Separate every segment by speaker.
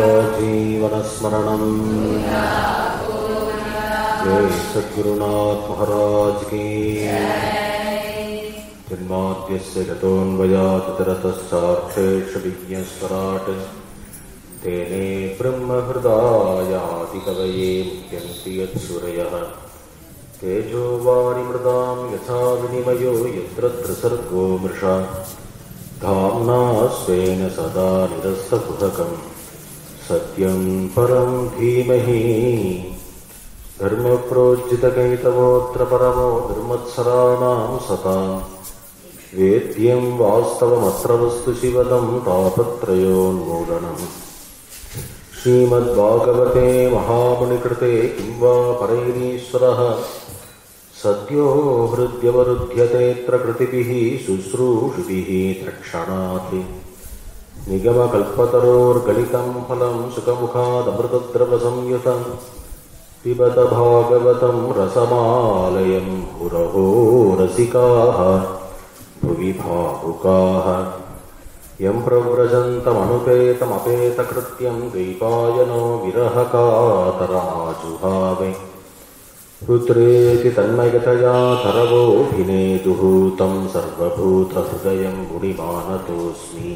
Speaker 1: जीवनस्मरणम् जय सद्गुरुनाथ महाराज की जन्माद्यस्य गतोऽन्वयातरतश्चार्थेषविज्ञस्वराट् तेने ब्रह्महृदायादिकवये मुह्यन्ति यत्सुरयः तेजो वारिमृदां यथा विनिमयो यत्र त्रिसर्गो मृषा धाम्ना स्वेन सदा निरस्तकुहकम् सत्यं परं धीमहि धर्मप्रोज्झितकैतवोऽत्र परमो निर्मत्सराणां सताम् वेद्यं वास्तवमत्र वस्तु शिवदं तापत्रयोन्मूलनम् श्रीमद्भागवते महामुनिकृते किं वा परैरीश्वरः सद्यो हृद्यवरुध्यतेऽत्र कृतिभिः शुश्रूषुभिः तत्क्षणात् निगमकल्पतरोर्गलितं फलं सुखमुखादमृतद्रवसंयुतं पिबत भागवतं रसमालयं पुरहो रसिकाः भुवि भावुकाः यं प्रव्रजन्तमनुपेतमपेतकृत्यं द्वैपायनो विरहकातराजुहावे पुत्रेति तन्मयतया तरवोऽभिनेतुः तं सर्वभूतहृदयं गुणिमानतोऽस्मि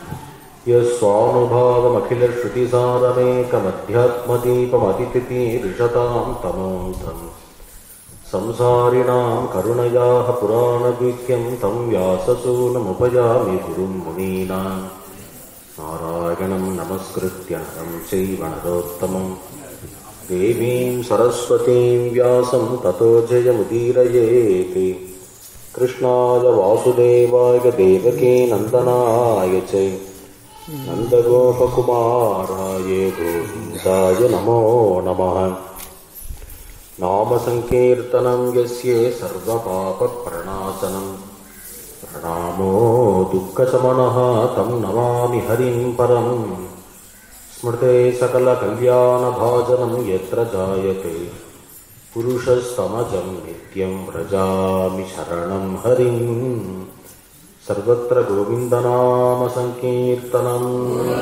Speaker 1: यस्वानुभावमखिलश्रुतिसारमेकमध्यात्मदीपमतिथितीर्षतां तमोऽन्तम् संसारिणां करुणयाः पुराणगुह्यं तं व्याससूनमुपयामि गुरुं मुनीनां नारायणं नमस्कृत्य नरं चैव नरोत्तमम् देवीं सरस्वतीं व्यासं ततो जयमुदीरयेत् कृष्णाय वासुदेवाय देवकी नन्दनाय च नन्दगोपकुमाराय गोविन्दाय नमो नमः नामसङ्कीर्तनं यस्य सर्वपापप्रणाशनं प्रणामो दुःखशमनः तं नमामि हरिं परम् स्मृते सकलकल्याणभाजनं यत्र जायते पुरुषस्तमजं नित्यं व्रजामि शरणं हरिम् सर्वत्र गोविन्दनामसङ्कीर्तनम्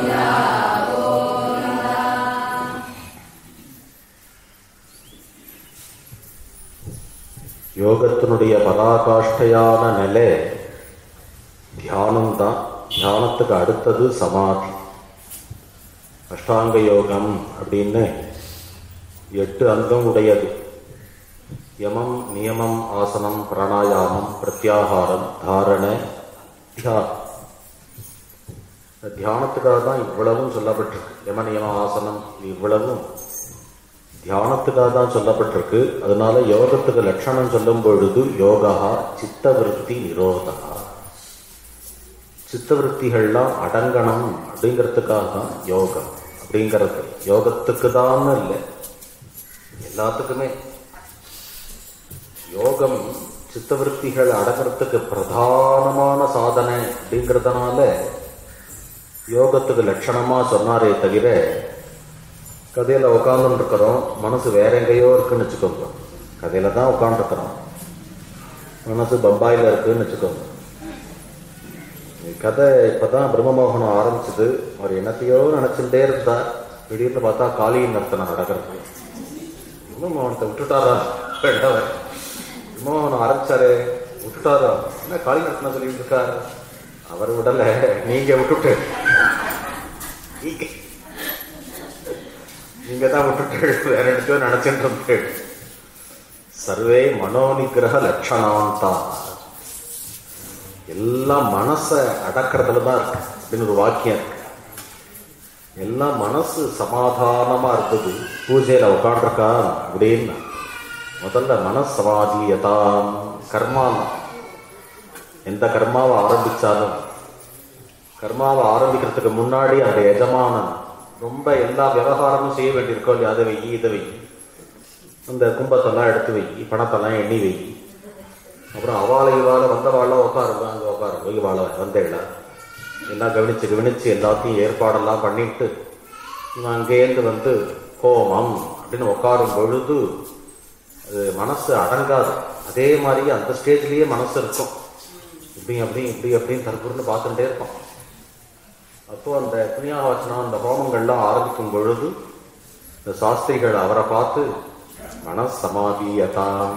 Speaker 1: யோகத்தினுடைய பராகாஷ்டையான நிலை தியானம்தான் தியானத்துக்கு அடுத்தது சமாதி அஷ்டாங்க யோகம் அப்படின்னு எட்டு அங்கம் உடையது யமம் நியமம் ஆசனம் பிராணாயாமம் பிரத்யாகாரம் தாரண தியானம் இந்த தியானத்துக்காக தான் இவ்வளவும் சொல்லப்பட்டிருக்கு யம நியம ஆசனம் இவ்வளவும் தியானத்துக்காக தான் சொல்லப்பட்டிருக்கு அதனால யோகத்துக்கு லட்சணம் சொல்லும் பொழுது யோகா சித்தவிருத்தி நிரோதா சித்தவிருத்திகள்லாம் அடங்கணும் அப்படிங்கிறதுக்காக தான் யோகம் அப்படிங்கிறது யோகத்துக்கு தான் இல்லை எல்லாத்துக்குமே யோகம் சித்தவிருத்திகள் அடங்கிறதுக்கு பிரதானமான சாதனை அப்படிங்கிறதுனால யோகத்துக்கு லட்சணமா சொன்னாரே தவிர கதையில உட்காந்துட்டு இருக்கிறோம் மனசு வேற எங்கேயோ இருக்குன்னு வச்சுக்கோங்க கதையில தான் உட்காந்துருக்கிறோம் மனசு பம்பாயில இருக்குன்னு வச்சுக்கோங்க கதை இப்பதான் பிரம்மமோகனம் ஆரம்பிச்சது அவர் என்னத்தையோ நினைச்சுட்டே இருந்தார் திடீர்னு பார்த்தா காளியின் நர்த்தனம் நடக்கிறது பிரம்மமோகனத்தை விட்டுட்டாரா வேண்டவர் பிரம்மமோகனம் ஆரம்பிச்சாரு விட்டுட்டாரா என்ன காளி நர்த்தனம் சொல்லிட்டு இருக்காரு அவர் விடல நீங்க விட்டுட்டு நீங்க நீங்க தான் விட்டுட்டு வேற எடுத்தோ நினைச்சுட்டு இருந்து சர்வே மனோநிகிரக லட்சணாந்தா எல்லாம் மனசை அடக்கிறதுல தான் இருக்கு அப்படின்னு ஒரு வாக்கியம் இருக்கு எல்லாம் மனசு சமாதானமா இருக்குது பூஜையில உட்காண்டிருக்கா அப்படின்னு முதல்ல மனசமாதியதாம் கர்மா எந்த கர்மாவை ஆரம்பிச்சாலும் கர்மாவை ஆரம்பிக்கிறதுக்கு முன்னாடி அந்த எஜமானன் ரொம்ப எல்லா விவகாரமும் செய்ய வேண்டியிருக்கோம் இல்லையா அதை வை இதை வை அந்த கும்பத்தெல்லாம் எடுத்து வை பணத்தெல்லாம் எண்ணி வை அப்புறம் அவாளை இவாள வந்தவாள்லாம் உட்காருங்க அங்கே உட்காருங்க இவாள வந்தேடா எல்லாம் கவனிச்சு கவனிச்சு எல்லாத்தையும் ஏற்பாடெல்லாம் பண்ணிட்டு இவன் அங்கேருந்து வந்து கோமம் அப்படின்னு உட்காரும் பொழுது அது மனசு அடங்காது அதே மாதிரி அந்த ஸ்டேஜ்லயே மனசு இருக்கும் இப்படி அப்படி இப்படி அப்படின்னு தற்பூர்னு பார்த்துட்டே இருப்பான் அப்போ அந்த புண்ணியாவச்சனம் அந்த ஹோமங்கள்லாம் ஆரம்பிக்கும் பொழுது இந்த சாஸ்திரிகள் அவரை பார்த்து மனசமாதியதாம்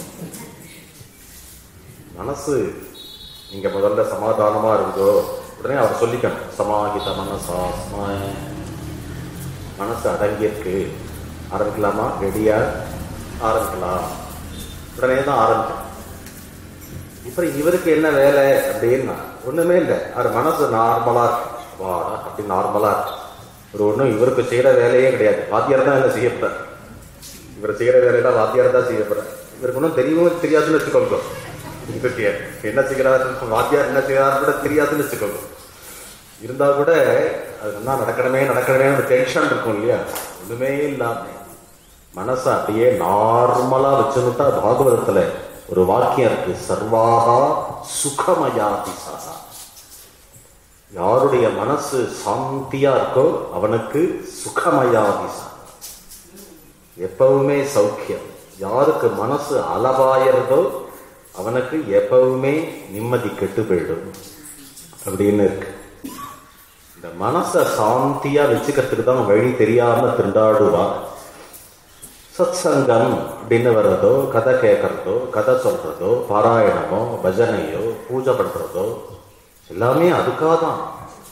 Speaker 1: மனசு நீங்க முதல்ல சமாதானமா இருந்தோ உடனே அவர் சொல்லிக்கணும் சமாகித மனசா ஸ்ம- மனசு அடங்கியிருக்கு ஆரம்பிக்கலாமா ரெடியா ஆரம்பிக்கலாம் உடனே தான் ஆரம்பிக்கணும் இப்ப இவருக்கு என்ன வேலை அப்படின்னா ஒண்ணுமே இல்லை அவர் மனசு நார்மலா இருக்கு வாடா அப்படி நார்மலா இருக்கு ஒரு ஒண்ணும் இவருக்கு செய்யற வேலையே கிடையாது வாத்தியார் தான் இல்லை செய்யப்படுற இவர் செய்யற வேலையெல்லாம் வாத்தியார் தான் செய்யப்படுற இவருக்கு ஒன்றும் தெரியவும் தெரியாதுன்னு வச்சுக்கோங்க இவருக்கு என்ன செய்கிறாரு வாத்தியார் என்ன செய்கிறாரு கூட தெரியாதுன்னு வச்சுக்கோங்க இருந்தா கூட அது என்ன நடக்கணுமே நடக்கணுமே ஒரு டென்ஷன் இருக்கும் இல்லையா ஒண்ணுமே இல்லாம மனசை அப்படியே நார்மலா வச்சுக்கிட்டா பாகவதத்துல ஒரு வாக்கியம் இருக்கு சர்வாகா சுகமயாதிசா யாருடைய மனசு சாந்தியா இருக்கோ அவனுக்கு சுகமயாதிசா எப்பவுமே சௌக்கியம் யாருக்கு மனசு அளவாயிறதோ அவனுக்கு எப்பவுமே நிம்மதி கெட்டு போயிடும் அப்படின்னு இருக்கு இந்த மனசை சாந்தியா வச்சுக்கிறதுக்கு தான் வழி தெரியாம திண்டாடுவா சத்சங்கம் அப்படின்னு வர்றதோ கதை கேட்கறதோ கதை சொல்றதோ பாராயணமோ பஜனையோ பூஜை பண்றதோ எல்லாமே அதுக்காக தான்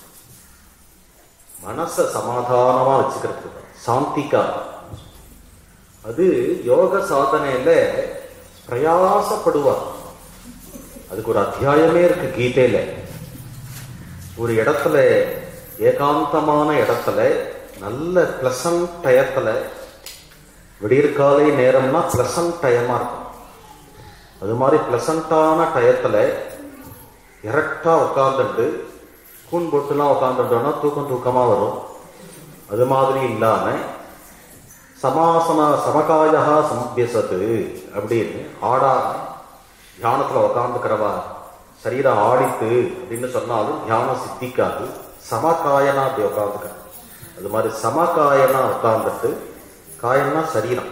Speaker 1: மனசை சமாதானமா வச்சுக்கிறதுக்கு தான் சாந்திக்கா அது யோக சாதனையில பிரயாசப்படுவா அதுக்கு ஒரு அத்தியாயமே இருக்கு கீதையில ஒரு இடத்துல ஏகாந்தமான இடத்துல நல்ல பிளசன்ட் டயத்துல விடியற்காலை நேரம்னா பிளசன்ட் டயமா இருக்கும் அது மாதிரி பிளசண்டான டயத்துல இறக்டா உட்காந்துட்டு கூன் போட்டுலாம் உட்காந்துட்டோம்னா தூக்கம் தூக்கமா வரும் அது மாதிரி இல்லாம சமாசன சமகாயா சம்பியசத்து அப்படின்னு ஆடாம தியானத்துல உட்காந்துக்கிறவா சரீரம் ஆடித்து அப்படின்னு சொன்னாலும் தியானம் சித்திக்காது சமகாயனா அப்படி உட்காந்துக்க அது மாதிரி சமகாயனா உட்காந்துட்டு காயம்னா சரீரம்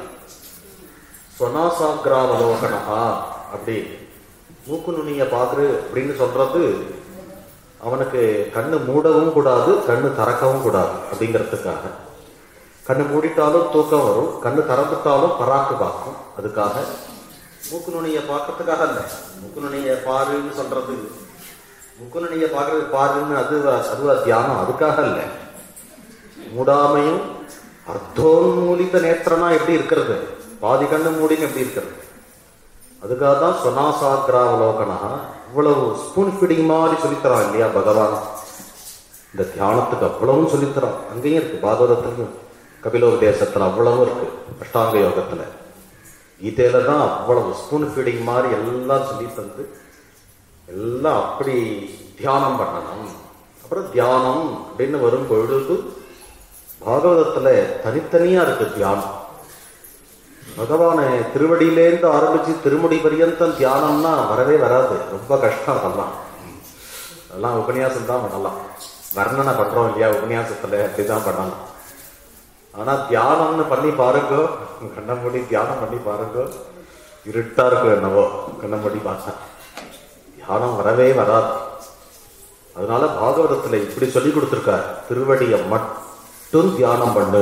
Speaker 1: ஸ்வனாசாகிராவலோகனஹா அப்படி மூக்கு நுனிய பாக்குறு அப்படின்னு சொல்றது அவனுக்கு கண்ணு மூடவும் கூடாது கண்ணு திறக்கவும் கூடாது அப்படிங்கிறதுக்காக கண்ணு மூடிட்டாலும் தூக்கம் வரும் கண்ணு திறந்துட்டாலும் பராக்கு பார்க்கும் அதுக்காக மூக்கு நுனிய பார்க்கறதுக்காக இல்ல மூக்கு நுனிய பாருன்னு சொல்றது மூக்கு நுனிய பார்க்கறது பாருன்னு அது அதுவா தியானம் அதுக்காக இல்ல மூடாமையும் அர்த்தோன்மூலித நேத்திரனா எப்படி இருக்கிறது பாதி கண்ணு மூடின்னு எப்படி இருக்கிறது அதுக்காக தான் சொனாசாகிராவலோகனா இவ்வளவு ஸ்பூன் ஃபீடிங் மாதிரி சொல்லித்தரான் இல்லையா பகவான் இந்த தியானத்துக்கு அவ்வளவும் சொல்லித்தரான் அங்கேயும் இருக்கு பாகவதத்துலயும் கபிலோபதேசத்துல அவ்வளவும் இருக்கு அஷ்டாங்க யோகத்துல கீதையில தான் அவ்வளவு ஸ்பூன் ஃபீடிங் மாதிரி எல்லாம் சொல்லி தந்து எல்லாம் அப்படி தியானம் பண்ணணும் அப்புறம் தியானம் அப்படின்னு வரும் பொழுது பாகவதத்துல தனித்தனியா இருக்கு தியானம் பகவான திருவடியிலேருந்து ஆரம்பிச்சு திருமுடி பரியந்தம் தியானம்னா வரவே வராது ரொம்ப கஷ்டம் அதெல்லாம் அதெல்லாம் உபன்யாசம் தான் பண்ணலாம் வர்ணனை பண்றோம் இல்லையா உபன்யாசத்துல அப்படிதான் பண்ணலாம் ஆனா தியானம்னு பண்ணி பாருங்க கண்ண மூடி தியானம் பண்ணி பாருங்க இருட்டா இருக்கும் என்னவோ கண்ண மூடி பார்த்தா தியானம் வரவே வராது அதனால பாகவதத்துல இப்படி சொல்லி கொடுத்திருக்கார் திருவடியை மட்டும் தியானம் பண்ணு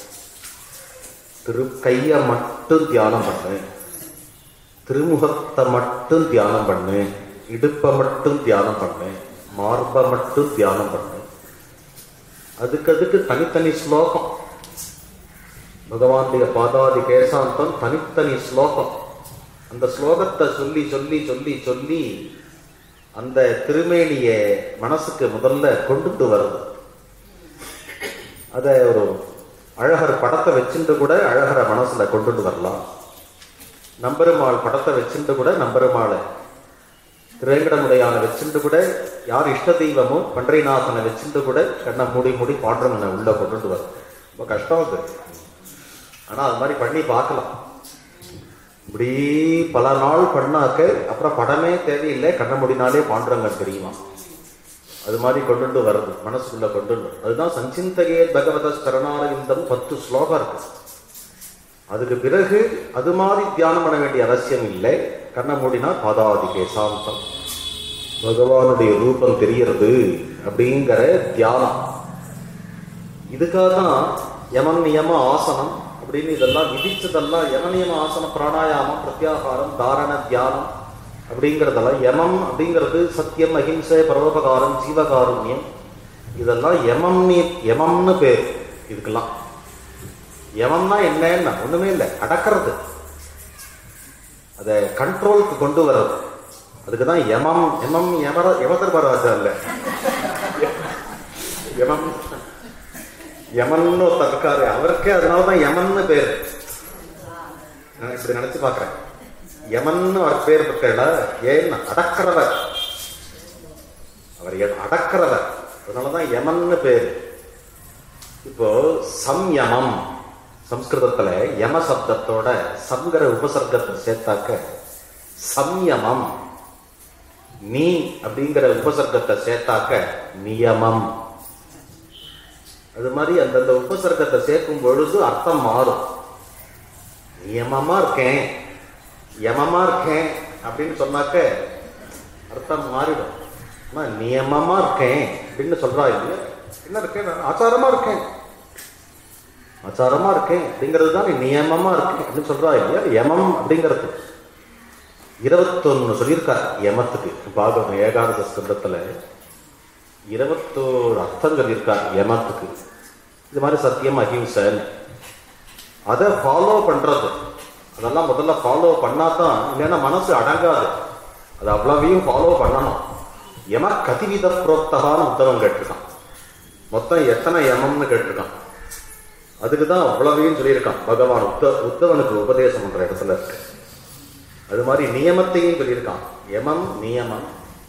Speaker 1: திரு கைய மட்டும் தியானம் பண்ணு திருமுகத்தை மட்டும் தியானம் பண்ணு இடுப்பை மட்டும் தியானம் பண்ணு மார்பை மட்டும் தியானம் பண்ணு அதுக்கு அதுக்கு தனித்தனி ஸ்லோகம் பகவானுடைய பாதாதி கேசாந்தம் தனித்தனி ஸ்லோகம் அந்த ஸ்லோகத்தை சொல்லி சொல்லி சொல்லி சொல்லி அந்த திருமேனிய மனசுக்கு முதல்ல கொண்டுட்டு வருது அத ஒரு அழகர் படத்தை வச்சுட்டு கூட அழகரை மனசுல கொண்டுட்டு வரலாம் நம்பெருமாள் படத்தை வச்சுட்டு கூட நம்பெருமாளை திருவேங்கடமுடையான வச்சுட்டு கூட யார் இஷ்ட தெய்வமோ பன்றைநாதனை வச்சுட்டு கூட கண்ணை மூடி மூடி பாண்டவனை உள்ள கொண்டுட்டு வரும் ரொம்ப கஷ்டம் அது ஆனா அது மாதிரி பண்ணி பார்க்கலாம் இப்படி பல நாள் பண்ணாக்க அப்புறம் படமே தேவையில்லை கண்ண முடினாலே பாண்டுறங்க தெரியுமா அது மாதிரி கொண்டுட்டு வருது மனசுக்குள்ள கொண்டு அதுதான் சஞ்சிந்தகே பகவத சரணாரவிந்தம் பத்து ஸ்லோகம் இருக்கு அதுக்கு பிறகு அது மாதிரி தியானம் பண்ண வேண்டிய அவசியம் இல்லை கண்ண மூடினா பாதாதிகே சாந்தம் பகவானுடைய ரூபம் தெரியறது அப்படிங்கிற தியானம் இதுக்காக தான் யமன் நியம ஆசனம் அப்படின்னு இதெல்லாம் விதிச்சதெல்லாம் யம நியம ஆசனம் பிராணாயாமம் பிரத்யாகாரம் தாரண தியானம் அப்படிங்கிறதெல்லாம் யமம் அப்படிங்கிறது சத்தியம் அஹிம்சை பரோபகாரம் ஜீவகாருண்யம் இதெல்லாம் யமம்னு யமம்னு பேர் இதுக்கெல்லாம் யமம்னா என்னன்னா ஒண்ணுமே இல்லை அடக்கிறது அதை கண்ட்ரோலுக்கு கொண்டு வர்றது அதுக்கு தான் யமம் யமம் யமர யமதர்மராஜா இல்ல யமம் யமன்னு ஒருத்தர் இருக்காரு அவருக்கே அதனாலதான் யமன்னு பேர் நான் இப்படி நினைச்சு பாக்குறேன் யமன்னு அவர் பேர் பெற்றா ஏன் அடக்கிறவர் அவர் எ- அடக்கிறவர் அதனாலதான் யமன்னு பேர் இப்போ சம்யமம் சம்ஸ்கிருதத்துல யம சப்தத்தோட சங்கர உபசர்க்கத்தை சேர்த்தாக்க சம்யமம் நீ அப்படிங்கிற உபசர்க்கத்தை சேர்த்தாக்க நியமம் அது மாதிரி அந்தந்த உபசர்க்கத்தை சேர்க்கும் பொழுது அர்த்தம் மாறும் நியமமா இருக்கேன் யமமா இருக்கேன் அப்படின்னு சொன்னாக்க அர்த்தம் மாறிடும் ஆனா நியமமா இருக்கேன் அப்படின்னு சொல்றா இல்லையா என்ன இருக்கேன் நான் ஆச்சாரமா இருக்கேன் ஆச்சாரமா இருக்கேன் அப்படிங்கிறது தான் நீ நியமமா இருக்கேன் அப்படின்னு சொல்றா இல்லையா யமம் அப்படிங்கிறது இருபத்தொன்னு சொல்லியிருக்கார் யமத்துக்கு பாகவம் ஏகாதச ஸ்கந்தத்துல இருபத்தோரு அர்த்தம் சொல்லியிருக்கார் யமத்துக்கு இது மாதிரி சத்தியம் அஹிம்சைன்னு அதை ஃபாலோ பண்றது அதெல்லாம் முதல்ல ஃபாலோ பண்ணாதான் இல்லைன்னா மனசு அடங்காது அது அவ்வளவையும் ஃபாலோ பண்ணணும் யம கதிவித புரோக்தகான்னு உத்தவம் கேட்டிருக்கான் மொத்தம் எத்தனை யமம்னு கேட்டிருக்கான் அதுக்கு தான் அவ்வளவையும் சொல்லியிருக்கான் பகவான் உத்த உத்தவனுக்கு உபதேசம் பண்ற இடத்துல இருக்கு அது மாதிரி நியமத்தையும் சொல்லியிருக்கான் யமம் நியமம்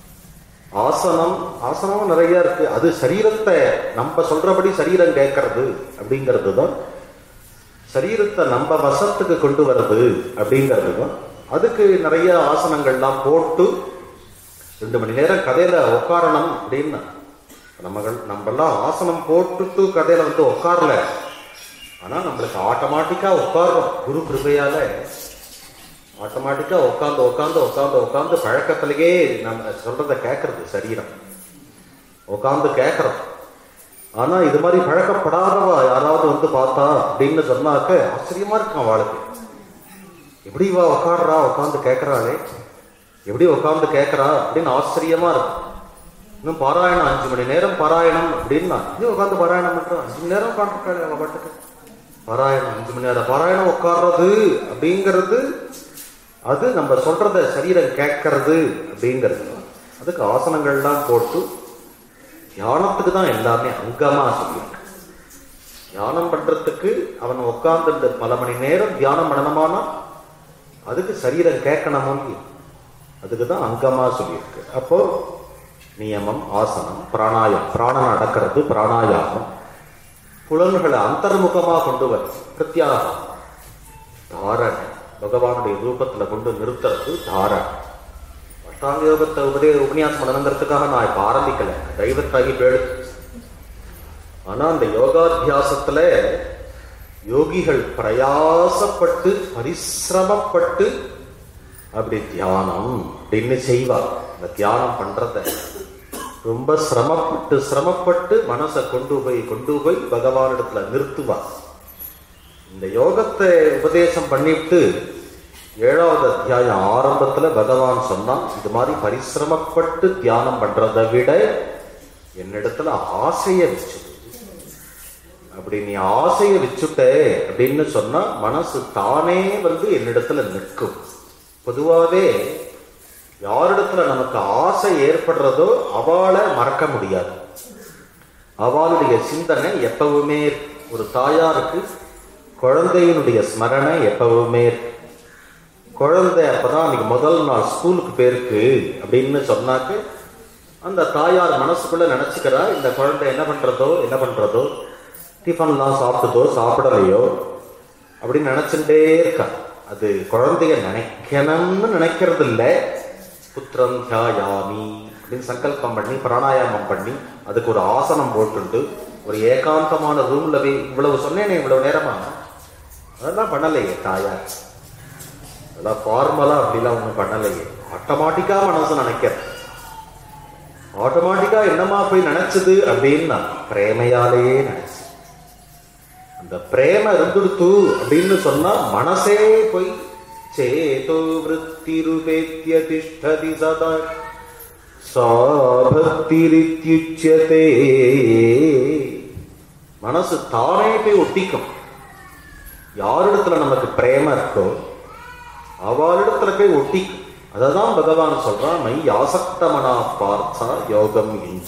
Speaker 1: ஆசனம் ஆசனமும் நிறைய இருக்கு அது சரீரத்தை நம்ம சொல்றபடி சரீரம் கேட்கறது அப்படிங்கிறது தான் சரீரத்தை நம்ம வசத்துக்கு கொண்டு வர்றது அப்படிங்கிறது தான் அதுக்கு நிறைய ஆசனங்கள்லாம் போட்டு ரெண்டு மணி நேரம் கதையில உட்காரணும் அப்படின்னு நம்மகள் நம்மெல்லாம் ஆசனம் போட்டுட்டு கதையில வந்து உட்காரல ஆனா நம்மளுக்கு ஆட்டோமேட்டிக்கா உட்கார்றோம் குரு கிருபையால ஆட்டோமேட்டிக்கா உட்காந்து உட்காந்து உட்காந்து உட்காந்து பழக்கத்திலேயே நம்ம சொல்றத கேட்கறது சரீரம் உட்காந்து கேட்கறோம் ஆனா இது மாதிரி பழக்கப்படாதவா யாராவது வந்து பார்த்தா அப்படின்னு சொன்னாக்க ஆச்சரியமா இருக்கும் அவளுக்கு எப்படி இவா உட்காடுறா உட்காந்து கேட்கறாளே எப்படி உட்காந்து கேட்கறா அப்படின்னு ஆச்சரியமா இருக்கும் இன்னும் பாராயணம் அஞ்சு மணி நேரம் பாராயணம் அப்படின்னா இது உட்காந்து பாராயணம் பண்றா அஞ்சு மணி நேரம் உட்காந்துருக்காளே அவ பாட்டுக்கு பாராயணம் அஞ்சு மணி நேரம் பாராயணம் உட்கார்றது அப்படிங்கிறது அது நம்ம சொல்றத சரீரம் கேட்கறது அப்படிங்கிறது அதுக்கு ஆசனங்கள்லாம் போட்டு தியானத்துக்கு தான் எல்லாமே அங்கமா சொல்லியிருக்கு தியானம் பண்றதுக்கு அவன் உட்கார்ந்து பல மணி நேரம் தியானம் பண்ணணுமானா அதுக்கு சரீரம் கேட்கணுமோ இல்லையோ? அதுக்கு தான் அங்கமா சொல்லியிருக்கு அப்போ நியமம் ஆசனம் பிராணாயம் பிராணன் அடக்கிறது பிராணாயாமம் புலன்களை அந்தர்முகமா கொண்டு வர பிரத்யாகம் தாரணை பகவானுடைய ரூபத்துல கொண்டு நிறுத்துறது தாரணை அஷ்டாங்க யோகத்தை உபதே உபன்யாசம் நடங்கிறதுக்காக நான் இப்ப ஆரம்பிக்கல தெய்வத்தாகி போயிடு ஆனா அந்த யோகாத்தியாசத்துல யோகிகள் பிரயாசப்பட்டு பரிசிரமப்பட்டு அப்படி தியானம் அப்படின்னு செய்வார் இந்த தியானம் பண்றத ரொம்ப சிரமப்பட்டு சிரமப்பட்டு மனசை கொண்டு போய் கொண்டு போய் பகவானிடத்துல நிறுத்துவார் இந்த யோகத்தை உபதேசம் பண்ணிவிட்டு ஏழாவது அத்தியாயம் ஆரம்பத்துல பகவான் சொன்னான் இது மாதிரி பரிசிரமப்பட்டு தியானம் பண்றதை விட என்னிடத்துல ஆசைய வச்சு அப்படி நீ ஆசைய வச்சுட்ட அப்படின்னு சொன்னா மனசு தானே வந்து என்னிடத்துல நிற்கும் பொதுவாவே யாரிடத்துல நமக்கு ஆசை ஏற்படுறதோ அவளை மறக்க முடியாது அவளுடைய சிந்தனை எப்பவுமே இருக்கு. ஒரு தாயாருக்கு குழந்தையினுடைய ஸ்மரணை எப்பவுமே இருக்கு. குழந்தை அப்பதான் அன்னைக்கு முதல் நாள் ஸ்கூலுக்கு போயிருக்கு அப்படின்னு சொன்னாக்க அந்த தாயார் மனசுக்குள்ள நினைச்சுக்கிறா இந்த குழந்தை என்ன பண்றதோ என்ன பண்றதோ டிஃபன்லாம் சாப்பிட்டதோ சாப்பிடலையோ அப்படின்னு நினைச்சுட்டே இருக்கா அது குழந்தைய நினைக்கணும்னு நினைக்கிறது இல்லை புத்திரம் தியாயாமி அப்படின்னு சங்கல்பம் பண்ணி பிராணாயாமம் பண்ணி அதுக்கு ஒரு ஆசனம் போட்டுண்டு ஒரு ஏகாந்தமான ரூம்ல போய் இவ்வளவு சொன்னேனே இவ்வளவு நேரமா அதெல்லாம் பண்ணலையே தாயார் அதெல்லாம் ஃபார்மலா அப்படிலாம் ஒன்றும் பண்ணலையே ஆட்டோமேட்டிக்கா மனசு நினைக்கிறது ஆட்டோமேட்டிக்கா என்னமா போய் நினைச்சது அப்படின்னா பிரேமையாலேயே நினைச்சு அந்த பிரேம இருந்துடுத்து அப்படின்னு சொன்னா மனசே போய் சேதோ விருத்தி ரூபேத்திய திஷ்டதி சதா சாபக்திரித்யுச்சியதே மனசு தானே போய் ஒட்டிக்கும் யாரிடத்துல நமக்கு பிரேம இருக்கோ அவளிடத்துல போய் ஒட்டிக்கும் அததான் பகவான் சொல்றான் மை ஆசக்தமனா பார்த்தா யோகம் இஞ்ச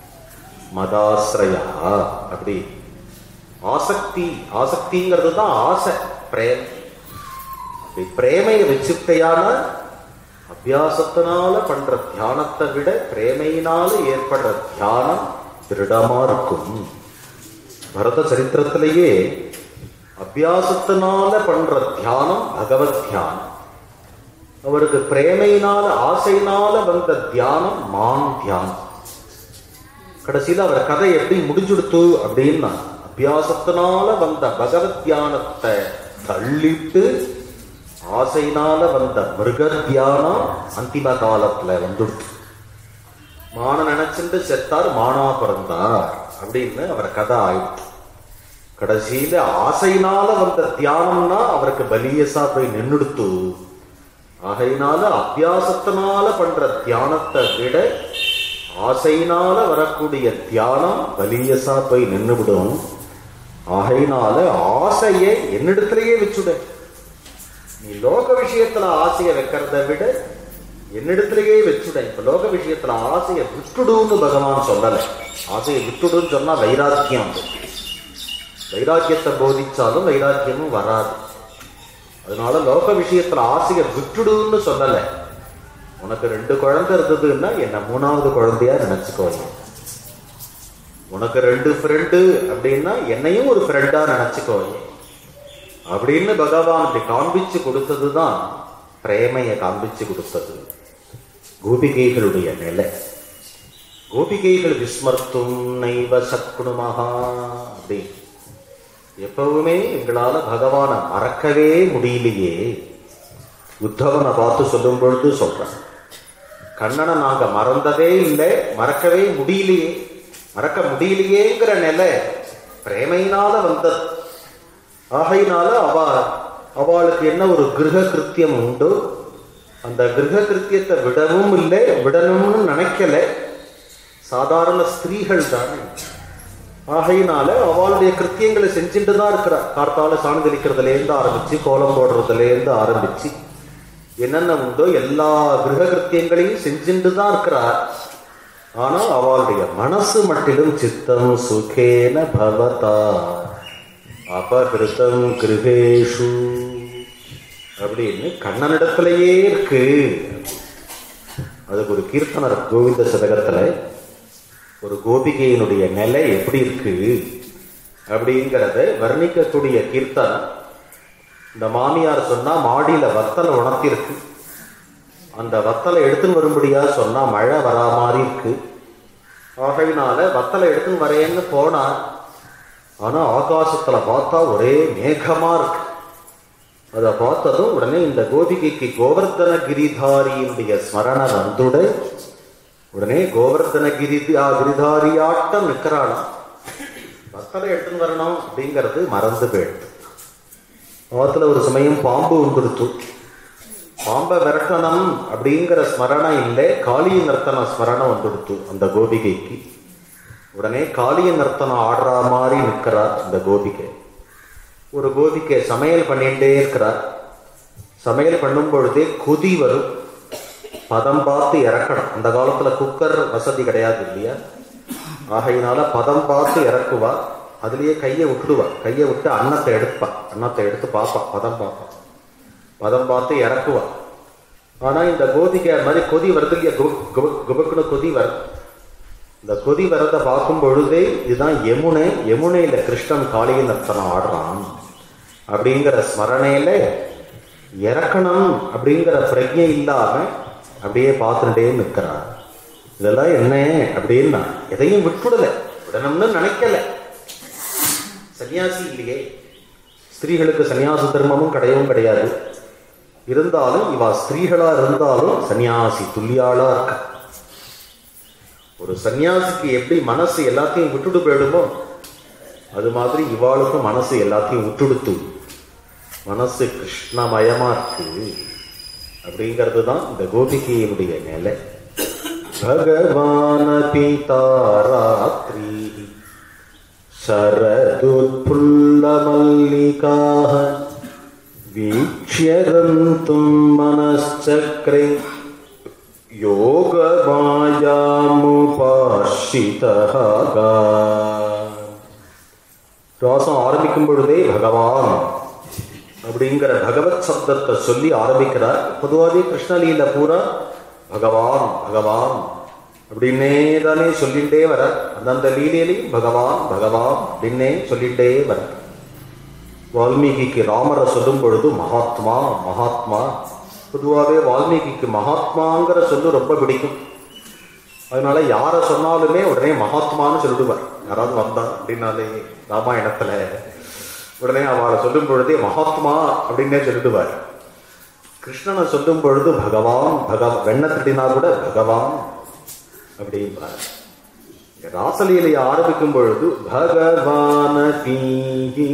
Speaker 1: மதாசிரயா அப்படி ஆசக்தி ஆசக்திங்கிறது தான் ஆசை பிரேம் அப்படி பிரேமையை வச்சுட்டையான அபியாசத்தினால பண்ற தியானத்தை விட பிரேமையினால ஏற்படுற தியானம் திருடமா இருக்கும் பரத சரித்திரத்திலேயே அபியாசத்தினால பண்ற தியானம் பகவத் தியானம் அவருக்கு பிரேமையினால ஆசையினால வந்த தியானம் மான் தியானம் கடைசியில அவர் கதை எப்படி முடிஞ்சுடுத்து அப்படின்னா அபியாசத்தினால வந்த பகவத் தியானத்தை தள்ளிட்டு ஆசையினால வந்த மிருக தியானம் அந்திம காலத்துல வந்துடுத்து மான நினைச்சுட்டு செத்தார் மானா பிறந்தார் அப்படின்னு அவர் கதை ஆயிடுச்சு கடைசியில ஆசையினால வந்த தியானம்னா அவருக்கு பலியசா போய் நின்னுடுத்து ஆகையினால அபியாசத்தினால பண்ற தியானத்தை விட ஆசையினால வரக்கூடிய தியானம் பலியசா போய் நின்றுவிடும் ஆகையினால ஆசையை என்னிடத்திலேயே வச்சுட நீ லோக விஷயத்துல ஆசையை வைக்கிறத விட என்னிடத்திலேயே வச்சுட இப்ப லோக விஷயத்துல ஆசையை விட்டுடுன்னு பகவான் சொல்லலை ஆசையை விட்டுடுன்னு சொன்னா வைராக்கியம் வந்து வைராக்கியத்தை போதிச்சாலும் வைராக்கியமும் வராது அதனால லோக விஷயத்துல ஆசையை விட்டுடுன்னு சொல்லல உனக்கு ரெண்டு குழந்தை இருந்ததுன்னா என்ன மூணாவது குழந்தையா நினைச்சுக்கோங்க உனக்கு ரெண்டு ஃப்ரெண்டு அப்படின்னா என்னையும் ஒரு ஃப்ரெண்டா நினைச்சுக்கோங்க அப்படின்னு பகவான் இப்படி காண்பிச்சு கொடுத்ததுதான் பிரேமையை காண்பிச்சு கொடுத்தது கோபிகைகளுடைய நிலை கோபிகைகள் விஸ்மர்த்தும் நைவ சக்குணுமகா அப்படின்னு எப்பவுமே எங்களால பகவானை மறக்கவே முடியலையே உத்தவனை பார்த்து சொல்லும் பொழுது சொல்றேன் கண்ணனை நாங்க மறந்ததே இல்லை மறக்கவே முடியலையே மறக்க முடியலையேங்கிற நிலை பிரேமையினால வந்தது ஆகையினால அவ அவளுக்கு என்ன ஒரு கிரக கிருத்தியம் உண்டு அந்த கிரக கிருத்தியத்தை விடவும் இல்லை விடணும்னு நினைக்கல சாதாரண ஸ்திரீகள் தான் ஆகையினால அவளுடைய கிருத்தியங்களை செஞ்சுட்டு தான் இருக்கிறா கார்த்தால சாணி தெளிக்கிறதுல இருந்து ஆரம்பிச்சு கோலம் போடுறதுல இருந்து ஆரம்பிச்சு என்னென்ன உண்டோ எல்லா கிரக கிருத்தியங்களையும் செஞ்சுட்டு தான் இருக்கிறார் ஆனா அவளுடைய மனசு மட்டிலும் சித்தம் சுகேன பவதா அபகிருதம் கிருகேஷு அப்படின்னு கண்ணனிடத்திலேயே இருக்கு அதுக்கு ஒரு கீர்த்தனர் கோவிந்த சதகத்துல ஒரு கோபிகையினுடைய நிலை எப்படி இருக்கு அப்படிங்கிறத வர்ணிக்கக்கூடிய கீர்த்தனம் இந்த மாமியார் சொன்னா மாடியில வத்தலை உணர்த்திருக்கு அந்த வத்தலை எடுத்துன்னு வரும்படியா சொன்னா மழை வரா மாதிரி இருக்கு ஆகையினால வத்தலை எடுத்துன்னு வரேன்னு போனார் ஆனா ஆகாசத்துல பார்த்தா ஒரே மேகமா இருக்கு அதை பார்த்ததும் உடனே இந்த கோபிகைக்கு கோவர்தன கிரிதாரியினுடைய ஸ்மரண வந்துட உடனே கோவர்தன கிரி கிரிதாரியாட்டம் நிற்கிறாளாம் வத்தலை எடுத்துன்னு வரணும் அப்படிங்கிறது மறந்து போயிடுது ஆத்துல ஒரு சமயம் பாம்பு வந்துடுத்து பாம்பை விரட்டணும் அப்படிங்கிற ஸ்மரணம் இல்லை காளிய நர்த்தன ஸ்மரணம் வந்துடுத்து அந்த கோபிகைக்கு உடனே காளிய நர்த்தனம் ஆடுற மாதிரி நிற்கிறார் இந்த கோபிகை ஒரு கோபிகை சமையல் பண்ணிட்டே இருக்கிறார் சமையல் பண்ணும் பொழுதே கொதி வரும் பதம் பார்த்து இறக்கணும் அந்த காலத்துல குக்கர் வசதி கிடையாது இல்லையா ஆகையினால பதம் பார்த்து இறக்குவா அதுலயே கையை விட்டுடுவா கையை விட்டு அன்னத்தை எடுப்பா அன்னத்தை எடுத்து பார்ப்பா பதம் பார்ப்பா பதம் பார்த்து இறக்குவா ஆனா இந்த கோதிகை மாதிரி கொதி வருது இல்லையா குபக்குன்னு கொதி வருது இந்த கொதி வரதை பார்க்கும் பொழுதே இதுதான் யமுனை யமுனையில கிருஷ்ணன் காளிய நர்த்தனம் ஆடுறான் அப்படிங்கிற ஸ்மரணையில இறக்கணும் அப்படிங்கிற பிரஜை இல்லாம அப்படியே பார்த்துட்டே நிற்கிறார் இதெல்லாம் என்ன அப்படின்னா எதையும் விட்டுடல விடணும்னு நினைக்கல சன்னியாசி இல்லையே ஸ்திரீகளுக்கு சன்னியாச தர்மமும் கிடையவும் கிடையாது இருந்தாலும் இவா ஸ்திரீகளா இருந்தாலும் சன்னியாசி துல்லியாளா இருக்க ஒரு சன்னியாசிக்கு எப்படி மனசு எல்லாத்தையும் விட்டுட்டு போயிடுமோ அது மாதிரி இவாளுக்கும் மனசு எல்லாத்தையும் விட்டுடுத்து மனசு கிருஷ்ணமயமா இருக்கு அப்படிங்கிறது தான் இந்த கோபிகையினுடைய நிலை பகவான பீதாராத்ரி शरदुत्फुल्लमल्लिकाः वीक्ष्य गन्तुम् मनश्चक्रे யோகமாயாமுபாஷிதः ராசம் ஆரம்பிக்கும் பொழுதே பகவான் அப்படிங்கிற பகவத் சப்தத்தை சொல்லி ஆரம்பிக்கிறார் பொதுவாகவே கிருஷ்ணலீல பூரா பகவான் பகவான் அப்படின்னே தானே சொல்லிட்டே வர அந்தந்த லீலையிலையும் பகவான் பகவான் அப்படின்னே சொல்லிட்டே வர வால்மீகிக்கு ராமரை சொல்லும் பொழுது மகாத்மா மகாத்மா பொதுவாகவே வால்மீகிக்கு மகாத்மாங்கிற சொல்லு ரொம்ப பிடிக்கும் அதனால யாரை சொன்னாலுமே உடனே மகாத்மான்னு சொல்லிடுவார் யாராவது வந்தா அப்படின்னாலே ராமாயணத்துல உடனே அவளை சொல்லும் பொழுதே மகாத்மா அப்படின்னே சொல்லிடுவார் கிருஷ்ணனை சொல்லும் பொழுது பகவான் பகவ வெண்ண திட்டினா கூட பகவான் அப்படின்றார் இங்க ராசலீலையை ஆரம்பிக்கும் பொழுது பகவான பீகி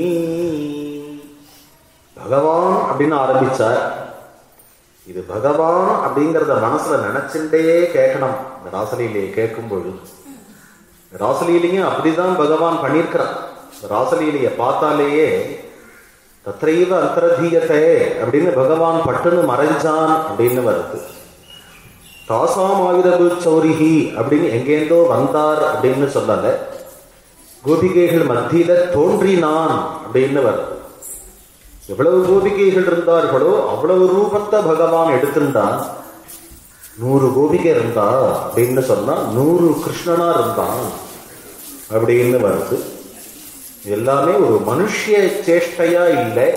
Speaker 1: பகவான் அப்படின்னு ஆரம்பிச்சார் இது பகவான் அப்படிங்கிறத மனசுல நினைச்சுட்டே கேட்கணும் இந்த ராசலீலையை கேட்கும் பொழுது ராசலீலையும் அப்படிதான் பகவான் பண்ணியிருக்கிறான் ராசலீலையை பார்த்தாலேயே தத்ரைவ அந்தரதீயத்தை அப்படின்னு பகவான் பட்டுன்னு மறைஞ்சான் அப்படின்னு வருது தாசாம் ஆயுதபு சௌரிஹி அப்படின்னு எங்கேந்தோ வந்தார் அப்படின்னு சொல்லல கோபிகைகள் மத்தியில தோன்றினான் அப்படின்னு வருது எவ்வளவு கோபிகைகள் இருந்தார்களோ அவ்வளவு ரூபத்தை பகவான் எடுத்திருந்தான் நூறு கோபிகை இருந்தா அப்படின்னு சொன்னா நூறு கிருஷ்ணனா இருந்தான் அப்படின்னு வருது எல்லாமே ஒரு மனுஷிய சேஷ்டையா இல்லை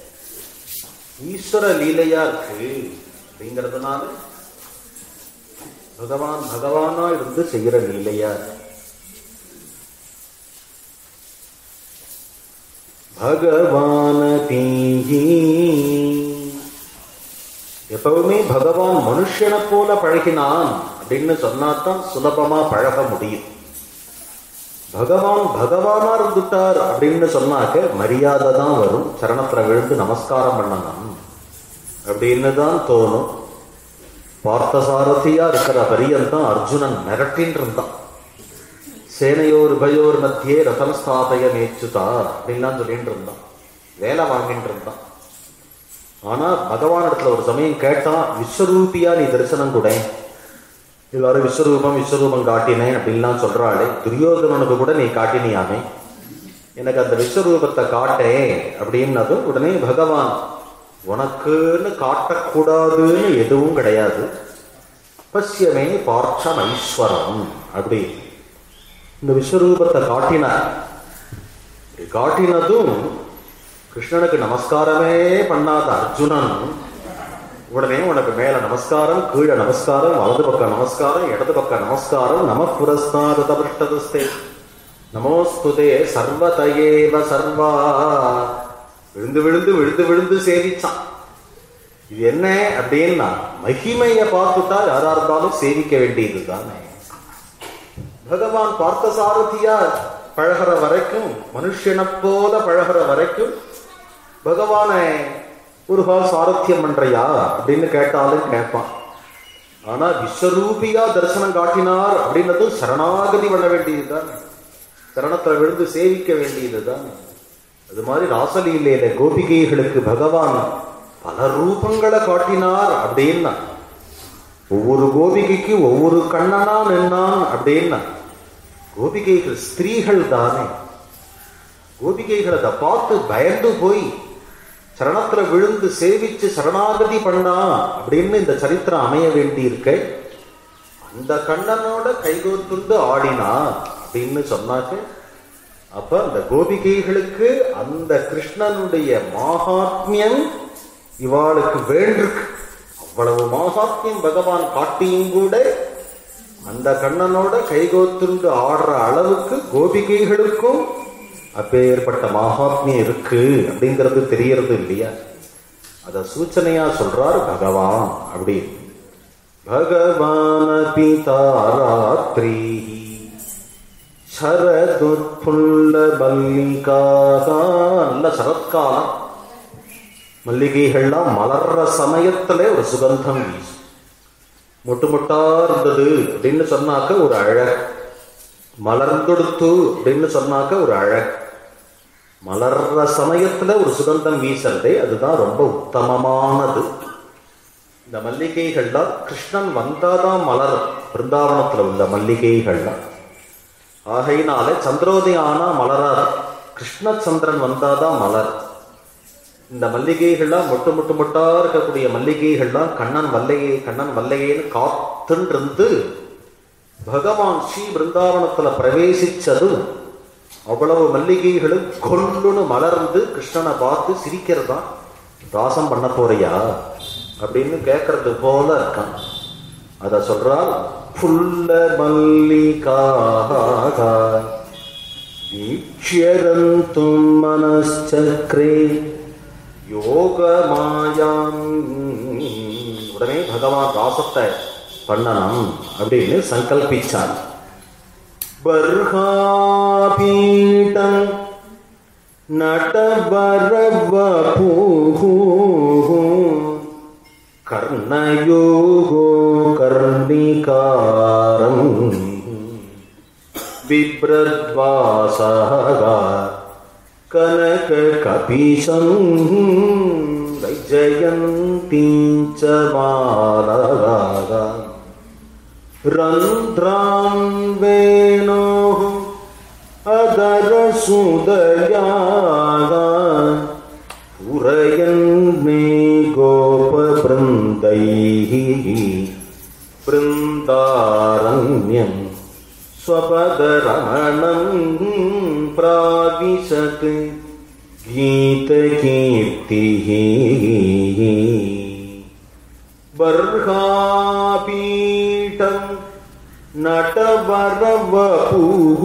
Speaker 1: ஈஸ்வர லீலையா இருக்கு அப்படிங்கிறதுனால பகவான் பகவானா இருந்து செய்கிற லீலையா இருக்கு பகவான தீங்கி எப்பவுமே பகவான் மனுஷனை போல பழகினான் அப்படின்னு சொன்னாதான் சுலபமா பழக முடியும் பகவான் பகவானா இருந்துட்டார் அப்படின்னு சொன்னாக்க மரியாதை தான் வரும் சரணத்துல விழுந்து நமஸ்காரம் பண்ணணும் அப்படின்னு தான் தோணும் பார்த்தசாரதியா இருக்கிற பரியந்தான் அர்ஜுனன் மிரட்டின்னு இருந்தான் சேனையோர் உபயோர் மத்தியே ரதம் ஸ்தாபய மேச்சுதா அப்படின்லாம் சொல்லிட்டு இருந்தான் வேலை வாங்கிட்டு இருந்தான் ஆனா பகவான் இடத்துல ஒரு சமயம் கேட்டான் விஸ்வரூபியா நீ தரிசனம் கூட எல்லாரும் விஸ்வரூபம் விஸ்வரூபம் காட்டினேன் அப்படின்லாம் சொல்றாளே துரியோதனனுக்கு கூட நீ காட்டினியாமே எனக்கு அந்த விஸ்வரூபத்தை காட்டேன் அப்படின்னதும் உடனே பகவான் உனக்குன்னு காட்டக்கூடாதுன்னு எதுவும் கிடையாது பசியமே பார்ச்சம் ஐஸ்வரம் அப்படி இந்த விஸ்வரூபத்தை காட்டினார் இப்படி காட்டினதும் கிருஷ்ணனுக்கு நமஸ்காரமே பண்ணாத அர்ஜுனன் உடனே உனக்கு மேல நமஸ்காரம் கீழே நமஸ்காரம் வலது பக்கம் நமஸ்காரம் இடது பக்கம் நமஸ்காரம் நம புரஸ்தாத பிருஷ்டதஸ்தே நமோஸ்துதே சர்வதயேவ சர்வா விழுந்து விழுந்து விழுந்து விழுந்து சேவிச்சான் இது என்ன அப்படின்னா மகிமைய பார்த்துட்டா யாரா இருந்தாலும் சேவிக்க வேண்டியது தானே பகவான் பார்த்த சாரதியா பழகிற வரைக்கும் மனுஷனை போல பழகிற வரைக்கும் பகவானை ஒரு கால் சாரத்தியம் பண்றியா அப்படின்னு கேட்டாலும் கேட்பான் ஆனா விஸ்வரூபியா தரிசனம் காட்டினார் அப்படின்னது சரணாகதி பண்ண வேண்டியதுதான் சரணத்துல விழுந்து சேவிக்க வேண்டியதுதான் அது மாதிரி ராசலீலையில கோபிகைகளுக்கு பகவான் பல ரூபங்களை காட்டினார் அப்படின்னா ஒவ்வொரு கோபிகைக்கு ஒவ்வொரு கண்ணனா நின்னான் அப்படின்னா கோபிகைகள் ஸ்திரீகள் தானே கோபிகைகள் அதை பார்த்து பயந்து போய் சரணத்துல விழுந்து சேவிச்சு சரணாகதி பண்ணா அப்படின்னு இந்த சரித்திரம் அமைய வேண்டி இருக்க அந்த கண்ணனோட கைகோத்துண்டு ஆடினா அப்படின்னு சொன்னாக்க அப்ப அந்த கோபிகைகளுக்கு அந்த கிருஷ்ணனுடைய மாகாத்மியம் இவாளுக்கு வேண்டிருக்கு அவ்வளவு மாகாத்மியம் பகவான் காட்டியும் கூட அந்த கண்ணனோட கைகோத்துண்டு ஆடுற அளவுக்கு கோபிகைகளுக்கும் அப்பேற்பட்ட மகாத்மியம் இருக்கு அப்படிங்கிறது தெரியறது இல்லையா அத சூச்சனையா சொல்றார் பகவான் அப்படி भगवानपि तारात्रिः சரதுட்புள்ள நல்ல சரத்காலம் மல்லிகைகள்லாம் மலர்ற சமயத்திலே ஒரு சுகந்தம் வீசும் முட்டு முட்டா இருந்தது அப்படின்னு சொன்னாக்க ஒரு அழகு மலர்ந்தொடுத்து அப்படின்னு சொன்னாக்க ஒரு அழகு மலர்ற சமயத்துல ஒரு சுகந்தம் வீசறதே அதுதான் ரொம்ப உத்தமமானது இந்த மல்லிகைகள்லாம் கிருஷ்ணன் வந்தாதான் மலரும் பிருந்தாவனத்துல உள்ள மல்லிகைகள்லாம் ஆகையினால சந்திரோதயம் ஆனா மலராது கிருஷ்ண சந்திரன் வந்தாதான் மலர் இந்த மல்லிகைகள்லாம் மொட்டு மொட்டு மொட்டா இருக்கக்கூடிய மல்லிகைகள்லாம் கண்ணன் வல்லையே கண்ணன் வல்லையேன்னு காத்துன்றிருந்து பகவான் ஸ்ரீ பிருந்தாவனத்துல பிரவேசிச்சது அவ்வளவு மல்லிகைகளும் கொல்லுன்னு மலர்ந்து கிருஷ்ணனை பார்த்து சிரிக்கிறதா ராசம் பண்ண போறியா அப்படின்னு கேட்கறது போல இருக்கான் அத சொல்றால் புல்ல மல்லிகாக ஈக்ஷரந்தும் மனச்சக்ரே யோகமாயாம் உடனே பகவான் ராசத்தை பண்ணணும் அப்படின்னு சங்கல்பிச்சான் பர்ஹாபீடம் நடவரவபூ கர்ணயோகோ கர்ணிகாரம் बिभ्रद्वासः कनककपीशं वैजयन्तीं च मालगाः रन्ध्रां वेणोः अदरसुदयाः पुरयन्मे गोपवृन्दैः वृन्दारण्यम् स्वपदरमणं प्राविशत् गीतकीर्तिः बर्हापीठं नटवरवपुः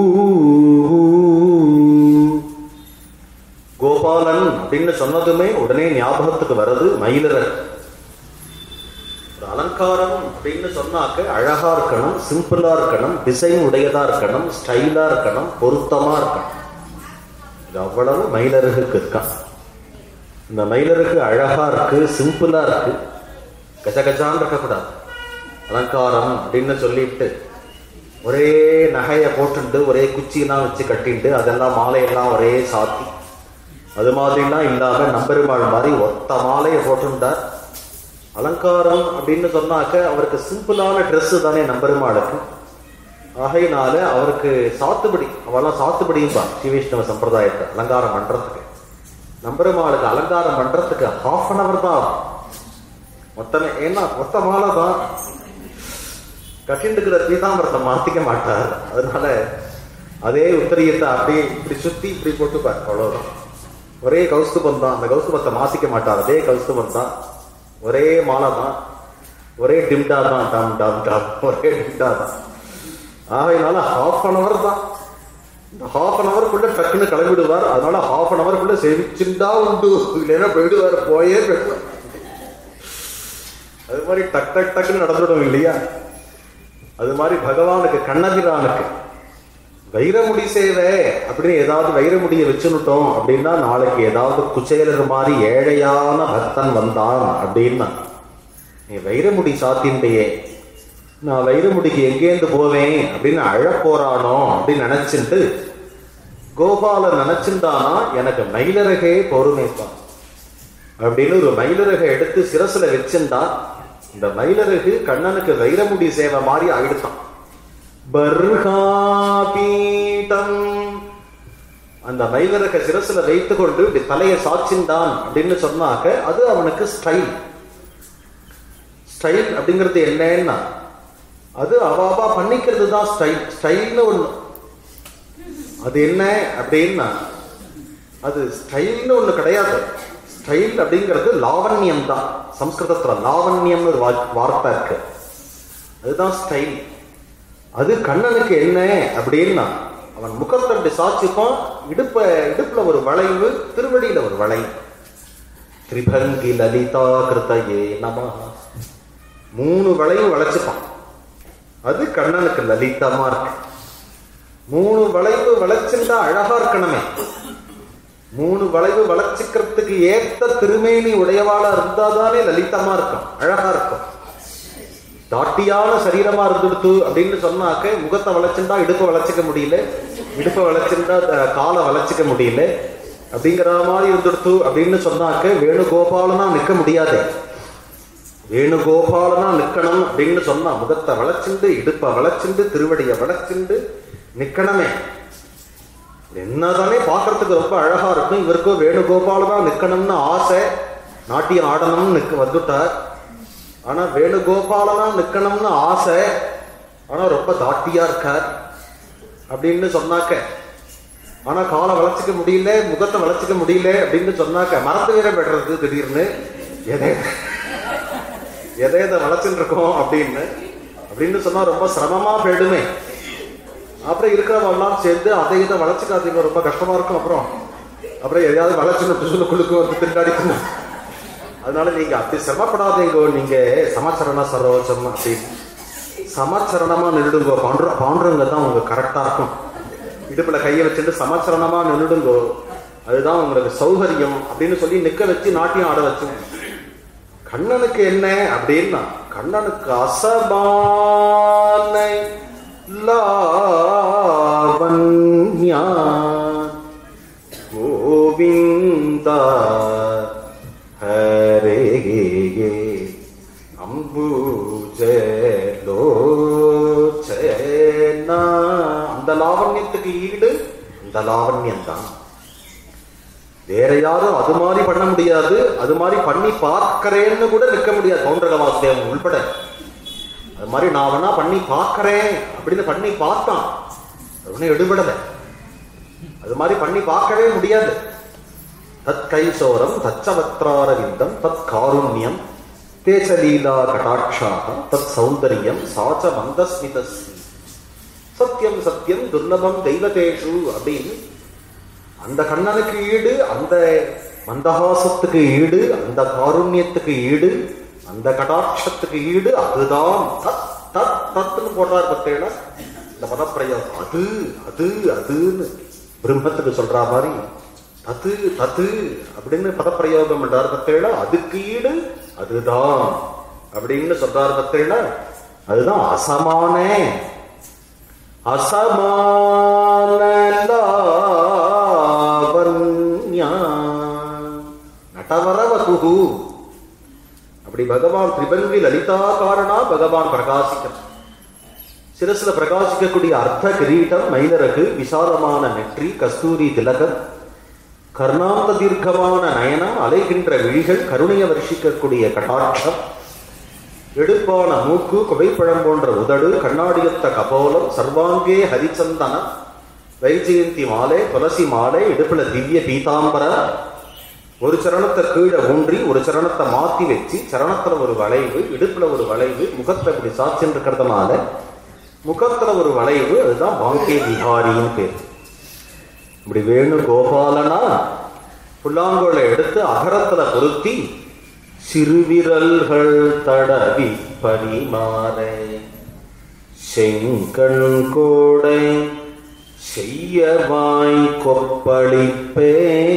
Speaker 1: கோபாலன் அப்படின்னு சொன்னதுமே உடனே ஞாபகத்துக்கு வர்றது மயிலரர் ஒரு அலங்காரம் அப்படின்னு சொன்னாக்க அழகா இருக்கணும் சிம்பிளா இருக்கணும் டிசைன் உடையதா இருக்கணும் ஸ்டைலா இருக்கணும் பொருத்தமா இருக்கணும் இது அவ்வளவு மயிலருகுக்கு இருக்கான் இந்த மயிலருக்கு அழகா இருக்கு சிம்பிளா இருக்கு கஜ கஜான்னு இருக்கக்கூடாது அலங்காரம் அப்படின்னு சொல்லிட்டு ஒரே நகையை போட்டுண்டு ஒரே குச்சியெல்லாம் வச்சு கட்டிண்டு அதெல்லாம் மாலையெல்லாம் ஒரே சாத்தி அது மாதிரிலாம் இல்லாம நம்பெருமாள் மாதிரி ஒத்த மாலையை போட்டுண்டார் அலங்காரம் அப்படின்னு சொன்னாக்க அவருக்கு சிம்பிளான Dress தானே நம்பெருமாளுக்கு ஆகையினால அவருக்கு சாத்துபடி அவெல்லாம் சாத்துபடியும்பா ஸ்ரீ வைஷ்ணவ சம்பிரதாயத்தை அலங்காரம் பண்றதுக்கு நம்பெருமாளுக்கு அலங்காரம் பண்றதுக்கு ஹாஃப் அன் அவர் தான் ஆகும். மொத்தமே ஏன்னா மொத்த மாலை தான் கட்டிண்டுக்கிற பீதாம்பரத்தை மாத்திக்க மாட்டார் அதனால அதே உத்தரியத்தை அப்படியே இப்படி சுத்தி இப்படி போட்டுப்பார் அவ்வளவுதான் ஒரே கௌஸ்துபம் தான் அந்த கௌஸ்துபத்தை மாத்திக்க மாட்டார் அதே கௌஸ்துபம் தான் ஒரே மாலை தான் ஒரே டிம்டா தான் டம் டம் டம் ஒரே டிம்டா தான் ஆகையினால ஹாஃப் அன் அவர் தான் இந்த ஹாஃப் அன் அவருக்குள்ள டக்குன்னு கிளம்பிடுவார் அதனால ஹாஃப் அன் அவருக்குள்ள செவிச்சுண்டா உண்டு இல்லைன்னா போயிடுவார் போயே போயிடுவார் அது மாதிரி டக் டக் டக்குன்னு நடந்துடும் இல்லையா அது மாதிரி பகவானுக்கு கண்ணபிரானுக்கு வைரமுடி சேவை அப்படின்னு ஏதாவது வைரமுடியை வச்சுனுட்டோம் அப்படின்னா நாளைக்கு ஏதாவது குச்சேலர் மாதிரி ஏழையான பக்தன் வந்தான் அப்படின்னா நீ வைரமுடி சாத்தின்டையே நான் வைரமுடிக்கு எங்கேருந்து போவேன் அப்படின்னு அழ போறானோ அப்படின்னு நினைச்சுட்டு கோபாலன் நினைச்சிருந்தானா எனக்கு மயிலரகே பொறுமைப்பா அப்படின்னு ஒரு மயிலரகை எடுத்து சிரசுல வச்சிருந்தா இந்த மயிலரகு கண்ணனுக்கு வைரமுடி சேவை மாதிரி ஆயிடுத்தான் பர்ஹாபீடம் அந்த மயிலரக சிரசுல வைத்துக் கொண்டு இப்படி தலையை சாச்சின்றான் அப்படின்னு சொன்னாக்க அது அவனுக்கு ஸ்டைல் ஸ்டைல் அப்படிங்கிறது என்னன்னா அது அவாவா பண்ணிக்கிறது தான் ஸ்டைல் ஸ்டைல்னு ஒண்ணு அது என்ன அப்படின்னா அது ஸ்டைல்னு ஒண்ணு கிடையாது ஸ்டைல் அப்படிங்கிறது லாவண்யம் தான் சம்ஸ்கிருதத்துல லாவண்யம்னு ஒரு வா- வார்த்தை இருக்கு அதுதான் ஸ்டைல் அது கண்ணனுக்கு என்ன அப்படின்னா அவன் முகத்தை அப்படி சாட்சிப்பான் இடுப்ப இடுப்புல ஒரு வளைவு திருவடியில ஒரு வளைவு திரிபங்கி லலிதா கிருத்தையே நம மூணு வளைவு வளைச்சுப்பான் அது கண்ணனுக்கு லலிதமா இருக்கு மூணு வளைவு வளைச்சுட்டா அழகா இருக்கணுமே மூணு வளைவு வளைச்சுக்கிறதுக்கு ஏத்த திருமேனி உடையவாளா இருந்தாதானே லலிதமா இருக்கும் அழகா இருக்கும் தாட்டியான சரீரமா இருந்துடுத்து அப்படின்னு சொன்னாக்க முகத்தை வளைச்சுட்டா இடுப்பை வளைச்சிக்க முடியல இடுப்பை வளைச்சுட்டா அஹ், காலை வளைச்சிக்க முடியல அப்படிங்கிற மாதிரி இருந்துடுத்து அப்படின்னு சொன்னாக்க வேணுகோபாலனா நிக்க முடியாது வேணுகோபாலனா நிக்கணும் அப்படின்னு சொன்னா முகத்தை வளைச்சுண்டு இடுப்பை வளைச்சுண்டு திருவடியை வளைச்சுண்டு நிக்கணுமே என்னதானே பார்க்கறதுக்கு ரொம்ப அழகா இருக்கும் இவருக்கும் வேணுகோபாலனா நிக்கணும்னு ஆசை நாட்டியம் ஆடணும்னு நிக்க வந்துட்டார் ஆனா வேணுகோபாலனா நிக்கணும்னு ஆசை ஆனா ரொம்ப தாட்டியா இருக்கார் அப்படின்னு சொன்னாக்க ஆனா காலை வளைச்சிக்க முடியல முகத்தை வளைச்சிக்க முடியல அப்படின்னு சொன்னாக்க மறந்து வேற பெடுறது திடீர்னு எதை எதை எதை வளைச்சுட்டு இருக்கோம் அப்படின்னு அப்படின்னு சொன்னா ரொம்ப சிரமமா போயிடுமே அப்புறம் இருக்கிறவெல்லாம் சேர்ந்து அதை இதை வளைச்சுக்காதீங்க ரொம்ப கஷ்டமா இருக்கும் அப்புறம் அப்புறம் எதையாவது வளைச்சுன்னு பிசுல குழுக்கு வந்து திண்டாடிக்கணும் அதனால நீங்க அப்படி சிரமப்படாதீங்க நீங்க சமாச்சரண சரோஜம் அப்படின்னு சமாச்சரணமா நின்றுடுங்க பாண்டு பாண்டுறவங்க தான் உங்க கரெக்டா இருக்கும் இடுப்புல கையை வச்சுட்டு சமாச்சரணமா நின்றுடுங்கோ அதுதான் உங்களுக்கு சௌகரியம் அப்படின்னு சொல்லி நிக்க வச்சு நாட்டியம் ஆட வச்சு கண்ணனுக்கு என்ன அப்படின்னா கண்ணனுக்கு அசபானை லாவண்யா கோவிந்தா ஹரே அம்புஜலோச்சனா அந்த லாவண்யத்துக்கு ஈடு இந்த லாவண்யம் தான் வேற யாரும் அது மாதிரி பண்ண முடியாது அது மாதிரி பண்ணி பார்க்கறேன்னு கூட நிற்க முடியாது பவுண்டரக வாசுதேவன் உள்பட அது மாதிரி நான் வேணா பண்ணி பார்க்கறேன் அப்படின்னு பண்ணி பார்த்தான் அது ஒன்றும் எடுபடல அது மாதிரி பண்ணி பார்க்கவே முடியாது தத் கைசோரம் தச்சவத்ராரவிந்தம் தத் காருண்யம் தேசலீலா கடாட்சாக தத் சௌந்தரியம் சாச்ச மந்தஸ்மிதஸ்மி சத்தியம் சத்தியம் துர்லபம் தெய்வதேஷு அப்படின்னு அந்த கண்ணனுக்கு ஈடு அந்த மந்தஹாசத்துக்கு ஈடு அந்த காருண்யத்துக்கு ஈடு அந்த கடாட்சத்துக்கு ஈடு அதுதான் தத் தத் தத்னு போடுறார் பத்தேனா இந்த பதப்பிரயோகம் அது அது அதுன்னு பிரம்மத்துக்கு சொல்ற மாதிரி தத்து தத்து அப்படின்னு பதப்பிரயோகம் பண்றார் பத்தேனா அதுக்கு ஈடு அதுதான் அப்படின்னு சொல்றார் பத்தேனா அதுதான் அசமானே அசமானலாவண்யா நடவரவகுகு அப்படி பகவான் திரிபங்கி லலிதா காரணா பகவான் பிரகாசிக்கம் சிரசுல பிரகாசிக்கக்கூடிய அர்த்த கிரீட்டம் மயிலரகு விசாலமான நெற்றி கஸ்தூரி திலகம் கர்ணாந்த தீர்க்கமான நயனம் அலைகின்ற விழிகள் கருணைய வருஷிக்கக்கூடிய கட்டாட்சம் எடுப்பான மூக்கு குவைப்பழம் போன்ற உதடு கண்ணாடியொத்த கபோலம் சர்வாங்கே ஹரிச்சந்தனம் வைஜெயந்தி மாலை துளசி மாலை இடுப்புல திவ்ய பீதாம்பர ஒரு சரணத்தை கீழே ஊன்றி ஒரு சரணத்தை மாத்தி வச்சு சரணத்துல ஒரு வளைவு இடுப்புல ஒரு வளைவு முகத்தை இப்படி சாட்சின்னு இருக்கிறதுனால முகத்துல ஒரு வளைவு அதுதான் வாங்கே விஹாரின்னு பேர் இப்படி வேணு கோபாலனா புல்லாங்குழலை எடுத்து அகரத்துல பொருத்தி சிறுவிரல்கள் தடவி பரிமாற செங்கண் கோடை செய்யவாய் கொப்பளிப்பே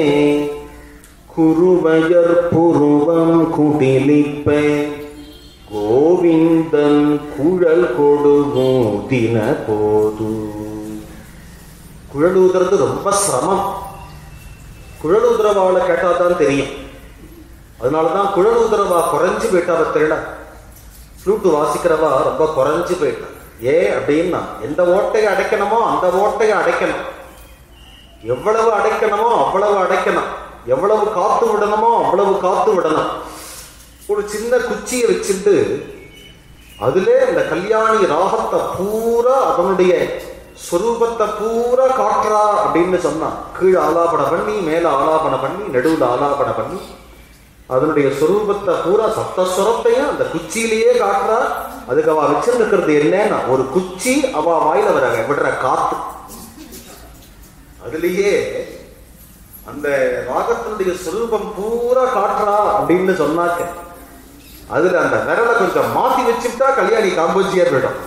Speaker 1: குருவையர் புருவம் குடிலிப்பே கோவிந்தன் குழல் கொடுவும் தின போது குழல் ஊதுறது ரொம்ப சிரமம் குழல் ஊதுறவாளை கேட்டாதான் தெரியும் அதனாலதான் குழல் ஊதுறவா குறைஞ்சு போயிட்டா பத்திரடா ஃப்ளூட்டு வாசிக்கிறவா ரொம்ப குறைஞ்சு போயிட்டா ஏ அப்படின்னா எந்த ஓட்டையை அடைக்கணுமோ அந்த ஓட்டையை அடைக்கணும் எவ்வளவு அடைக்கணுமோ அவ்வளவு அடைக்கணும் எவ்வளவு காத்து விடணுமோ அவ்வளவு காத்து விடணும் ஒரு சின்ன குச்சியை வச்சுட்டு அதிலே இந்த கல்யாணி ராகத்தை பூரா அதனுடைய ஸ்வரூபத்தை பூரா காட்டுறா அப்படின்னு சொன்னா கீழே ஆலாபனை பண்ணி மேல ஆலாபனை பண்ணி நடுவுல ஆலாபனை பண்ணி அதனுடைய சொரூபத்தை பூரா சப்தஸ்வரத்தையும் அந்த குச்சியிலேயே காட்டுறா அதுக்கு அவ வச்சிருக்கிறது என்னன்னா ஒரு குச்சி அவ வாயில வர விடுற காத்து அதுலயே அந்த ராகத்தினுடைய சொரூபம் பூரா காட்டுறா அப்படின்னு சொன்னாக்க அதுல அந்த விரலை கொஞ்சம் மாத்தி வச்சுட்டா கல்யாணி காம்போஜியா போயிடும்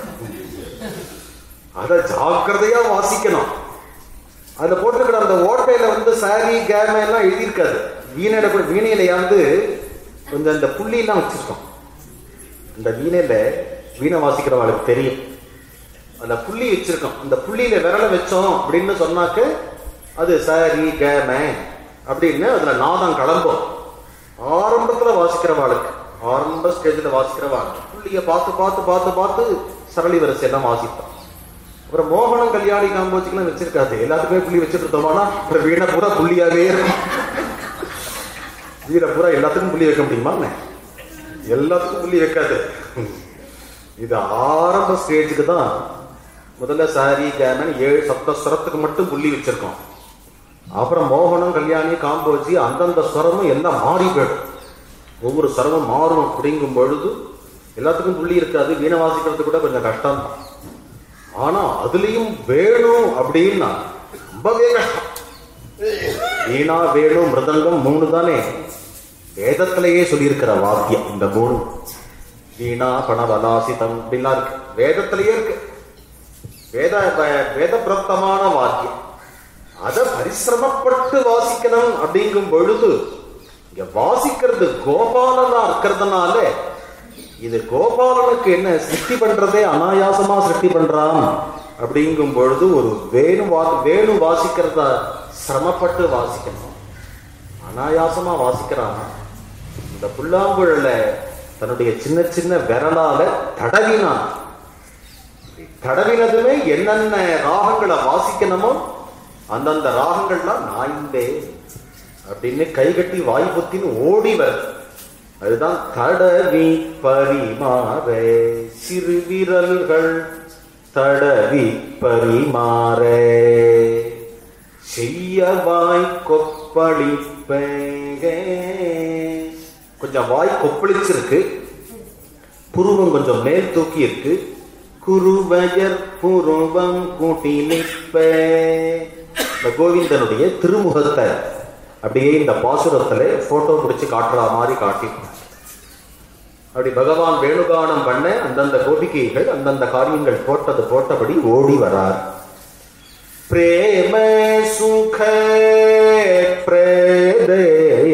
Speaker 1: அத ஜாக்கிரதையா வாசிக்கணும் அதுல போட்டிருக்கிற அந்த ஓட்டையில வந்து சாரி கேம எல்லாம் எழுதியிருக்காது வீணையில கூட வீணையிலையாவது கொஞ்சம் அந்த புள்ளி எல்லாம் வச்சிருக்கோம் இந்த வீணையில வீணை வாசிக்கிறவங்களுக்கு தெரியும் அந்த புள்ளி வச்சிருக்கோம் அந்த புள்ளியில விரல வச்சோம் அப்படின்னு சொன்னாக்க அது சாரி கேம அப்படின்னு அதுல நாதம் கிளம்பும் ஆரம்பத்துல வாசிக்கிறவாளுக்கு ஆரம்ப ஸ்டேஜ்ல வாசிக்கிறவாள் புள்ளிய பார்த்து பார்த்து பார்த்து பார்த்து சரளி வரிசை எல்லாம் வாசிப்பான் அப்புறம் மோகனம் கல்யாணி காம்போஜிக்கெல்லாம் வச்சிருக்காது எல்லாத்துக்குமே புள்ளி வச்சுட்டு இருந்தோம்னா அப்புறம் வீணை பூரா புள்ளியாவே இருக்கும் வீணை பூரா எல்லாத்துக்கும் புள்ளி வைக்க முடியுமா என்ன? எல்லாத்துக்கும் புள்ளி வைக்காது இது ஆரம்ப ஸ்டேஜுக்கு தான் முதல்ல சாரி கேமன் ஏழு சப்த ஸ்வரத்துக்கு மட்டும் புள்ளி வச்சிருக்கோம் அப்புறம் மோகனம் கல்யாணி காம்போஜி அந்தந்த ஸ்வரமும் எல்லாம் மாறி போயிடும் ஒவ்வொரு ஸ்வரமும் மாறும் அப்படிங்கும் பொழுது எல்லாத்துக்கும் புள்ளி இருக்காது வீணை வாசிக்கிறது கூட கொஞ்சம் கஷ்டம் தான் ஆனா அதுலயும் வேணும் அப்படின்னா ரொம்பவே கஷ்டம் வீணா வேணும் மிருதங்கம் மூணு தானே வேதத்திலேயே சொல்லியிருக்கிற வாக்கியம் இந்த மூணு வீணா பணவலாசிதம் அப்படிலாம் இருக்கு வேதத்திலேயே இருக்கு வேத வேத பிரப்தமான வாக்கியம் அத பரிசிரமப்பட்டு வாசிக்கணும் அப்படிங்கும் பொழுது இங்க வாசிக்கிறது கோபாலனா இருக்கிறதுனால இது கோபாலனுக்கு என்ன சிருஷ்டி பண்றதே அனாயாசமா சிருஷ்டி பண்றான் அப்படிங்கும் பொழுது ஒரு வேணு வா வேணு வாசிக்கிறத சிரமப்பட்டு வாசிக்கணும் அனாயாசமா வாசிக்கிறான் இந்த புல்லாங்குழல தன்னுடைய சின்ன சின்ன விரலால தடவினான் தடவினதுமே என்னென்ன ராகங்களை வாசிக்கணுமோ அந்தந்த ராகங்கள்லாம் நாய்ந்தே அப்படின்னு கைகட்டி வாய் பொத்தின்னு ஓடி வருது அதுதான் தடவி பரிமாற சிறு விரல்கள் தடவி பரிமாற செய்ய வாய் கொப்பளிப்பேங்க கொஞ்சம் வாய் கொப்பளிச்சிருக்கு புருவம் கொஞ்சம் மேல் தூக்கி இருக்கு குருவயர் புருவம் கூட்டி நிற்ப இந்த கோவிந்தனுடைய திருமுகத்தை அப்படியே இந்த பாசுரத்துல போட்டோ பிடிச்சு காட்டுற மாதிரி காட்டி அப்படி பகவான் வேணுகானம் பண்ண அந்தந்த கோபிகைகள் அந்தந்த காரியங்கள் போட்டது போட்டபடி ஓடி வரார் பிரேம சுக பிரேதே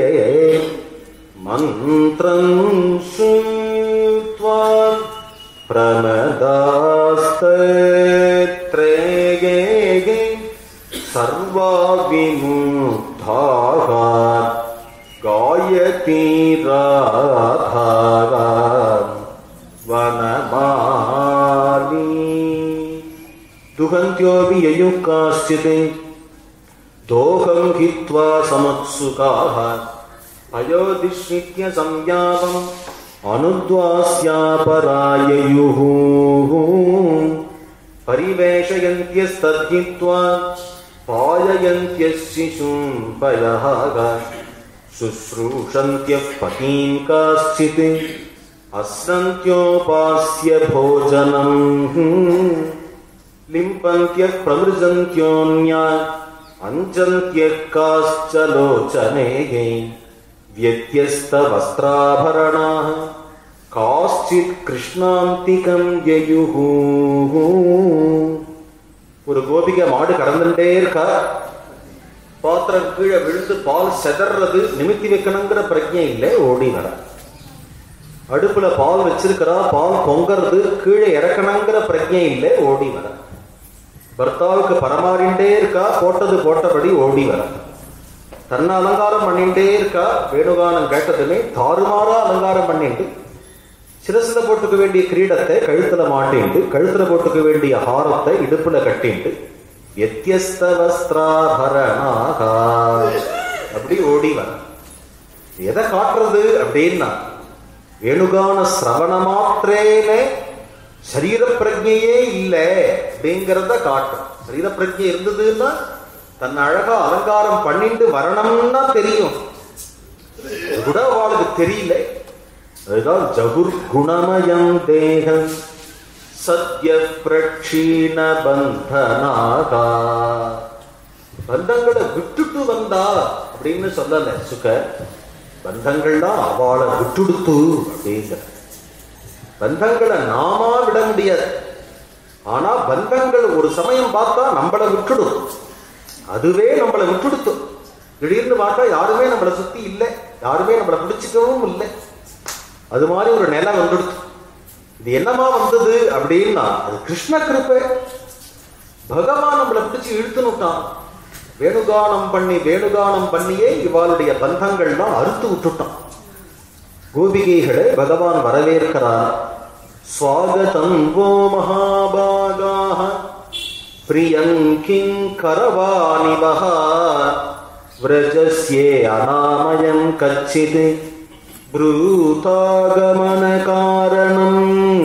Speaker 1: மந்திரம் சுத்வா பிரணதாஸ்தேகே சர்வா விமுக்தாக காயதி ராதாக வனமாலி दुहन्त्योऽपि ययुः काश्चित् दोहं हित्वा समुत्सुकाः अयोधिष्यित्य संज्ञापम् अनुद्वास्यापराययुः परिवेशयन्त्यस्तद्हित्वा पाययन्त्यः शिशुं पयः शुश्रूषन्त्यः पतीं काश्चित् अस्रन्त्योपास्य भोजनम् लिम्पन्त्यः प्रमृजन्त्योऽन्या अञ्जन्त्यः काश्च लोचनेः व्यत्यस्तवस्त्राभरणाः काश्चित् கிருஷ்ணாந்திகம் யயுः ஒரு கோபிகை மாடு கடந்துட்டே இருக்கா பாத்திரம் கீழே விழுந்து பால் செதறது நிமித்தி வைக்கணுங்கிற பிரஜை இல்லை ஓடி வர அடுப்புல பால் வச்சிருக்கிறா பால் பொங்கறது கீழே இறக்கணுங்கிற பிரஜை இல்லை ஓடி வர பர்த்தாவுக்கு பரமாறிண்டே இருக்கா போட்டது போட்டபடி ஓடி வர தன்னை அலங்காரம் பண்ணிட்டே இருக்கா வேணுகானம் கேட்டதுமே தாறுமாறா அலங்காரம் பண்ணிட்டு சிரசுல போட்டுக்க வேண்டிய கிரீடத்தை கழுத்துல மாட்டிண்டு கழுத்துல போட்டுக்க வேண்டிய ஹாரத்தை இடுப்புல கட்டிண்டு வியத்தியஸ்த வஸ்திராபரணாக அப்படி ஓடி வர எதை காட்டுறது அப்படின்னா வேணுகான சிரவண மாத்திரேனே சரீர பிரஜையே இல்லை அப்படிங்கிறத காட்டும் சரீர பிரஜை இருந்ததுன்னா தன் அழகா அலங்காரம் பண்ணிட்டு வரணும்னா தெரியும் அது கூட அவளுக்கு தெரியல அதுதான் ஜகுர் குணமயம் தேகம் சத்ய பிரக்ஷீண பந்தனாகா பந்தங்களை விட்டுட்டு வந்தா அப்படின்னு சொல்லல சுக பந்தங்கள் தான் அவளை விட்டுடுத்து அப்படிங்கிற பந்தங்களை நாமா விட முடியாது ஆனா பந்தங்கள் ஒரு சமயம் பார்த்தா நம்மளை விட்டுடும் அதுவே நம்மளை விட்டுடுத்து திடீர்னு பார்த்தா யாருமே நம்மளை சுத்தி இல்லை யாருமே நம்மளை பிடிச்சிக்கவும் இல்லை அது மாதிரி ஒரு நிலை வந்துடுச்சு இது என்னமா வந்தது அப்படின்னா அது கிருஷ்ண கிருப்பை பகவான் நம்மளை பிடிச்சு இழுத்துனுட்டான் வேணுகானம் பண்ணி வேணுகானம் பண்ணியே இவாளுடைய பந்தங்கள்லாம் அறுத்து விட்டுட்டான் கோபிகைகளை பகவான் வரவேற்கிறார் ஸ்வாகதம் வோ மகாபாகாக பிரியம் கிங் கரவாணிவஹ விரஜஸ்யே அநாமயம் கச்சித் ப்ரூதாகமன காரணம்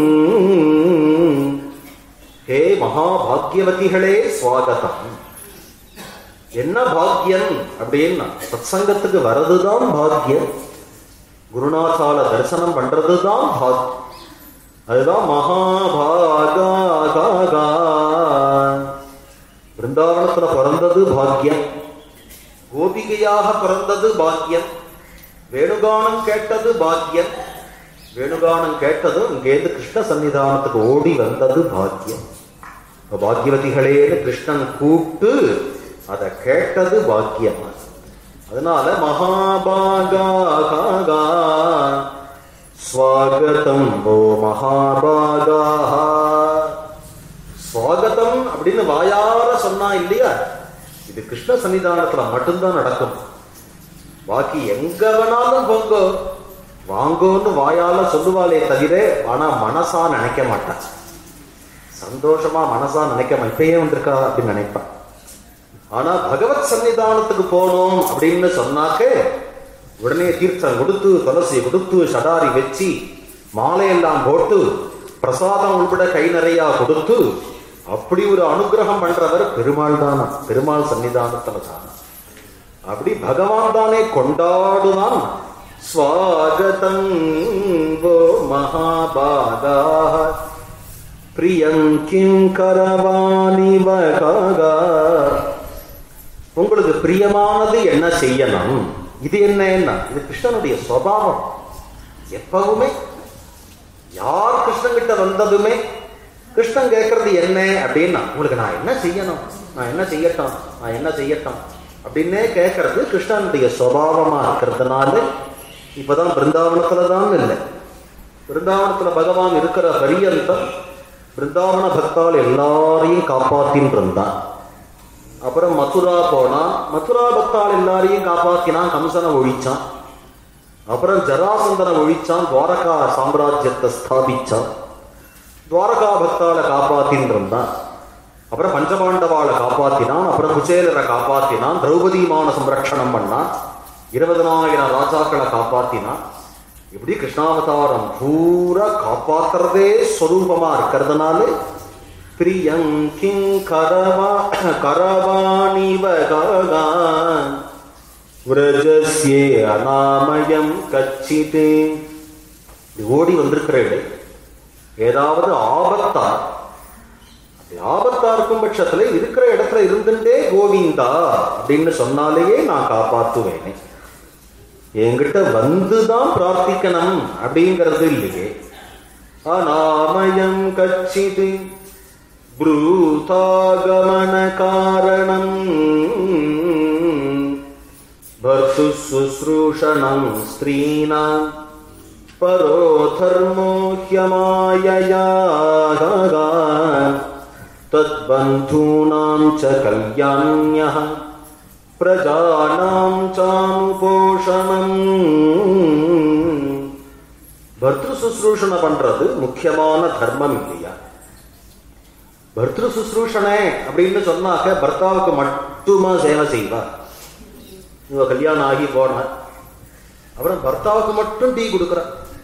Speaker 1: ஹே மகாபாகியவதிகளே ஸ்வாகதம் என்ன பாக்கியம் அப்படின்னா சத்சங்கத்துக்கு வர்றதுதான் பாக்கியம் குருநாதால தரிசனம் பண்றதுதான் பாக்கியம் அதுதான் மகாபாகா பிருந்தாவனத்துல பிறந்தது பாக்கியம் கோபிகையாக பிறந்தது பாக்கியம் வேணுகானம் கேட்டது பாக்கியம் வேணுகானம் கேட்டதும் இங்கேருந்து கிருஷ்ண சன்னிதானத்துக்கு ஓடி வந்தது பாக்கியம் இப்ப பாக்கியவதிகளேன்னு கிருஷ்ணன் கூப்பிட்டு அதை கேட்டது பாக்கியம் அதனால மகாபாகா ஸ்வாகதம் ஓ மகாபாகா ஸ்வாகதம் அப்படின்னு வாயார சொன்னா இல்லையா இது கிருஷ்ண சன்னிதானத்துல மட்டும்தான் நடக்கும் பாக்கி எங்க வேணாலும் போங்கோ வாங்கோன்னு வாயால சொல்லுவாளே தவிர ஆனா மனசா நினைக்க மாட்டான் சந்தோஷமா மனசா நினைக்க மாட்டான் இப்பயே வந்திருக்கா அப்படின்னு நினைப்பான் ஆனா பகவத் சன்னிதானத்துக்கு போனோம் அப்படின்னு சொன்னாக்க உடனே தீர்த்தம் கொடுத்து துளசி கொடுத்து சடாரி வச்சு மாலையெல்லாம் போட்டு பிரசாதம் உள்பட கை நிறையா கொடுத்து அப்படி ஒரு அனுகிரகம் பண்றவர் பெருமாள் தானா பெருமாள் சன்னிதானத்துல தானா அப்படி பகவான் தானே கொண்டாடுதான் ஸ்வாகதம் வோ மகாபாகா பிரியம் கிம் கரவாணி வகாகா உங்களுக்கு பிரியமானது என்ன செய்யணும் இது என்ன இது கிருஷ்ணனுடைய சுவாவம் எப்பவுமே யார் கிருஷ்ணன் கிட்ட வந்ததுமே கிருஷ்ணன் கேட்கறது என்ன அப்படின்னா உங்களுக்கு நான் என்ன செய்யணும் நான் என்ன செய்யட்டும் நான் என்ன செய்யட்டும் அப்படின்னே கேட்கறது கிருஷ்ணனுடைய சுவாவமா இருக்கிறதுனால இப்பதான் பிருந்தாவனத்துல தான் இல்லை பிருந்தாவனத்துல பகவான் இருக்கிற பரியந்தம் பிருந்தாவன பக்தால் எல்லாரையும் காப்பாத்தின்னு இருந்தான் அப்புறம் மதுரா போனான் மதுரா பக்தால் எல்லாரையும் காப்பாத்தினான் கம்சனை ஒழிச்சான் அப்புறம் ஜராசந்தனை ஒழிச்சான் துவாரகா சாம்ராஜ்யத்தை ஸ்தாபிச்சான் துவாரகா பக்தால காப்பாத்தின்னு இருந்தான் அப்புறம் பஞ்சபாண்டவாளை காப்பாத்தினான் அப்புறம் குச்சேலரை காப்பாத்தினான் திரௌபதிமான சம்ரட்சணம் பண்ணான் இருபதனாயிரம் ராஜாக்களை காப்பாத்தினான் இப்படி கிருஷ்ணாவதாரம் பூரா காப்பாத்துறதே ஸ்வரூபமா இருக்கிறதுனால பிரியம் கிங் கரவா கரவாணிவகான் விரஜஸ்யே அநாமயம் கச்சிதே ஓடி வந்திருக்கிறேன் ஏதாவது ஆபத்தா அப்படி ஆபத்தா இருக்கும் பட்சத்துல இருக்கிற இடத்துல இருந்துட்டே கோவிந்தா அப்படின்னு சொன்னாலேயே நான் காப்பாத்துவேனே என்கிட்ட வந்துதான் பிரார்த்திக்கணும் அப்படிங்கிறது இல்லையே அநாமயம் கச்சிது ப்ரூதாகமன காரணம் பர்த்து சுஸ்ரூஷணம் ஸ்திரீனாம் பரோ தர்மோ ஹ்யமாயயா தத்பந்தூனாம் ச கல்யாண்யः பிரஜானாம் சானுபோஷணம் பர்திரு சுஸ்ரூஷணை பண்றது முக்கியமான தர்மம் இல்லையா பர்திரு சுஸ்ரூஷணை அப்படின்னு சொன்னாக்க பர்த்தாவுக்கு மட்டுமா சேவை செய்வா இவ கல்யாணம் ஆகி போன அப்புறம் பர்த்தாவுக்கு மட்டும் டீ கொடுக்குற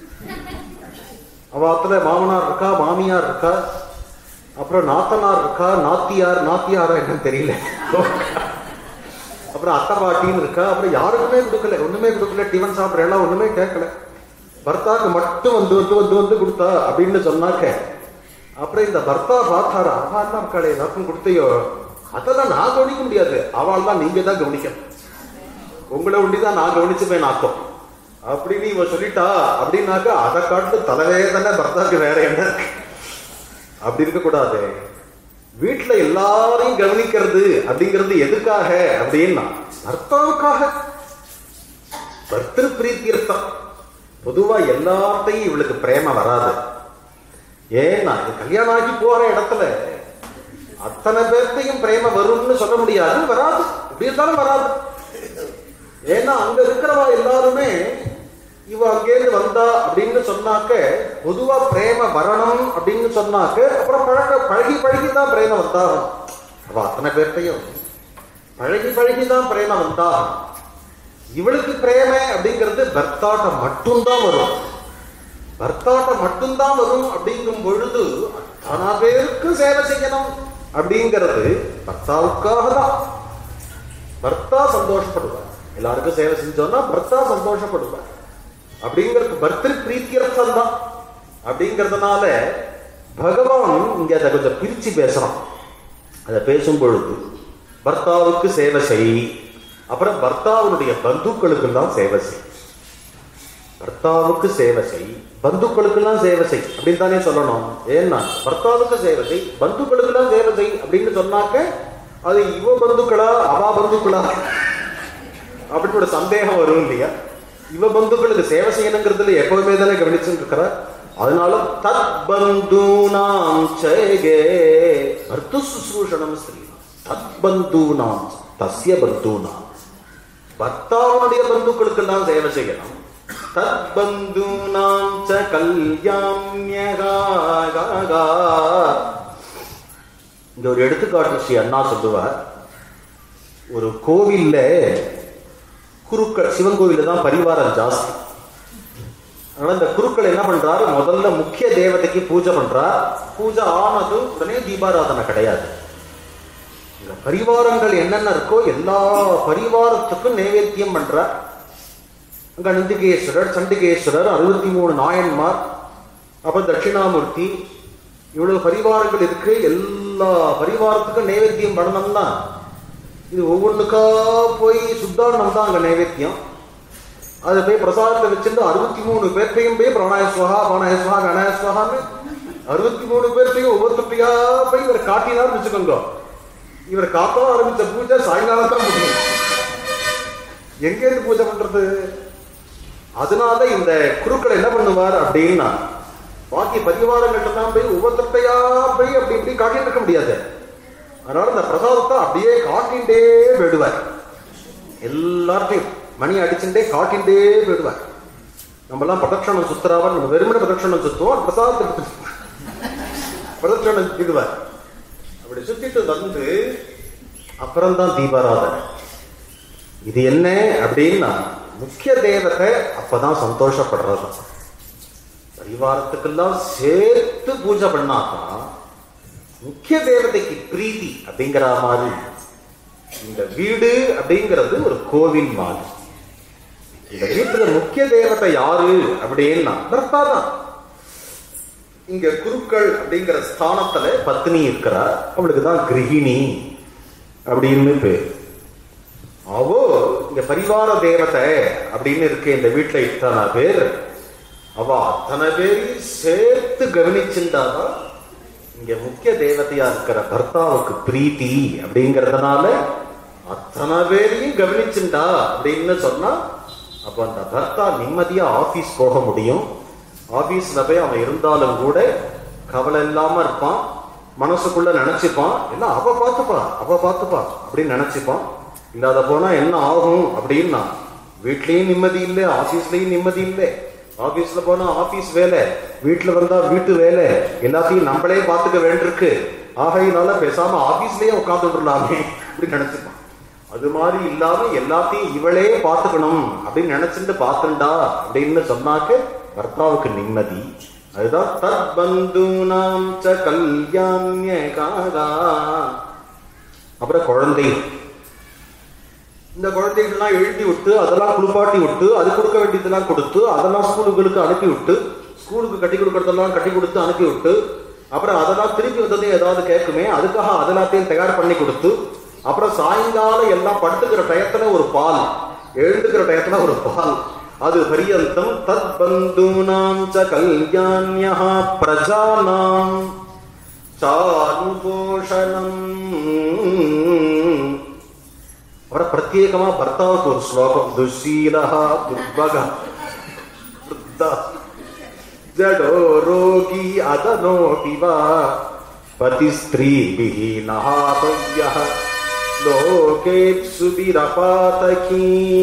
Speaker 1: அவாத்துல மாமனார் இருக்கா மாமியார் இருக்கா அப்புறம் நாத்தனார் இருக்கா நாத்தியார் நாத்தியாரா என்னன்னு தெரியல அப்புறம் அத்தை பாட்டின்னு இருக்கா அப்புறம் யாருக்குமே கொடுக்கல ஒண்ணுமே கொடுக்கல டிஃபன் சாப்பிட்ற எல்லாம் ஒண்ணுமே கேட்கல பர்த்தாக்கு மட்டும் வந்து வந்து வந்து வந்து கொடுத்தா அப்படின்னு சொன்னாக்க அப்புறம் இந்த பர்த்தா பார்த்தாரா அவள் தான் இருக்காளே எல்லாருக்கும் கொடுத்தையோ அதெல்லாம் நான் கவனிக்க முடியாது அவள் தான் நீங்க தான் கவனிக்கணும் உங்களை ஒண்டி தான் நான் கவனிச்சுப்பேன் ஆக்கும் அப்படின்னு இவ சொல்லிட்டா அப்படின்னாக்கா அதை காட்டு தலைவேதனை பர்த்தாக்கு வேற என்ன இருக்கு? அப்படி இருக்க கூடாது வீட்டுல எல்லாரையும் கவனிக்கிறது அப்படிங்கிறது எதுக்காக அப்படின்னா பர்த்தாவுக்காக பர்திரு பிரீத்தியர்த்தம் பொதுவா எல்லார்ட்டையும் இவளுக்கு பிரேம வராது ஏன்னா இது கல்யாணம் ஆகி போற இடத்துல அத்தனை பேர்த்தையும் பிரேம வரும்னு சொல்ல முடியாது வராது எப்படி இருந்தாலும் வராது ஏன்னா அங்க இருக்கிறவா எல்லாருமே இவ அங்கேருந்து வந்தா அப்படின்னு சொன்னாக்க பொதுவா பிரேம வரணும் அப்படின்னு சொன்னாக்க அப்புறம் பழக பழகி பழகி தான் பிரேம வந்தாகும் அவ அத்தனை பேர்த்தையும் பழகி பழகி தான் பிரேம வந்தாகும் இவளுக்கு பிரேமை அப்படிங்கிறது பர்த்தாட்டம் மட்டும்தான் வரும் பர்த்தாட்டம் மட்டும்தான் வரும் அப்படிங்கும் பொழுது அத்தனை பேருக்கு சேவை செய்யணும் அப்படிங்கிறது பர்த்தாவுக்காக தான் பர்த்தா சந்தோஷப்படுவார் எல்லாருக்கும் சேவை செஞ்சோம்னா பர்த்தா சந்தோஷப்படுவார் அப்படிங்கிறது பர்திரு பிரீத்தியர்த்தம் தான் அப்படிங்கிறதுனால பகவான் இங்க அதை கொஞ்சம் பிரிச்சு பேசுறான் அதை பேசும் பொழுது பர்த்தாவுக்கு சேவை செய் அப்புறம் பர்த்தாவினுடைய பந்துக்களுக்கெல்லாம் சேவை செய் பர்த்தாவுக்கு சேவை செய் பந்துக்களுக்கெல்லாம் சேவை செய் அப்படின்னு தானே சொல்லணும் ஏன்னா பர்த்தாவுக்கு சேவை செய் பந்துக்களுக்கெல்லாம் சேவை செய் அப்படின்னு சொன்னாக்க அது இவ பந்துக்களா அவா பந்துக்களா அப்படின்னு ஒரு சந்தேகம் வரும் இல்லையா இவ பந்துக்களுக்கு சேவை செய்யணுங்கிறதுல எப்பவுமே தானே கவனிச்சுட்டு இருக்கிற அதனால தத் பந்தூனாம் சேகே பர்த்து சுசூஷணம் ஸ்ரீ தத் பந்தூனாம் தஸ்ய பந்தூனாம் பர்த்தாவுடைய பந்துக்களுக்கெல்லாம் சேவை செய்யணும் தத் பந்தூனாம் ச கல்யாண்யகா இங்க ஒரு எடுத்துக்காட்டு ஸ்ரீ அண்ணா சொல்லுவார் ஒரு கோவில்ல குருக்கள் சிவன் கோவில்ல தான் பரிவாரம் ஜாஸ்தி அதனால இந்த குருக்கள் என்ன பண்றாரு முதல்ல முக்கிய தேவதைக்கு பூஜை பண்றார் பூஜை ஆனதும் உடனே தீபாராதனை கிடையாது இந்த பரிவாரங்கள் என்னென்ன இருக்கோ எல்லா பரிவாரத்துக்கும் நைவேத்தியம் பண்றார் அங்க நந்திகேஸ்வரர் சண்டிகேஸ்வரர் அறுபத்தி மூணு நாயன்மார் அப்புறம் தட்சிணாமூர்த்தி இவ்வளவு பரிவாரங்கள் இருக்கு எல்லா பரிவாரத்துக்கும் நைவேத்தியம் பண்ணணும்னா இது ஒவ்வொன்றுக்கா போய் சுத்தாரணம் தான் அங்க நைவேத்தியம் அதை போய் பிரசாதத்தை வச்சிருந்து அறுபத்தி மூணு பேர்த்தையும் போய் பிரணாயஸ்வகா பானாயஸ்வகா கணாயஸ்வகான்னு அறுபத்தி மூணு பேர்த்தையும் ஒவ்வொருத்தையா போய் இவர் காட்டினார்னு வச்சுக்கோங்க இவர் காத்தா ஆரம்பிச்ச பூஜை சாயங்காலம் தான் முடியும் எங்க இருந்து பூஜை பண்றது அதனால இந்த குருக்கள் என்ன பண்ணுவார் அப்படின்னா பாக்கி பரிவாரங்கள்ட்ட தான் போய் ஒவ்வொருத்தையா போய் அப்படி இப்படி காட்டிட்டு இருக்க முடியாது அதனால இந்த பிரசாதத்தை அப்படியே காட்டிண்டே போயிடுவார் எல்லார்ட்டையும் மணி அடிச்சுட்டே காட்டிண்டே போயிடுவார் நம்மலாம் பிரதட்சணம் சுத்துறாவா நம்ம வெறுமனே பிரதட்சணம் சுத்துவோம் பிரசாதத்தை எடுத்துட்டு பிரதட்சணம் சுத்திடுவார் அப்படி சுத்திட்டு வந்து அப்புறம்தான் தீபாராதனை இது என்ன அப்படின்னா முக்கிய தேவத்தை அப்பதான் சந்தோஷப்படுறது பரிவாரத்துக்கெல்லாம் சேர்த்து பூஜை பண்ணாதான் முக்கிய தேவதைக்கு பிரீதி அப்படிங்கிற மாதிரி இந்த வீடு அப்படிங்கிறது ஒரு கோவில் மாதிரி இந்த வீட்டுல முக்கிய தேவதை யாரு அப்படின்னா பர்த்தா தான் இங்க குருக்கள் அப்படிங்கிற ஸ்தானத்துல பத்னி இருக்கிறார் அவளுக்கு தான் கிரகிணி அப்படின்னு பேர் அவோ இங்க பரிவார தேவதை அப்படின்னு இருக்கு இந்த வீட்டுல இத்தனை பேர் அவ அத்தனை பேரையும் சேர்த்து கவனிச்சுட்டாதான் இங்க முக்கிய தேவதையா இருக்கிற பர்த்தாவுக்கு பிரீத்தி அப்படிங்கறதுனால அத்தனை பேரையும் கவனிச்சுண்டா அப்படின்னு சொன்னா அப்ப அந்த பர்த்தா நிம்மதியா ஆபீஸ் போக முடியும் ஆபீஸ்ல போய் அவன் இருந்தாலும் கூட கவலை இல்லாம இருப்பான் மனசுக்குள்ள நினைச்சுப்பான் எல்லாம் அவ பார்த்துப்பா அவ பார்த்துப்பா அப்படின்னு நினைச்சுப்பான் இல்லாத போனா என்ன ஆகும் அப்படின்னா வீட்லயும் நிம்மதி இல்லை ஆபீஸ்லயும் நிம்மதி இல்லை ஆபீஸ்ல போனா ஆபீஸ் வேலை வீட்டுல வந்தா வீட்டு வேலை எல்லாத்தையும் நம்மளே பார்த்துக்க வேண்டியிருக்கு ஆகையினால பேசாம ஆபீஸ்லயே உட்காந்துடலாமே அப்படின்னு நினைச்சுப்பான் அது மாதிரி இல்லாம எல்லாத்தையும் இவளே பார்த்துக்கணும் அப்படின்னு நினைச்சுட்டு பார்த்துண்டா அப்படின்னு சொன்னாக்க கர்த்தாவுக்கு நிம்மதி அதுதான் தத் பந்துனாம் ச கல்யாண்ய அப்புறம் குழந்தை இந்த குழந்தைகள்லாம் எழுதி விட்டு அதெல்லாம் குளிப்பாட்டி விட்டு அது கொடுக்க வேண்டியதெல்லாம் கொடுத்து அதெல்லாம் ஸ்கூலுகளுக்கு அனுப்பி விட்டு ஸ்கூலுக்கு கட்டி கொடுக்கறதெல்லாம் கட்டி கொடுத்து அனுப்பி விட்டு அப்புறம் அதெல்லாம் திருப்பி வந்ததையும் ஏதாவது கேட்குமே அதுக்காக அதெல்லாத்தையும் தயார் பண்ணி கொடுத்து அப்புறம் சாயங்காலம் எல்லாம் படுத்துக்கிற டயத்துல ஒரு பால் எழுந்துக்கிற டயத்துல ஒரு பால் அது பரியந்தம் தத் பந்தூனாம் ச கல்யாண்யः பிரஜானாம் சானுபோஷணம் அவரை பிரத்யேகமா பர்த்தாவுக்கு ஒரு ஸ்லோகம் துஷீலஹா துர்பகா वृद्धा जडो रोगी अदनोऽपि वा पतिस्त्रीभिः नहातव्यः லோகேப்சுபிரபாதகீ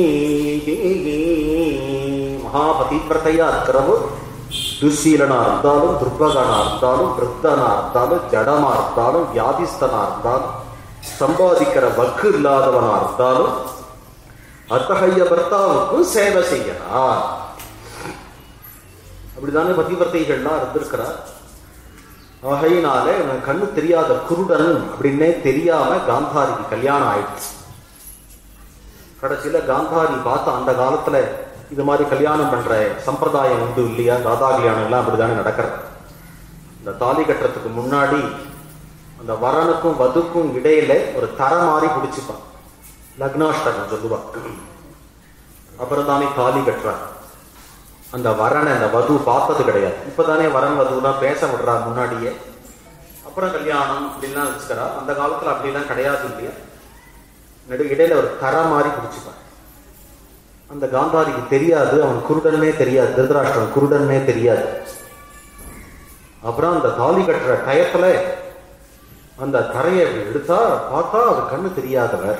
Speaker 1: மகாபதிவிரதையா இருக்கிறவர் துஷீலனா இருந்தாலும் துர்பகனா இருந்தாலும் விருத்தனா இருந்தாலும் ஜடமா இருந்தாலும் வியாதிஸ்தனா இருந்தாலும் சம்பாதிக்கிற வக்கு இல்லாதவனா இருந்தாலும் அத்தகைய பர்த்தாவுக்கும் சேவை செய்யலாம் அப்படிதானே பதிவர்த்தைகள்லாம் இருந்திருக்கிறார் ஆகையினால இவன் கண்ணு தெரியாத குருடன் அப்படின்னே தெரியாம காந்தாரிக்கு கல்யாணம் ஆயிடுச்சு கடைசியில காந்தாரி பார்த்த அந்த காலத்துல இது மாதிரி கல்யாணம் பண்ற சம்பிரதாயம் உண்டு இல்லையா ராதா கல்யாணம் எல்லாம் அப்படிதானே நடக்கிறது இந்த தாலி கட்டுறதுக்கு முன்னாடி அந்த வரனுக்கும் வதுக்கும் இடையில ஒரு தர மாதிரி பிடிச்சிப்பான் லக்னாஷ்டகம் சொல்லுவா அப்புறம் தானே தாலி கட்டுறான் அந்த வரனை அந்த வது பார்த்தது கிடையாது இப்பதானே வரன் வதுலாம் பேச விடுறா முன்னாடியே அப்புறம் கல்யாணம் அப்படின்லாம் வச்சுக்கிறா அந்த காலத்துல அப்படிலாம் கிடையாது இல்லையா நடு இடையில ஒரு தர மாதிரி பிடிச்சிப்பான் அந்த காந்தாரிக்கு தெரியாது அவன் குருடன்னே தெரியாது திருதராஷ்டிரன் குருடன்னே தெரியாது அப்புறம் அந்த தாலி கட்டுற டயத்துல அந்த தரையை அப்படி எடுத்தா பார்த்தா அது கண்ணு தெரியாதவர்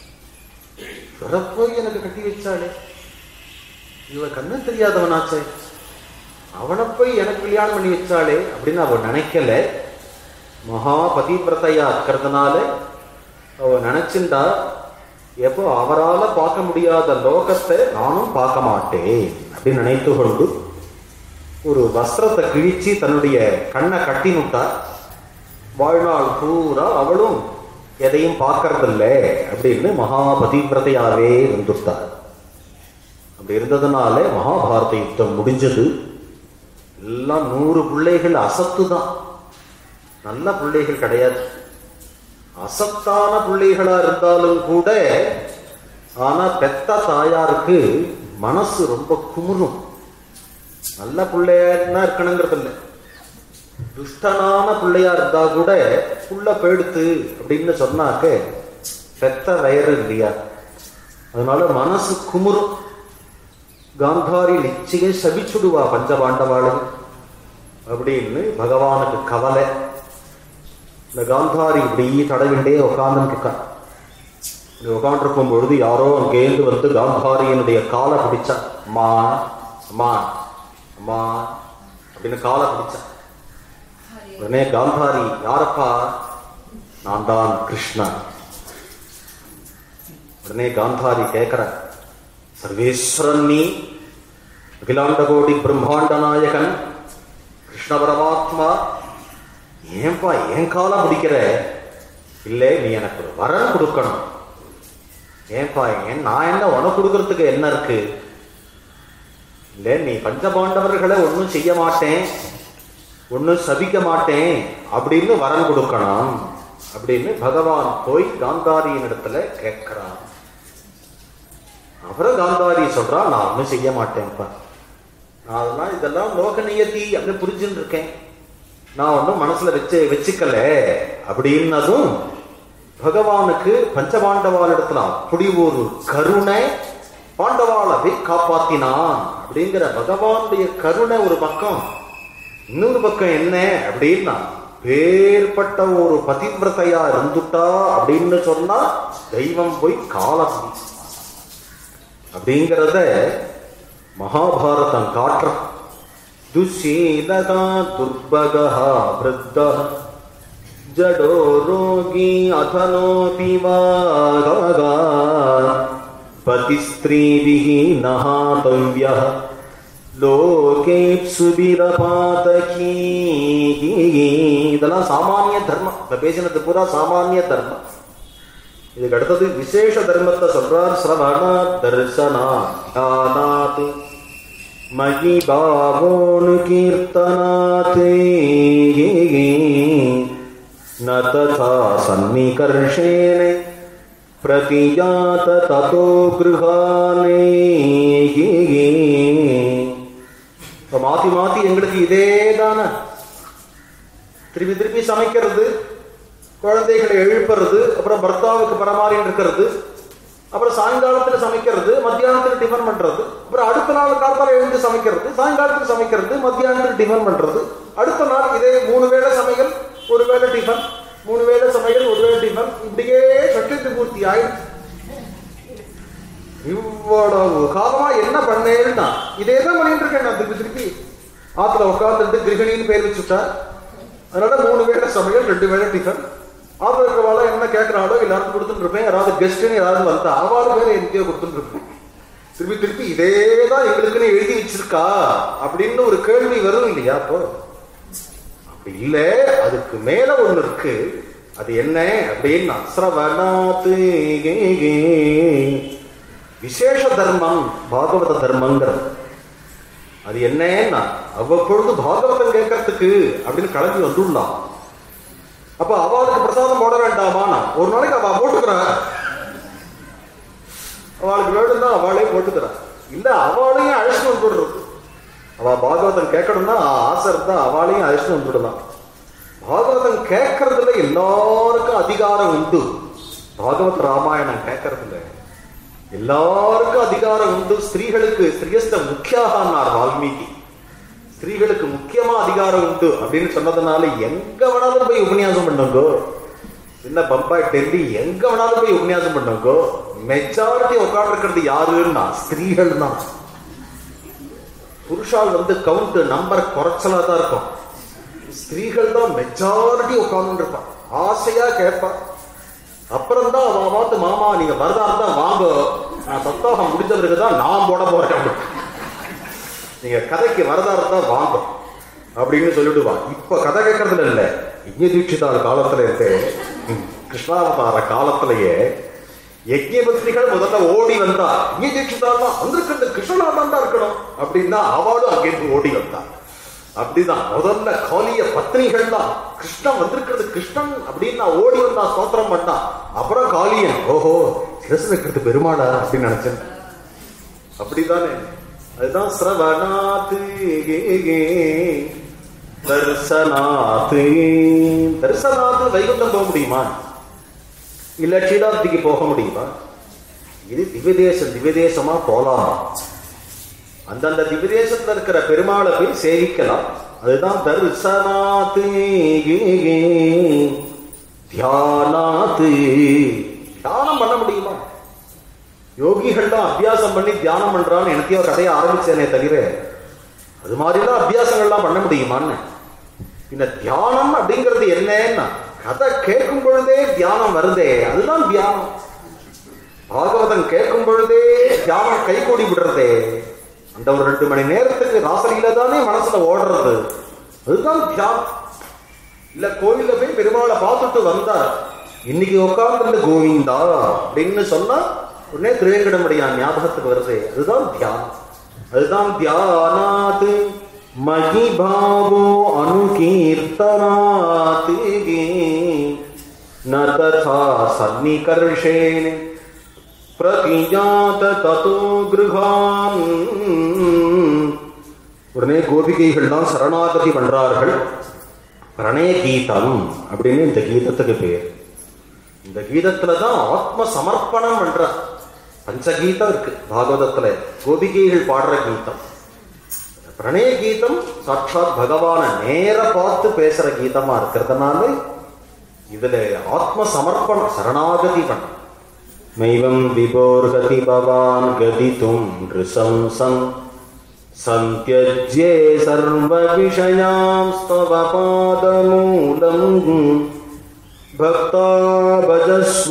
Speaker 1: போய் எனக்கு கட்டி வச்சாளே இவ கண்ணு தெரியாதவனாச்சே அவனை போய் எனக்கு கல்யாணம் பண்ணி வச்சாளே அப்படின்னு அவ நினைக்கல மகா பதிவிரதையா இருக்கிறதுனால அவ நினைச்சுண்டா எப்போ அவரால பார்க்க முடியாத லோகத்தை நானும் பார்க்க மாட்டேன் அப்படின்னு நினைத்து கொண்டு ஒரு வஸ்திரத்தை கிழிச்சு தன்னுடைய கண்ணை கட்டினுட்டா வாழ்நாள் பூரா அவளும் எதையும் பார்க்கறதில்ல அப்படின்னு மகா பதிவிரதையாவே இருந்துட்டார் அப்படி இருந்ததுனால மகாபாரத யுத்தம் முடிஞ்சது எல்லாம் நூறு பிள்ளைகள் அசத்து தான் நல்ல பிள்ளைகள் கிடையாது அசத்தான பிள்ளைகளா இருந்தாலும் கூட ஆனா பெத்த தாயாருக்கு மனசு ரொம்ப குமுறும் நல்ல பிள்ளையா இருக்கணுங்கிறது இல்லை துஷ்டனான பிள்ளையா இருந்தா கூட புள்ள போயிடுத்து அப்படின்னு சொன்னாக்க பெத்த வயறு இல்லையா அதனால மனசு குமுறும் காந்தாரி நிச்சய சபிச்சுடுவா பஞ்சபாண்டவாளும் அப்படின்னு பகவானுக்கு கவலை இந்த காந்தாரி இப்படி தடவிண்டே உட்கார்ந்துருக்கா இப்படி உட்காந்துருக்கும் பொழுது யாரோ அங்கேருந்து வந்து காந்தாரியினுடைய காலை பிடிச்சா அம்மா அம்மா அம்மா அப்படின்னு காலை பிடிச்சா உடனே காந்தாரி யாரப்பா நான் தான் கிருஷ்ணன் உடனே காந்தாரி கேட்கிற சர்வேஸ்வரன் நீ அகிலாண்ட கோடி பிரம்மாண்ட நாயகன் கிருஷ்ண பரமாத்மா ஏன்பா என் காலம் பிடிக்கிற இல்லை நீ எனக்கு ஒரு வரம் கொடுக்கணும் ஏன்பா ஏன் நான் என்ன உனக்கு கொடுக்கறதுக்கு என்ன இருக்கு இல்லை நீ பஞ்சபாண்டவர்களை ஒன்றும் செய்ய மாட்டேன் ஒன்றும் சபிக்க மாட்டேன் அப்படின்னு வரம் கொடுக்கணும் அப்படின்னு பகவான் போய் காந்தாரியின் இடத்துல கேட்கிறான் அப்புறம் காந்தாரி சொல்றா நான் ஒன்றும் செய்ய மாட்டேன்ப்பா நான் அதெல்லாம் இதெல்லாம் லோக நியதி அப்படின்னு புரிஞ்சுன்னு இருக்கேன் நான் ஒன்றும் மனசுல வச்சு வச்சுக்கல அப்படின்னதும் பகவானுக்கு பஞ்சபாண்டவாளிடத்துல அப்படி ஒரு கருணை பாண்டவாளவை காப்பாத்தினான் அப்படிங்கிற பகவானுடைய கருணை ஒரு பக்கம் இன்னொரு பக்கம் என்ன அப்படின்னா பேர்பட்ட ஒரு பதிவிரதையா இருந்துட்டா அப்படின்னு சொன்னா தெய்வம் போய் காலம் அப்படிங்கிறத மகாபாரதம் காட்டுற துஷீலகா துர்பகா விருத்த ஜடோ ரோகி அதனோபி வாகா பதிஸ்திரீபிः நகாதவ்யः லோகேப்சுபிரபாதகீ இதெல்லாம் சாமானிய தர்மம் இப்ப பேசினது பூரா சாமானிய தர்மம் இதுக்கு அடுத்தது விசேஷ தர்மத்தை சொல்றார் சிரவணா தர்சனா தியானாத் மகி பாவோனு கீர்த்தனாத் ந ததா சன்னிகர்ஷேன பிரதிஜாத ததோ கிருஹானே மாத்தி மாத்தி எங்களுக்கு இதே தானே திருப்பி திருப்பி சமைக்கிறது குழந்தைகளை எழுப்புறது அப்புறம் பர்த்தாவுக்கு பரமாறின்னு இருக்கிறது அப்புறம் சாயங்காலத்துல சமைக்கிறது மத்தியானத்துல டிஃபன் பண்றது அப்புறம் அடுத்த நாள் காலத்தால எழுந்து சமைக்கிறது சாயங்காலத்துல சமைக்கிறது மத்தியானத்துல டிஃபன் பண்றது அடுத்த நாள் இதே மூணு வேளை சமையல் ஒரு வேளை டிஃபன் மூணு வேளை சமையல் ஒரு வேளை டிஃபன் இப்படியே சட்டத்து பூர்த்தி ஆயிடுச்சு இவ்வளவு காலமா என்ன பண்ணேன்னா இதே தான் பண்ணிட்டு இருக்கேன் நான் திருப்பி திருப்பி ஆத்துல உட்காந்துட்டு கிரகணின்னு பேர் வச்சுட்டா அதனால மூணு வேளை சமையல் ரெண்டு வேளை டிஃபன் ஆத்துல இருக்கிறவாள என்ன கேட்கறாளோ எல்லாருக்கும் கொடுத்துட்டு இருப்பேன் யாராவது கெஸ்ட்னு யாராவது வந்தா அவள் வேற எங்கேயோ கொடுத்துட்டு இருப்பேன் திருப்பி திருப்பி இதே தான் எங்களுக்குன்னு எழுதி வச்சிருக்கா அப்படின்னு ஒரு கேள்வி வரும் இல்லையா அப்போ அப்படி இல்ல அதுக்கு மேல ஒண்ணு இருக்கு அது என்ன அப்படின்னா சிரவணாத்து விசேஷ தர்மம் பாகவத தர்மங்கிறது அது என்னன்னா அவ்வப்பொழுது பாகவதம் கேட்கறதுக்கு அப்படின்னு கிளம்பி வந்துள்ளான் அப்ப அவளுக்கு பிரசாதம் போட வேண்டாமா ஒரு நாளைக்கு அவ போட்டுக்கிறா அவளுக்கு வேணும்னா அவளே போட்டுக்கிறா இல்ல அவளையும் அழைச்சிட்டு வந்துடுறது அவ பாகவதம் கேட்கணும்னா ஆசை இருந்தா அவளையும் அழைச்சிட்டு வந்துடலாம் பாகவதம் கேட்கறதுல எல்லாருக்கும் அதிகாரம் உண்டு பாகவத் ராமாயணம் கேட்கறதுல எல்லாருக்கும் அதிகாரம் உண்டு ஸ்திரீகளுக்கு ஸ்திரியஸ்த முக்கியாகனார் வால்மீகி ஸ்திரீகளுக்கு முக்கியமா அதிகாரம் உண்டு அப்படின்னு சொன்னதுனால எங்க வேணாலும் போய் உபன்யாசம் பண்ணுங்கோ சின்ன பம்பாய் டெல்லி எங்க வேணாலும் போய் உபன்யாசம் பண்ணுங்கோ மெஜாரிட்டி உட்காந்துருக்கிறது யாருன்னா ஸ்திரீகள் தான் புருஷால் வந்து கவுண்ட் நம்பர் குறைச்சலா தான் இருக்கும் ஸ்திரீகள் தான் மெஜாரிட்டி உட்கார்ந்து இருப்பான் ஆசையா கேட்பான் அப்புறம் தான் அவன் பார்த்து மாமா நீங்க வரதா இருந்தா வாங்க நான் சப்தாகம் முடிஞ்ச பிறகு தான் நான் போட போறேன் அப்படின்னு. நீங்க கதைக்கு வரதா இருந்தா வாங்க அப்படின்னு சொல்லிடுவான் இப்ப கதை கேட்கறதுல இல்ல யஜ்ய தீட்சிதார் காலத்துல இருந்து கிருஷ்ணாவதார காலத்திலேயே யஜ்யபத்னிகள் முதல்ல ஓடி வந்தா யஜ்ய தீட்சிதார் தான் வந்திருக்கிறது கிருஷ்ணனா தான் இருக்கணும் அப்படின்னா அவளும் அங்கிருந்து ஓடி வந்தா அப்படிதான் முதல்ல காலிய பத்னிகள் தான் கிருஷ்ணன் வந்திருக்கிறது கிருஷ்ணன் அப்படின்னு ஓடி வந்தா ஸ்தோத்திரம் பண்ணான் அப்புறம் காளியன் ஓஹோ சிரசு வைக்கிறது பெருமாளா அப்படின்னு நினைச்சேன் அப்படிதானே அதுதான் சிரவணாத்து தர்சனாத்து தர்சனாத்து வைகுண்டம் போக முடியுமா இல்ல சீடாப்திக்கு போக முடியுமா இது திவ்யதேசம் திவ்யதேசமா போலாம் அந்தந்த திவ்யதேசத்துல இருக்கிற பெருமாளை போய் சேவிக்கலாம் அதுதான் தர்சனாத்து தியானாத்து தியானம் பண்ண முடியுமா யோகிகள்லாம் அபியாசம் பண்ணி தியானம் பண்றான்னு எனக்கே ஒரு கதையை ஆரம்பிச்சேனே தவிர அது மாதிரிலாம் அபியாசங்கள்லாம் பண்ண முடியுமான்னு இந்த தியானம் அப்படிங்கிறது என்னன்னா கதை கேட்கும் பொழுதே தியானம் வருதே அதுதான் தியானம் பாகவதம் கேட்கும் பொழுதே தியானம் கைகூடி விடுறதே அந்த ஒரு ரெண்டு மணி நேரத்துக்கு ராசலியில தானே மனசுல ஓடுறது அதுதான் தியானம் இல்ல கோவில்ல போய் பெருமாளை பார்த்துட்டு வந்தார் இன்னைக்கு உட்கார்ந்து கோவிந்தா அப்படின்னு சொன்னா உடனே திருவேங்கடமுடியா ஞாபகத்துக்கு வருது அதுதான் தியானம் அதுதான் தியானாத் மகிபாவோ அனுகீர்த்தனாத் ந ததா சன்னிகர்ஷேன பிரதிஜாத ததோ கிருகான் உடனே கோபிகைகள் தான் சரணாகதி பண்றார்கள் பிரணய கீதம் அப்படின்னு இந்த கீதத்துக்கு பேர் இந்த கீதத்துல தான் ஆத்ம சமர்ப்பணம் பண்ற பஞ்சகீதம் இருக்கு பாகவதத்துல கோபிகைகள் பாடுற கீதம் பிரணய கீதம் சாட்சாத் பகவான நேர பார்த்து பேசுற கீதமா இருக்கிறதுனால இதுல ஆத்ம சமர்ப்பணம் சரணாகதி பண்ண மைவம் விபோர்கதி பவான் கதித்தும் ரிசம்சம் सन्त्यज्ये सर्वविषयांस्तव पादमूलम् भक्ता भजस्व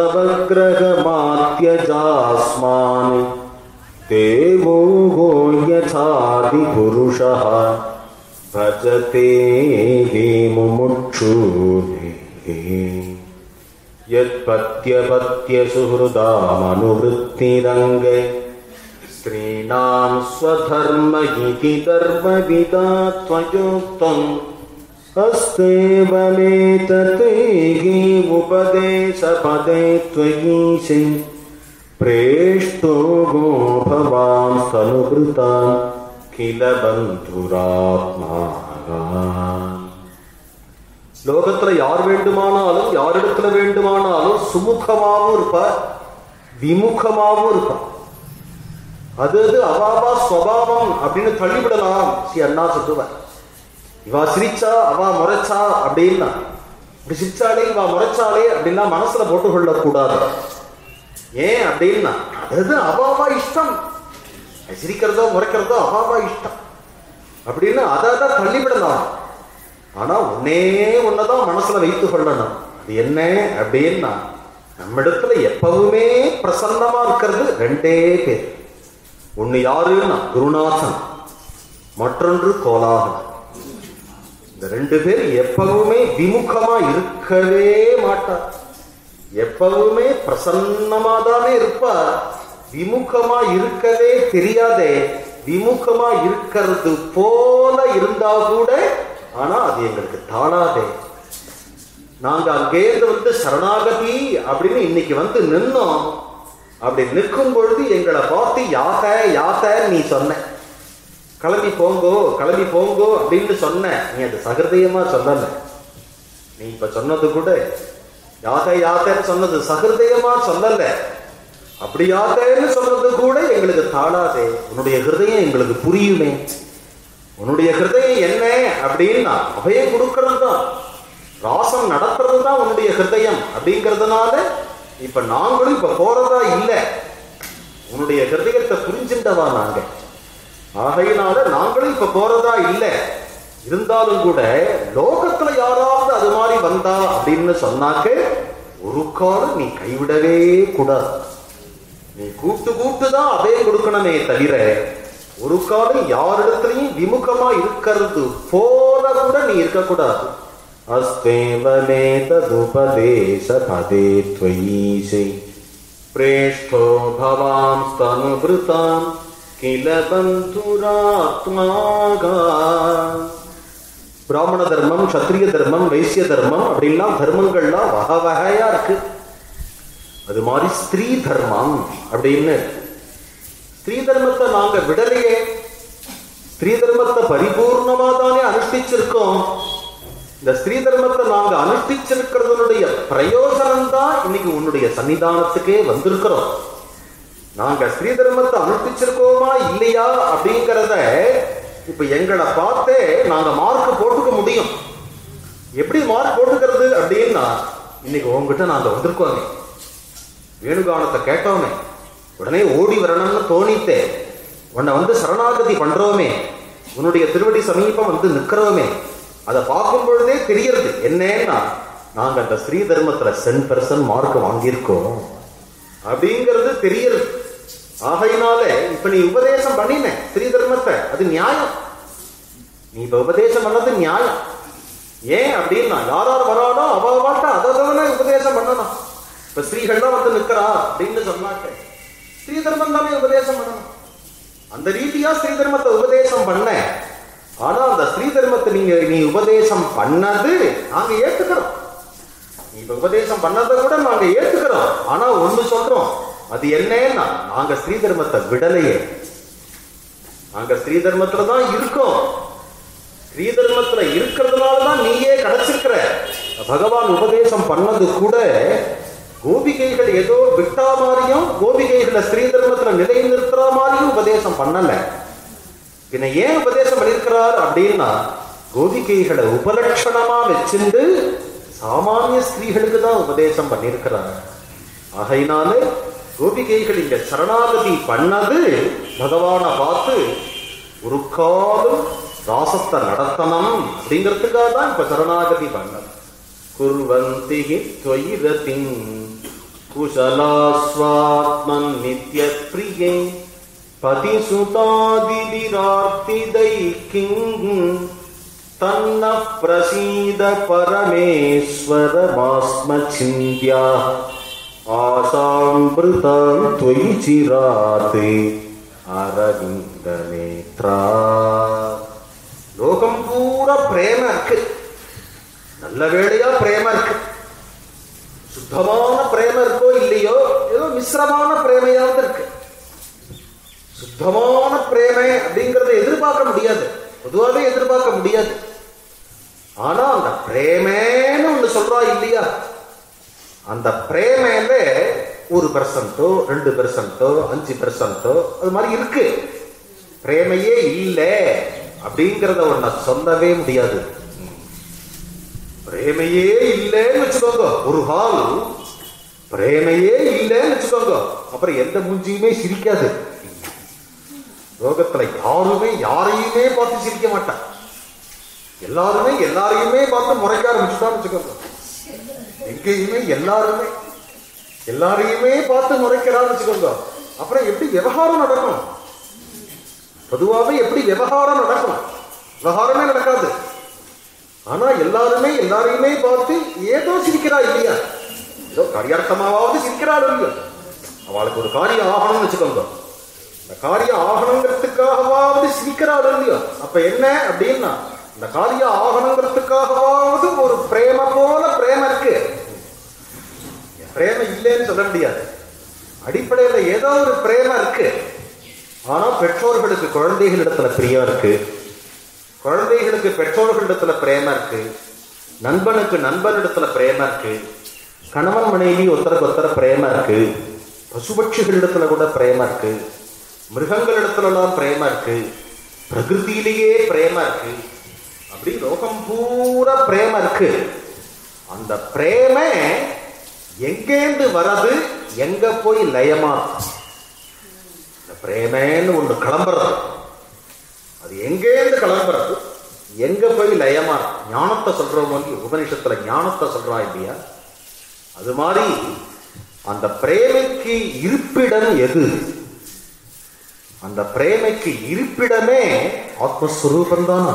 Speaker 1: दुरवग्रहमात्यजास्मान् ते मोहो यथादिपुरुषः भजते हे मुमुक्षूः यत्पत्यपत्यसुहृदामनुवृत्तिरङ्गे स्त्रीणां स्वधर्म इति धर्मविदा त्वयोक्तम् हस्तेवमेतते उपदेशपदे त्वयीशे प्रेष्टो गो भवां सनुवृता கில பந்துராத்மாகான் லோகத்துல யார் வேண்டுமானாலும் யாரிடத்துல வேண்டுமானாலும் சுமுகமாவும் இருப்பார் விமுகமாவும் இருப்பார் அது அது அவாவா ஸ்வபாவம் அப்படின்னு தள்ளிவிடலாம் ஸ்ரீ அண்ணா சொல்லுவார் இவா சிரிச்சா அவா முறைச்சா அப்படின்னா இப்படி சிரிச்சாலே இவா முறைச்சாலே அப்படின்னா மனசுல போட்டுக்கொள்ள கூடாது ஏன் அப்படின்னா அது அவாவா இஷ்டம் சிரிக்கிறதோ முறைக்கிறதோ அவாவா இஷ்டம் அப்படின்னு அதை தான் தள்ளிவிடலாம் ஆனா ஒன்னே ஒன்னதான் மனசுல வைத்து கொள்ளணும் அது என்ன அப்படின்னா நம்மிடத்துல எப்பவுமே பிரசன்னமா இருக்கிறது ரெண்டே பேர் ஒண்ணு யாருன்னா குருநாதன் மற்றொன்று கோலாகலன் இந்த ரெண்டு பேர் எப்பவுமே விமுகமா இருக்கவே மாட்டார் எப்பவுமே பிரசன்னமா தானே இருப்பார் விமுகமா இருக்கவே தெரியாதே விமுகமா இருக்கிறது போல இருந்தா கூட ஆனா அது எங்களுக்கு தாளாதே நாங்க அங்கேருந்து வந்து சரணாகதி அப்படின்னு இன்னைக்கு வந்து நின்னோம் அப்படி நிற்கும் பொழுது எங்களை பார்த்து யாக யாக நீ சொன்ன கிளம்பி போங்கோ கிளம்பி போங்கோ அப்படின்னு சொன்ன நீ அது சகிருதயமா சொல்லல நீ இப்ப சொன்னது கூட யாக யாகன்னு சொன்னது சகிருதயமா சொல்லல அப்படி யாகன்னு சொன்னது கூட எங்களுக்கு தாளாதே உன்னுடைய ஹிருதயம் எங்களுக்கு புரியுமே உன்னுடைய ஹிருதயம் என்ன அப்படின்னா அபயம் கொடுக்கறது தான் ராசம் நடத்துறது தான் உன்னுடைய ஹிருதயம் அப்படிங்கிறதுனால இப்ப நாங்களும் இப்ப போறதா இல்லை உன்னுடைய ஹிருதயத்தை புரிஞ்சுட்டவா நாங்க ஆகையினால நாங்களும் இப்ப போறதா இல்லை இருந்தாலும் கூட லோகத்துல யாராவது அது மாதிரி வந்தா அப்படின்னு சொன்னாக்க ஒரு காலம் நீ கைவிடவே கூடாது நீ கூட்டு கூட்டு தான் அபயம் கொடுக்கணுமே தவிர ஒரு காலம் யாரிடத்துலையும் விமுகமா இருக்கிறது போல கூட நீ இருக்கக்கூடாது அஸ்தேவமே ததுபதேச பதே त्वयीशे प्रेष्ठो भवां स्तनुभृतां किल बन्धुरात्मागा பிராமண தர்மம் சத்திரிய தர்மம் வைசிய தர்மம் அப்படின்லாம் தர்மங்கள்லாம் வகை வகையா இருக்கு அது மாதிரி ஸ்திரீ தர்மம் அப்படின்னு ஸ்திரீ தர்மத்தை நாங்க விடலையே ஸ்திரீ தர்மத்தை பரிபூர்ணமா தானே அனுஷ்டிச்சிருக்கோம் இந்த ஸ்திரீ தர்மத்தை நாங்க அனுஷ்டிச்சிருக்கிறதுனுடைய பிரயோஜனம் தான் இன்னைக்கு உன்னுடைய சன்னிதானத்துக்கே வந்திருக்கிறோம் நாங்க ஸ்திரீ தர்மத்தை அனுஷ்டிச்சிருக்கோமா இல்லையா அப்படிங்கிறத இப்ப எங்களை பார்த்தே நாங்க மார்க் போட்டுக்க முடியும் எப்படி மார்க் போட்டுக்கிறது அப்படின்னா இன்னைக்கு உங்ககிட்ட நாங்க வந்திருக்கோமே வேணுகானத்தை கேட்டோமே உடனே ஓடி வரணும்னு தோணித்தே உன்னை வந்து சரணாகதி பண்றோமே உன்னுடைய திருவடி சமீபம் வந்து நிக்கிறோமே அதை பார்க்கும் பொழுதே தெரியறது என்னன்னா நாங்க அந்த ஸ்ரீ தர்மத்துல சென் பெர்சன் மார்க் வாங்கியிருக்கோம் அப்படிங்கிறது தெரியறது ஆகையினால இப்ப நீ உபதேசம் பண்ணின ஸ்ரீ தர்மத்தை அது நியாயம் நீ இப்ப உபதேசம் பண்ணது நியாயம் ஏன் அப்படின்னா யார் யார் வரானோ அவ வாட்ட அதை உபதேசம் பண்ணணும் இப்ப ஸ்ரீகள்லாம் வந்து நிக்கிறா அப்படின்னு சொன்னாக்க ஸ்ரீ தர்மம் தானே உபதேசம் பண்ணணும் அந்த ரீதியா ஸ்ரீ தர்மத்தை உபதேசம் பண்ண ஆனா அந்த ஸ்ரீ தர்மத்தை நீங்க நீ உபதேசம் பண்ணது நாங்க ஏத்துக்கிறோம் நீ இப்ப உபதேசம் பண்ணதை கூட நாங்க ஏத்துக்கிறோம் ஆனா ஒண்ணு சொல்றோம் அது என்னன்னா நாங்க ஸ்ரீ தர்மத்தை விடலையே நாங்க ஸ்ரீ தர்மத்துல தான் இருக்கோம் ஸ்ரீ தர்மத்துல இருக்கிறதுனால தான் நீயே கிடைச்சிருக்கிற பகவான் உபதேசம் பண்ணது கூட கோபிகைகள் ஏதோ விட்டா மாதிரியும் கோபிகைகளை ஸ்ரீ தர்மத்துல நிலை நிறுத்துற மாதிரியும் உபதேசம் பண்ணல பின்ன ஏன் உபதேசம் பண்ணியிருக்கிறார் அப்படின்னா கோபிகைகளை உபலட்சணமா வச்சிருந்து சாமானிய ஸ்திரீகளுக்கு தான் உபதேசம் பண்ணியிருக்கிறார் ஆகையினால கோபிகைகள் இங்க சரணாகதி பண்ணது பகவானை பார்த்து ஒரு காலம் ராசத்தை நடத்தணும் அப்படிங்கிறதுக்காக தான் இப்ப சரணாகதி பண்ணது குர்வந்தி துவயிரதிங் குஷலாஸ்வாத்மன் நித்ய பிரியை பதிசுதாதிரார்த்திதை கிங் தன்ன பிரசீத பரமேஸ்வரமாஸ்ம சிந்தியா ஆசாம்பிருதம் त्वयि चिराते அரவிந்த நேத்ரா லோகம் பூரா பிரேம இருக்கு நல்ல வேளையா பிரேம இருக்கு சுத்தமான பிரேம இருக்கோ இல்லையோ ஏதோ மிஸ்ரமான பிரேமையாவது இருக்கு சுத்தமான பிரேமை அப்படிங்கறத எதிர்பார்க்க முடியாது பொதுவாகவே எதிர்பார்க்க முடியாது ஆனா அந்த பிரேமேன்னு ஒண்ணு சொல்றா இல்லையா அந்த பிரேமையில ஒரு பெர்சன்ட்டோ ரெண்டு பெர்சன்ட்டோ அஞ்சு பெர்சன்ட்டோ அது மாதிரி இருக்கு பிரேமையே இல்லை அப்படிங்கிறத ஒன்ன சொல்லவே முடியாது பிரேமையே இல்லைன்னு வச்சுக்கோங்க ஒரு கால் பிரேமையே இல்லைன்னு வச்சுக்கோங்க அப்புறம் எந்த மூஞ்சியுமே சிரிக்காது லோகத்துல யாருமே யாரையுமே பார்த்து சிரிக்க மாட்டான் எல்லாருமே எல்லாரையுமே பார்த்து முறைக்க ஆரம்பிச்சுட்டான்னு வச்சுக்கோங்க எங்கேயுமே எல்லாருமே எல்லாரையுமே பார்த்து முறைக்கிறான்னு வச்சுக்கோங்க அப்புறம் எப்படி விவகாரம் நடக்கும் பொதுவாகவே எப்படி விவகாரம் நடக்கும் விவகாரமே நடக்காது ஆனா எல்லாருமே எல்லாரையுமே பார்த்து ஏதோ சிரிக்கிறா இல்லையா ஏதோ காரியார்த்தமாவது சிரிக்கிறாள் இல்லையா அவளுக்கு ஒரு காரியம் ஆகணும்னு வச்சுக்கோங்க இந்த காரியம் ஆகணுங்கிறதுக்காகவாவது சிரிக்கிறாள் இல்லையா அப்ப என்ன அப்படின்னா இந்த காரியம் ஆகணுங்கிறதுக்காகவாவது ஒரு பிரேம போல பிரேம இருக்கு பிரேம இல்லைன்னு சொல்ல முடியாது அடிப்படையில ஏதோ ஒரு பிரேம இருக்கு ஆனா பெற்றோர்களுக்கு குழந்தைகளிடத்துல பிரியம் இருக்கு குழந்தைகளுக்கு பெற்றோர்களிடத்துல பிரேம இருக்கு நண்பனுக்கு நண்பனிடத்துல பிரேம இருக்கு கணவன் மனைவி ஒருத்தருக்கு ஒருத்தர பிரேம இருக்கு பசுபட்சிகளிடத்துல கூட பிரேம இருக்கு மிருகங்களிடத்துல எல்லாம் பிரேம இருக்கு பிரகிருதியிலேயே பிரேம இருக்கு அப்படி லோகம் பூரா பிரேம இருக்கு அந்த பிரேம எங்கேந்து வரது எங்க போய் லயமா இந்த பிரேமேன்னு ஒன்று கிளம்புறது அது எங்கேருந்து கிளம்புறது எங்க போய் லயமா ஞானத்தை சொல்றவங்க உபனிஷத்துல ஞானத்தை சொல்றா இல்லையா அது மாதிரி அந்த பிரேமைக்கு இருப்பிடம் எது அந்த பிரேமைக்கு இருப்பிடமே ஆத்மஸ்வரூபம் தானா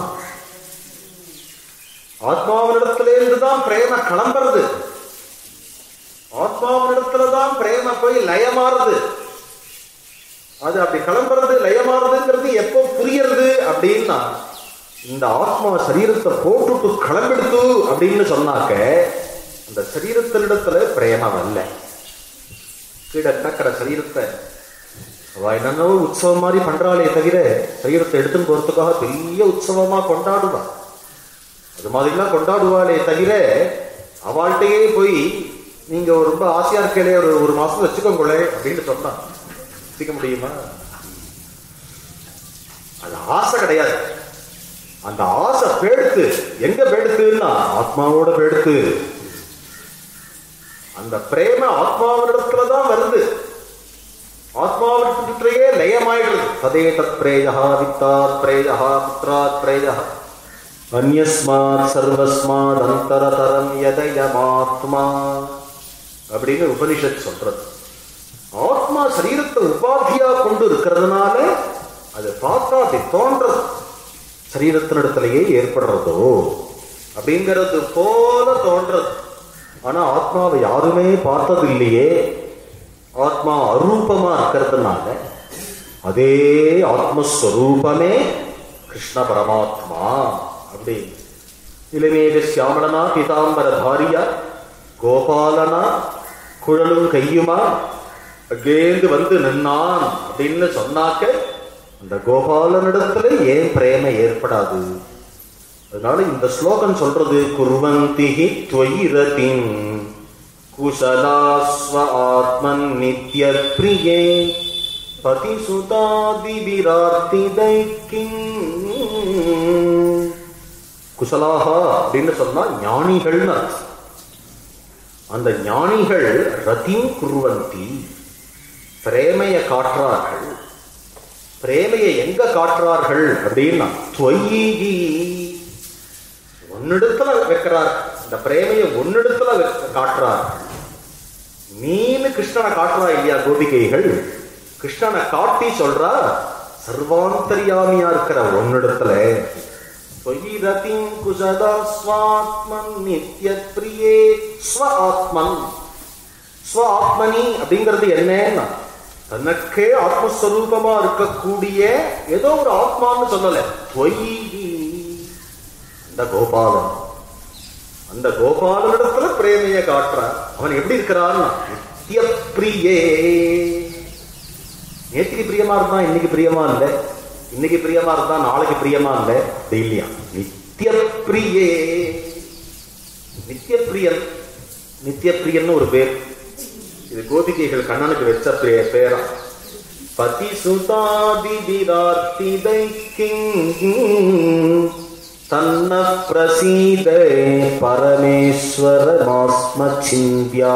Speaker 1: ஆத்மாவினிடத்திலிருந்து தான் பிரேம கிளம்புறது ஆத்மாவினிடத்துல தான் பிரேம போய் லயமாறுது அது அப்படி கிளம்புறது லயமாறுதுங்கிறது எப்போ புரியறது அப்படின்னா இந்த ஆத்மா சரீரத்தை போட்டுட்டு கிளம்பிடுத்து அப்படின்னு சொன்னாக்க அந்த சரீரத்தினிடத்துல பிரேமம் அல்ல கீழே கிடக்கிற சரீரத்தை அவ என்னென்னோ உற்சவம் மாதிரி பண்றாளே தவிர சரீரத்தை எடுத்துன்னு போறதுக்காக பெரிய உற்சவமா கொண்டாடுவா அது மாதிரிலாம் கொண்டாடுவாளே தவிர அவள்கிட்டயே போய் நீங்க ஒரு ரொம்ப ஆசையா இருக்கலே ஒரு ஒரு மாசம் வச்சுக்கோங்களே அப்படின்னு சொன்னா வச்சுக்க முடியுமா அது ஆசை கிடையாது அந்த ஆசை பேடுத்து எங்க பேடுத்துன்னா ஆத்மாவோட பேடுத்து அந்த பிரேம ஆத்மாவிடத்துலதான் வருது ஆத்மாவிடத்திலேயே லயமாயிடுது சதே தத் பிரேயா வித்தாத் பிரேயா புத்திராத் பிரேயா அந்யஸ்மாத் சர்வஸ்மாத் அந்தரதரம் எதயமாத்மா அப்படின்னு உபனிஷத் சொல்றது ஆத்மா சரீரத்தை உபாதியா கொண்டு இருக்கிறதுனால அது பார்த்தா அப்படி தோன்றது சரீரத்தினிடத்திலேயே ஏற்படுறதோ அப்படிங்கிறது போல தோன்றது ஆனா ஆத்மாவை யாருமே பார்த்தது இல்லையே ஆத்மா அரூபமா இருக்கிறதுனால அதே ஆத்மஸ்வரூபமே கிருஷ்ண பரமாத்மா அப்படி இளமேக சியாமலனா பீதாம்பர தாரியா கோபாலனா குழலும் கையுமா அங்கேந்து வந்து நின்னான் அப்படின்னு சொன்னாக்க அந்த கோபாலனிடத்துல ஏன் பிரேம ஏற்படாது அதனால இந்த ஸ்லோகம் சொல்றது குர்வந்திஹி துவயிரதின் குசலாஸ்வ ஆத்மன் நித்ய பிரியே பதிசுதாதிபிரார்த்திதைக்கின் குசலாகா அப்படின்னு சொன்னா ஞானிகள்னு அர்த்தம் அந்த ஞானிகள் ரதிம் குருவந்தி பிரேமைய காட்டுறார்கள் பிரேமையை எங்க காட்டுறார்கள் அப்படின்னா துவயி ஒன்னிடத்துல வைக்கிறார் இந்த பிரேமையை ஒன்னிடத்துல வைக்க- காட்டுறார் நீனு கிருஷ்ணனை காட்டுறா இல்லையா கோபிகைகள் கிருஷ்ணனை காட்டி சொல்றா சர்வாந்தரியாமியா இருக்கிற ஒன்னிடத்துல त्वयि रतिं कुशदा स्वात्मन् நித்யப்ரியே ஸ்வ ஆத்மன் ஸ்வ ஆத்மனி அப்படிங்கிறது என்னன்னா தனக்கே ஆத்மஸ்வரூபமா இருக்கக்கூடிய ஏதோ ஒரு ஆத்மான்னு சொல்லல துவயி அந்த கோபாலன் அந்த கோபாலனிடத்துல பிரேமைய காட்டுறான் அவன் எப்படி இருக்கிறான்னா நித்யப்ரியே நேற்றுக்கு பிரியமா இருந்தான் இன்னைக்கு பிரியமா இல்லை இன்னைக்கு பிரியமா இருந்தா நாளைக்கு பிரியமா இல்லை அப்படி இல்லையா நித்திய பிரியே நித்திய பிரியன் நித்திய பிரியன் ஒரு பேர் இது கோபிகைகள் கண்ணனுக்கு வச்ச பே- பேரா பதி சுதாதி விரார்த்திதை தன்ன பிரசீத பரமேஸ்வர மாஸ்ம சிந்தியா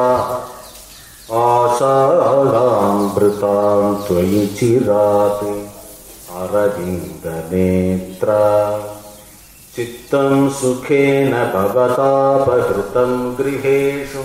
Speaker 1: ஆசாகாம்பிருதாம் त्वयि चिरात् अरविन्दनेत्रा चित्तं सुखेन भवतापहृतं गृहेषु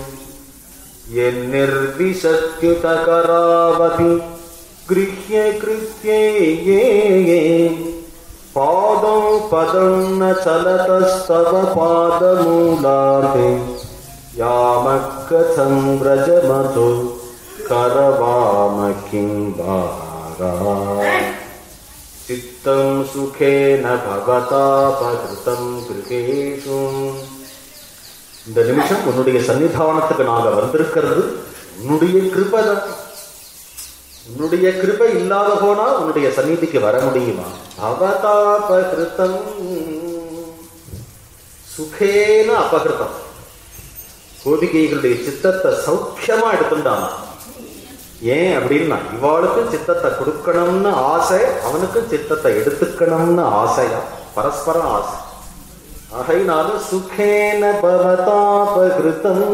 Speaker 1: यन्निर्विशत्युतकरावपि गृह्य कृत्ये ये ये पादौ पदं न चलतस्तव पादमूलाते यामः कथं व्रजमतो करवाम किं वारा चित्तं सुखेन भवतापहृतं गृहेषु இந்த நிமிஷம் உன்னுடைய சன்னிதானத்துக்கு நாங்க வந்திருக்கிறது உன்னுடைய கிருபை தான் உன்னுடைய கிருபை இல்லாத போனா உன்னுடைய சந்நிதிக்கு வர முடியுமா அவதாபகிருத்தம் சுகேன அபகிருத்தம் கோபிகைகளுடைய சித்தத்தை சௌக்கியமா எடுத்துட்டானா ஏன் அப்படின்னா இவாளுக்கும் சித்தத்தை கொடுக்கணும்னு ஆசை அவனுக்கும் சித்தத்தை எடுத்துக்கணும்னு ஆசையா பரஸ்பரம் ஆசை ஆகையினால சுகேன பவதாபகிருத்தம்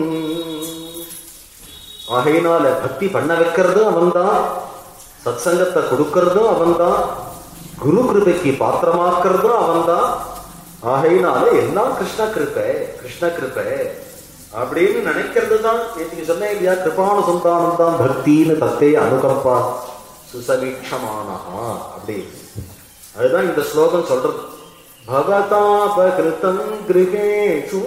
Speaker 1: ஆகையினால பக்தி பண்ண வைக்கிறதும் அவன்தான் சத்சங்கத்தை கொடுக்கறதும் அவன்தான் குரு கிருபைக்கு பாத்திரமாக்குறதும் அவன்தான் ஆகையினால எல்லாம் கிருஷ்ண கிருப்பை கிருஷ்ண கிருப்பை அப்படின்னு நினைக்கிறது தான் நேற்று சொன்னேன் இல்லையா கிருபானு சந்தானம் தான் பக்தின்னு தத்தே அனுகம்பா சுசவீட்சமானஹா அப்படி அதுதான் இந்த ஸ்லோகம் சொல்றது பவதாபகிருத்தம் கிருகேஷு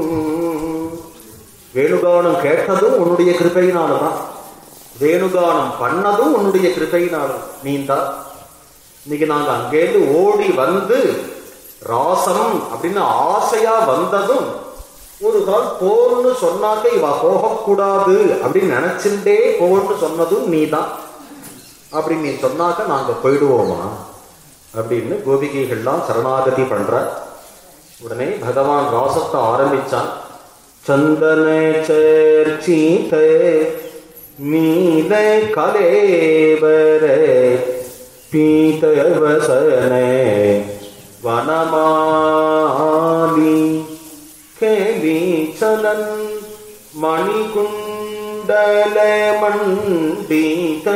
Speaker 1: வேணுகானம் கேட்டதும் உன்னுடைய கிருபையினாலதான் வேணுகானம் பண்ணதும் உன்னுடைய கிருபையினால நீந்தா இன்னைக்கு நாங்க அங்கேருந்து ஓடி வந்து ராசம் அப்படின்னு ஆசையா வந்ததும் ஒரு கால் போன்னு சொன்னாக்க இவ போகக்கூடாது அப்படின்னு நினைச்சுட்டே போன்னு சொன்னதும் நீதான் அப்படி நீ சொன்னாக்க நாங்க போயிடுவோமா அப்படின்னு கோபிகைகள்லாம் சரணாகதி பண்ற உடனே பகவான் ராசத்தை ஆரம்பிச்சான் சந்தன சேர்ச்சீத நீல கலேவர பீதவசனே வனமாலி கேலி சலன் மணிகுண்டல மண்டித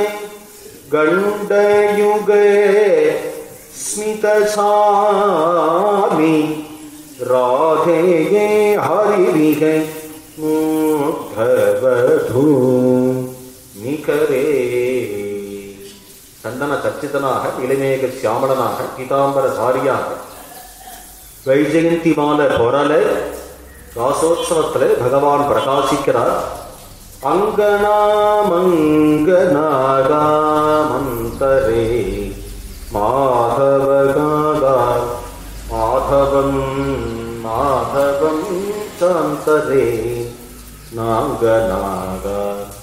Speaker 1: கண்டயுக ஸ்மிதசாமி ராதேயே ஹரிவிக மூர்த்தவது நிகரே சந்தன சச்சிதனாக இளமேக சியாமளனாக பீதாம்பரதாரியாக வைஜெயந்தி மால பொரல ராசோத்சவத்துல பகவான் பிரகாசிக்கிறார் அங்கனாமங்கனாகாமந்தரே மாதவகாகா மாதவம் மாதவம் சாந்தரே நாங்கநாகா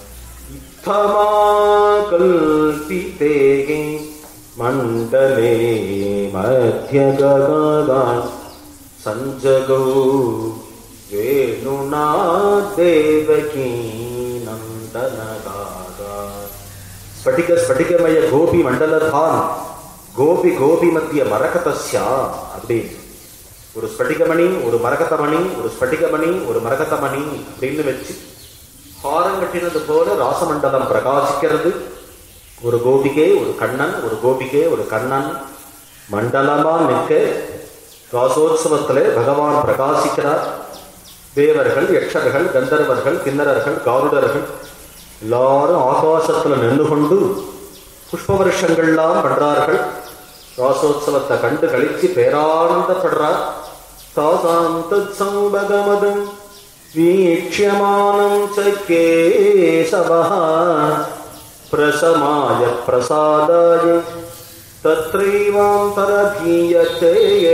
Speaker 1: இத்தமாகல்பிதே மண்டலே மத்தியககான் சஞ்சகோ வேணுனா தேவகீ நந்தனகாகா ஸ்பட்டிக ஸ்பட்டிகமய கோபி மண்டலதான் கோபி கோபி மத்திய மரகதஸ்யா அப்படி ஒரு ஸ்பட்டிகமணி ஒரு மரகதமணி ஒரு ஸ்பட்டிகமணி ஒரு மரகதமணி அப்படின்னு வச்சு ஹாரம் கட்டினது போல ராசமண்டலம் பிரகாசிக்கிறது ஒரு கோபிகை ஒரு கண்ணன் ஒரு கோபிகை ஒரு கண்ணன் மண்டலமா நிற்க ராசோத்சவத்திலே பகவான் பிரகாசிக்கிறார் தேவர்கள் யக்ஷர்கள் கந்தர்வர்கள் கிண்ணறர்கள் காருடர்கள் எல்லாரும் ஆகாசத்துல நின்று கொண்டு புஷ்ப வருஷங்கள்லாம் பண்றார்கள் ராசோத்சவத்தை கண்டு கழிச்சு பேரானந்தப்படுறார் தாசாம் தத் சம்பகமதம் வீக்ஷமானம் சக்கேசவா பிரசமாய பிரசாதாய தத்ரைவாந்தரதீயத்தே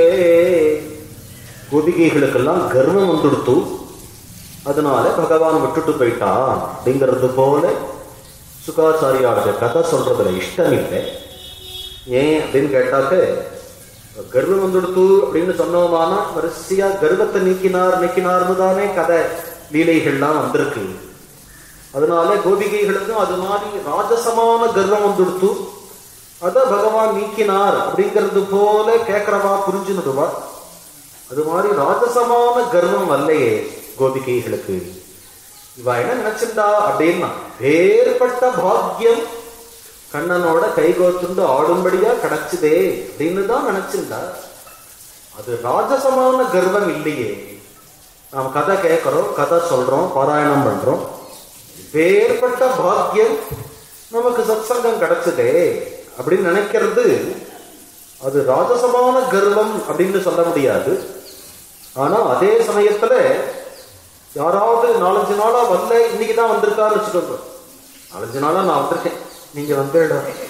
Speaker 1: கோபிகைகளுக்கெல்லாம் கர்வம் வந்துடுத்து அதனால பகவான் விட்டுட்டு போயிட்டான் அப்படிங்கிறது போல சுகாச்சாரியாளுக்கு கதை சொல்றதுல இஷ்டம் இல்லை ஏன் அப்படின்னு கேட்டாக்க கர்வம் வந்துடுத்து அப்படின்னு சொன்னோமானா வரிசையா கர்வத்தை நீக்கினார் நீக்கினார்னு தானே கதை லீலைகள்லாம் வந்திருக்கு அதனால கோபிகைகளுக்கும் அது மாதிரி ராஜசமான கர்வம் வந்துடுத்து அத பகவான் நீக்கினார் அப்படிங்கிறது போல கேட்கிறவா புரிஞ்சுனுடுவா அது மாதிரி ராஜசமான கர்வம் அல்லையே கோபிகைகளுக்கு இவ என்ன நினைச்சிருந்தா அப்படின்னா வேறுபட்ட பாக்கியம் கண்ணனோட கைகோத்துண்டு ஆடும்படியா கிடைச்சுதே அப்படின்னு தான் நினைச்சிருந்தா அது ராஜசமான கர்வம் இல்லையே நாம் கதை கேட்கிறோம் கதை சொல்றோம் பாராயணம் பண்றோம் வேறுபட்ட பாக்கியம் நமக்கு சத்சங்கம் கிடைச்சதே அப்படின்னு நினைக்கிறது அது ராஜசமான கர்வம் அப்படின்னு சொல்ல முடியாது ஆனா அதே சமயத்துல யாராவது நாலஞ்சு நாளா வரல இன்னைக்கு தான் வந்திருக்காரு வச்சுக்கோங்க நாலஞ்சு நாளா நான் வந்திருக்கேன் நீங்க வந்து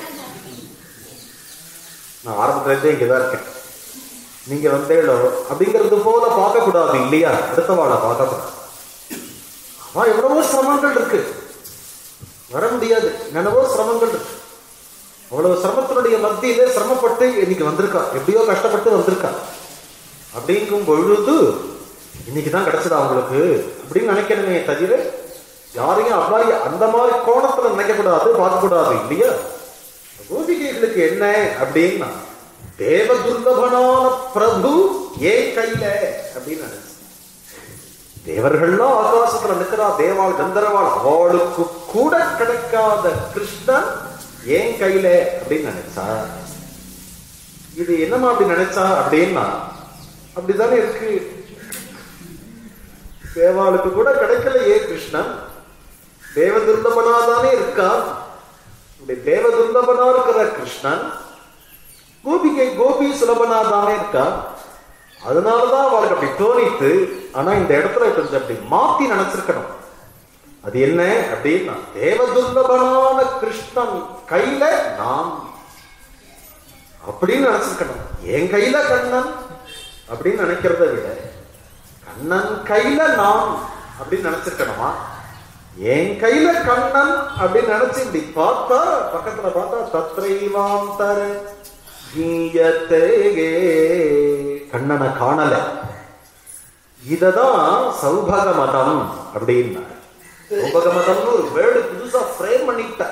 Speaker 1: நான் ஆரம்பத்துல இங்க தான் இருக்கேன் நீங்க வந்தேளோ அப்படிங்கிறது போல பார்க்க கூடாது இல்லையா அடுத்தவாளை பார்க்க கூடாது அவன் எவ்வளவோ சிரமங்கள் இருக்கு வர முடியாது என்னவோ சிரமங்கள் இருக்கு அவ்வளவு சிரமத்தினுடைய மத்தியிலே சிரமப்பட்டு இன்னைக்கு வந்திருக்கா எப்படியோ கஷ்டப்பட்டு வந்திருக்கா அப்படிங்கும் பொழுது இன்னைக்கு தான் கிடைச்சதா அவங்களுக்கு அப்படின்னு நினைக்கணுமே தவிர யாரையும் அவ்வாறு அந்த மாதிரி கோணத்துல நினைக்க கூடாது பார்க்க கூடாது இல்லையா கோபிகைகளுக்கு என்ன அப்படின்னா தேவ துர்லபனான பிரபு ஏன் கையில அப்படின்னு நினைச்சு தேவர்கள்லாம் ஆகாசத்துல நிற்கிறா தேவாள் கந்தரவாள் அவளுக்கு கூட கிடைக்காத கிருஷ்ணன் ஏன் கையில அப்படின்னு நினைச்சா இது என்னமா அப்படி நினைச்சா அப்படின்னா அப்படித்தானே இருக்கு தேவாளுக்கு கூட கிடைக்கலையே கிருஷ்ணன் தேவ துர்லபனா தானே இருக்கா இப்படி தேவ துர்லபனா இருக்கிற கிருஷ்ணன் கோபிகை கோபி சுலபனா தானே இருக்கா அதனாலதான் அவளுக்கு அப்படி தோணித்து ஆனா இந்த இடத்துல கொஞ்சம் அப்படி மாத்தி நினைச்சிருக்கணும் அது என்ன அப்படின்னா தேவ துர்லபனான கிருஷ்ணன் கையில நாம் அப்படின்னு நினைச்சிருக்கணும் என் கையில கண்ணன் அப்படின்னு நினைக்கிறத விட கண்ணன் கையில நான் அப்படின்னு நினைச்சிருக்கணுமா என் கையில கண்ணன் அப்படின்னு நினைச்சு இப்படி பார்த்தா பக்கத்துல பார்த்தா தத்ரைவாந்தர கீயத்தேகே கண்ணனை காணல இததான் சௌபக மதம் அப்படின்னா சௌபக மதம்னு ஒரு வேர்டு புதுசா ஃப்ரேம் பண்ணிட்ட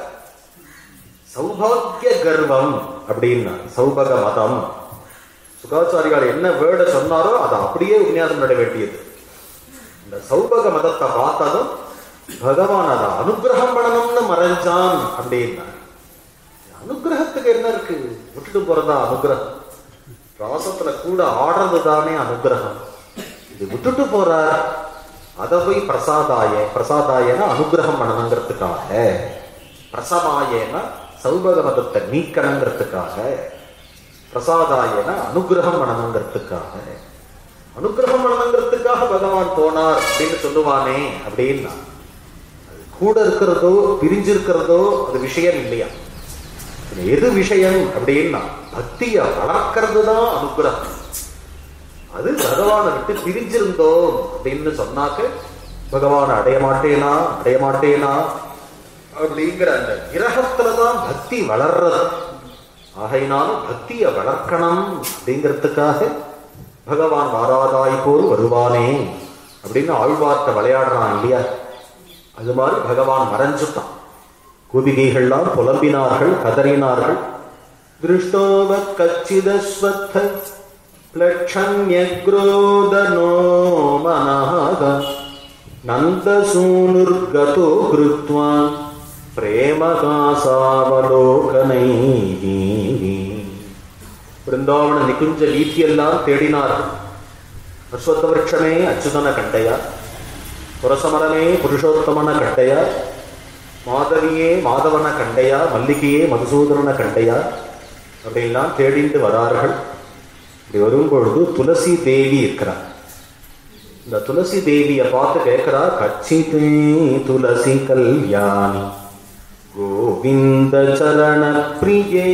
Speaker 1: சௌபாகிய கர்வம் அப்படின்னா சௌபக மதம் சுகாச்சாரியார் என்ன வேர்டை சொன்னாரோ அதை அப்படியே உபன்யாசம் நட வேண்டியது இந்த சௌபக மதத்தை பார்த்ததும் பகவான் அதை அனுகிரகம் பண்ணணும்னு மறைஞ்சான் அப்படின்னா அனுகிரகத்துக்கு என்ன இருக்கு விட்டுட்டு போறதா அனுகிரகம் ராசத்துல கூட ஆடுறது தானே அனுகிரகம் இது விட்டுட்டு போறார் அதை போய் பிரசாதாய பிரசாதாயன அனுகிரகம் பண்ணணுங்கிறதுக்காக பிரசமாயன சௌபக மதத்தை நீக்கணுங்கிறதுக்காக பிரசாதாயன அனுகிரகம் பண்ணணுங்கிறதுக்காக அனுகிரகம் பண்ணணுங்கிறதுக்காக பகவான் போனார் அப்படின்னு சொல்லுவானே அப்படின்னா அது கூட இருக்கிறதோ பிரிஞ்சிருக்கிறதோ அது விஷயம் இல்லையா இதுல எது விஷயம் அப்படின்னா பக்திய வளர்க்கறது தான் அனுகிரகம் அது பகவானை விட்டு பிரிஞ்சிருந்தோம் அப்படின்னு சொன்னாக்க பகவான் அடைய மாட்டேனா அடைய மாட்டேனா அப்படிங்கிற அந்த விரகத்துலதான் பக்தி வளர்றது ஆகையினாலும் பக்திய வளர்க்கணும் அப்படிங்கிறதுக்காக பகவான் வாராதாய் போல் வருவானே அப்படின்னு ஆழ்வார்த்த விளையாடுறான் இல்லையா அது மாதிரி பகவான் மறைஞ்சுட்டான் குபிகைகள்லாம் புலம்பினார்கள் கதறினார்கள் திருஷ்டோவ கச்சிதஸ்வத்த பிளட்சண்யக்ரோதனோ மனஹ நந்தசூனுர்கதோ கிருத்வா பிரேமகாசாவலோகனை பிருந்தாவன நிகுஞ்ச வீதியெல்லாம் தேடினார்கள் அஸ்வத்த விரட்சமே அச்சுதன கண்டையா புரசமரமே புருஷோத்தமன கண்டையா மாதவியே மாதவன கண்டையா மல்லிகையே மதுசூதனன கண்டையா அப்படின்லாம் தேடிண்டு வரார்கள் இப்படி வரும் பொழுது துளசி தேவி இருக்கிறார் இந்த துளசி தேவியை பார்த்து கேட்கிறா கச்சிதே துளசி கல்யாணி கோவிந்த சரண பிரியே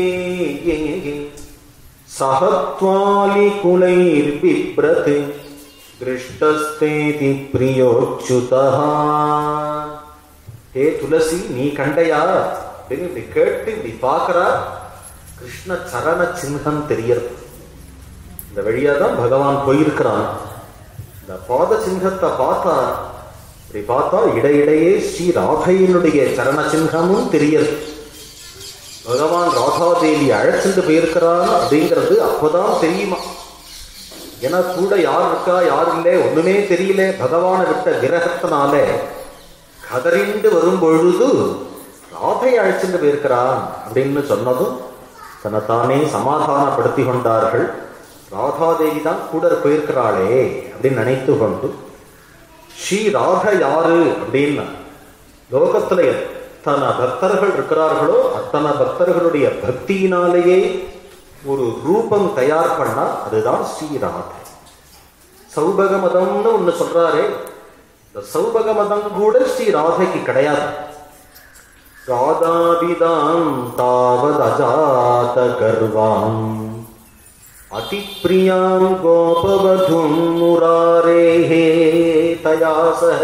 Speaker 1: சகத்வாலி குலைர் பிப்ரத் திருஷ்டஸ்தேதி பிரியோச்சுதா ஹே துளசி நீ கண்டையா அப்படின்னு இப்படி கேட்டு இப்படி பார்க்கறா கிருஷ்ண சரண சின்னம் தெரியறது இந்த வழியா தான் பகவான் போயிருக்கிறான் இந்த பாத சின்னத்தை பார்த்தா இப்படி பார்த்தா இடையிடையே ஸ்ரீ ராதையினுடைய சரண சின்னமும் தெரியறது பகவான் ராதாதேவி அழைச்சிட்டு போயிருக்கிறான் அப்படிங்கிறது அப்பதான் தெரியுமா ஏன்னா கூட யார் இருக்கா யார் இல்லை ஒண்ணுமே தெரியல பகவானை விட்ட விரகத்தினால கதறிண்டு வரும் பொழுது ராதை அழைச்சிட்டு போயிருக்கிறான் அப்படின்னு சொன்னதும் தன்னைத்தானே சமாதானப்படுத்தி கொண்டார்கள் ராதாதேவி தான் கூட போயிருக்கிறாளே அப்படின்னு நினைத்து கொண்டு ஸ்ரீ ராத யாரு அப்படின்னா லோகத்துல எத்தனை பக்தர்கள் இருக்கிறார்களோ அத்தனை பக்தர்களுடைய பக்தியினாலேயே ஒரு ரூபம் தயார் பண்ணா அதுதான் ஸ்ரீராதை சௌபக மதம்னு ஒண்ணு சொல்றாரே இந்த சௌபக மதம் கூட ஸ்ரீ ராதைக்கு கிடையாது ராதாபிதாம் தாவது அஜாத கர்வாம் அதிப்பிரியாம் கோபவதும் முராரேஹே தயா சஹ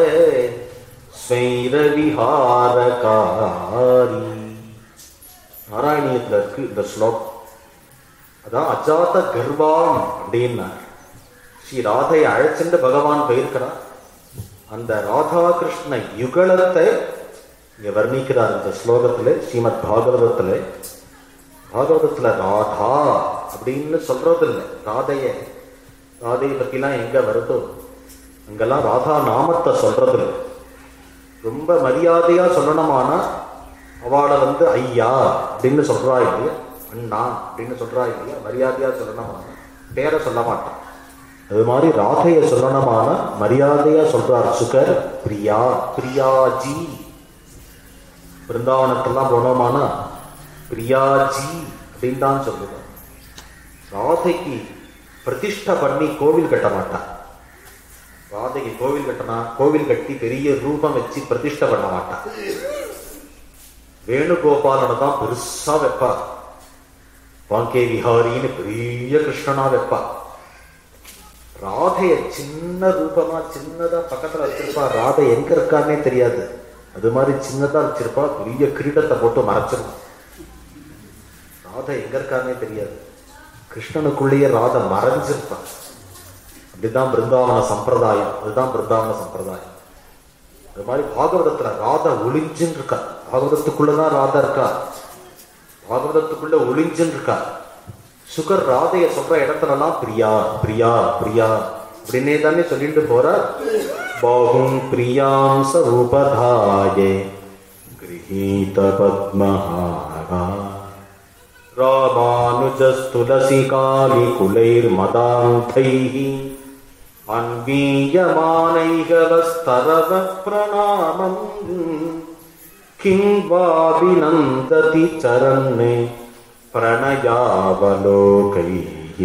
Speaker 1: ஸ்வைரவிஹாரகாரி நாராயணியத்துல இருக்கு இந்த ஸ்லோகம் அதான் அஜாத கர்வாம் அப்படின்னா ஸ்ரீ ராதையை அழைச்சிட்டு பகவான் போயிருக்கிறார் அந்த ராதா கிருஷ்ண யுகலத்தை இங்க வர்ணிக்கிறார் இந்த ஸ்லோகத்துல ஸ்ரீமத் பாகவதத்துல பாகவதத்துல ராதா அப்படின்னு சொல்றது இல்லை ராதைய ராதையை பத்திலாம் எங்க வருதோ அங்கெல்லாம் ராதா நாமத்தை சொல்றது இல்லை ரொம்ப மரியாதையா சொல்லணுமானா அவளை வந்து ஐயா அப்படின்னு சொல்றா இல்லையா அண்ணா அப்படின்னு சொல்றா இல்லையா மரியாதையா சொல்லணுமானா பேரை சொல்ல மாட்டான் அது மாதிரி ராதைய சொல்லணுமான மரியாதையா சொல்றார் சுகர் பிரியா பிரியாஜி பிருந்தாவனத்தெல்லாம் போனோமானா பிரியாஜி அப்படின்னு தான் சொல்லுவார் ராதைக்கு பிரதிஷ்டை பண்ணி கோவில் கட்ட மாட்டான் ராதைக்கு கோவில் கட்டினா கோவில் கட்டி பெரிய ரூபம் வச்சு பிரதிஷ்டை பண்ண மாட்டான் வேணுகோபாலனை தான் பெருசா வைப்பா வாங்கே விஹாரின்னு பெரிய கிருஷ்ணனா வைப்பா ராதைய சின்ன ரூபமா சின்னதா பக்கத்துல வச்சிருப்பா ராதை எங்க இருக்கான்னே தெரியாது அது மாதிரி சின்னதா வச்சிருப்பா பெரிய கிரீடத்தை போட்டு மறைச்சிருப்பா ராதை எங்க இருக்கான்னே தெரியாது கிருஷ்ணனுக்குள்ளேயே ராதை மறைஞ்சிருப்பா அப்படிதான் பிருந்தாவன சம்பிரதாயம் அதுதான் பிருந்தாவன சம்பிரதாயம் அது மாதிரி பாகவதத்துல ராதா ஒளிஞ்சுன்னு இருக்கா பாகவதத்துக்குள்ளதான் ராதா இருக்கா பாகவதத்துக்குள்ள ஒளிஞ்சுன்னு இருக்கா சுகர் ராதைய சொல்ற இடத்துலலாம் பிரியா பிரியா பிரியா அப்படின்னே தானே சொல்லிட்டு போற பாகும் பிரியாம் சரூபதாயே கிரகீத பத்மஹாரா रामानुजस्तुलसिकालिकुलैर्मदान्थैः अन्वीयमानैकवस्तरव प्रणामम् किं वा विनन्दति चरन्ने प्रणयावलोकैः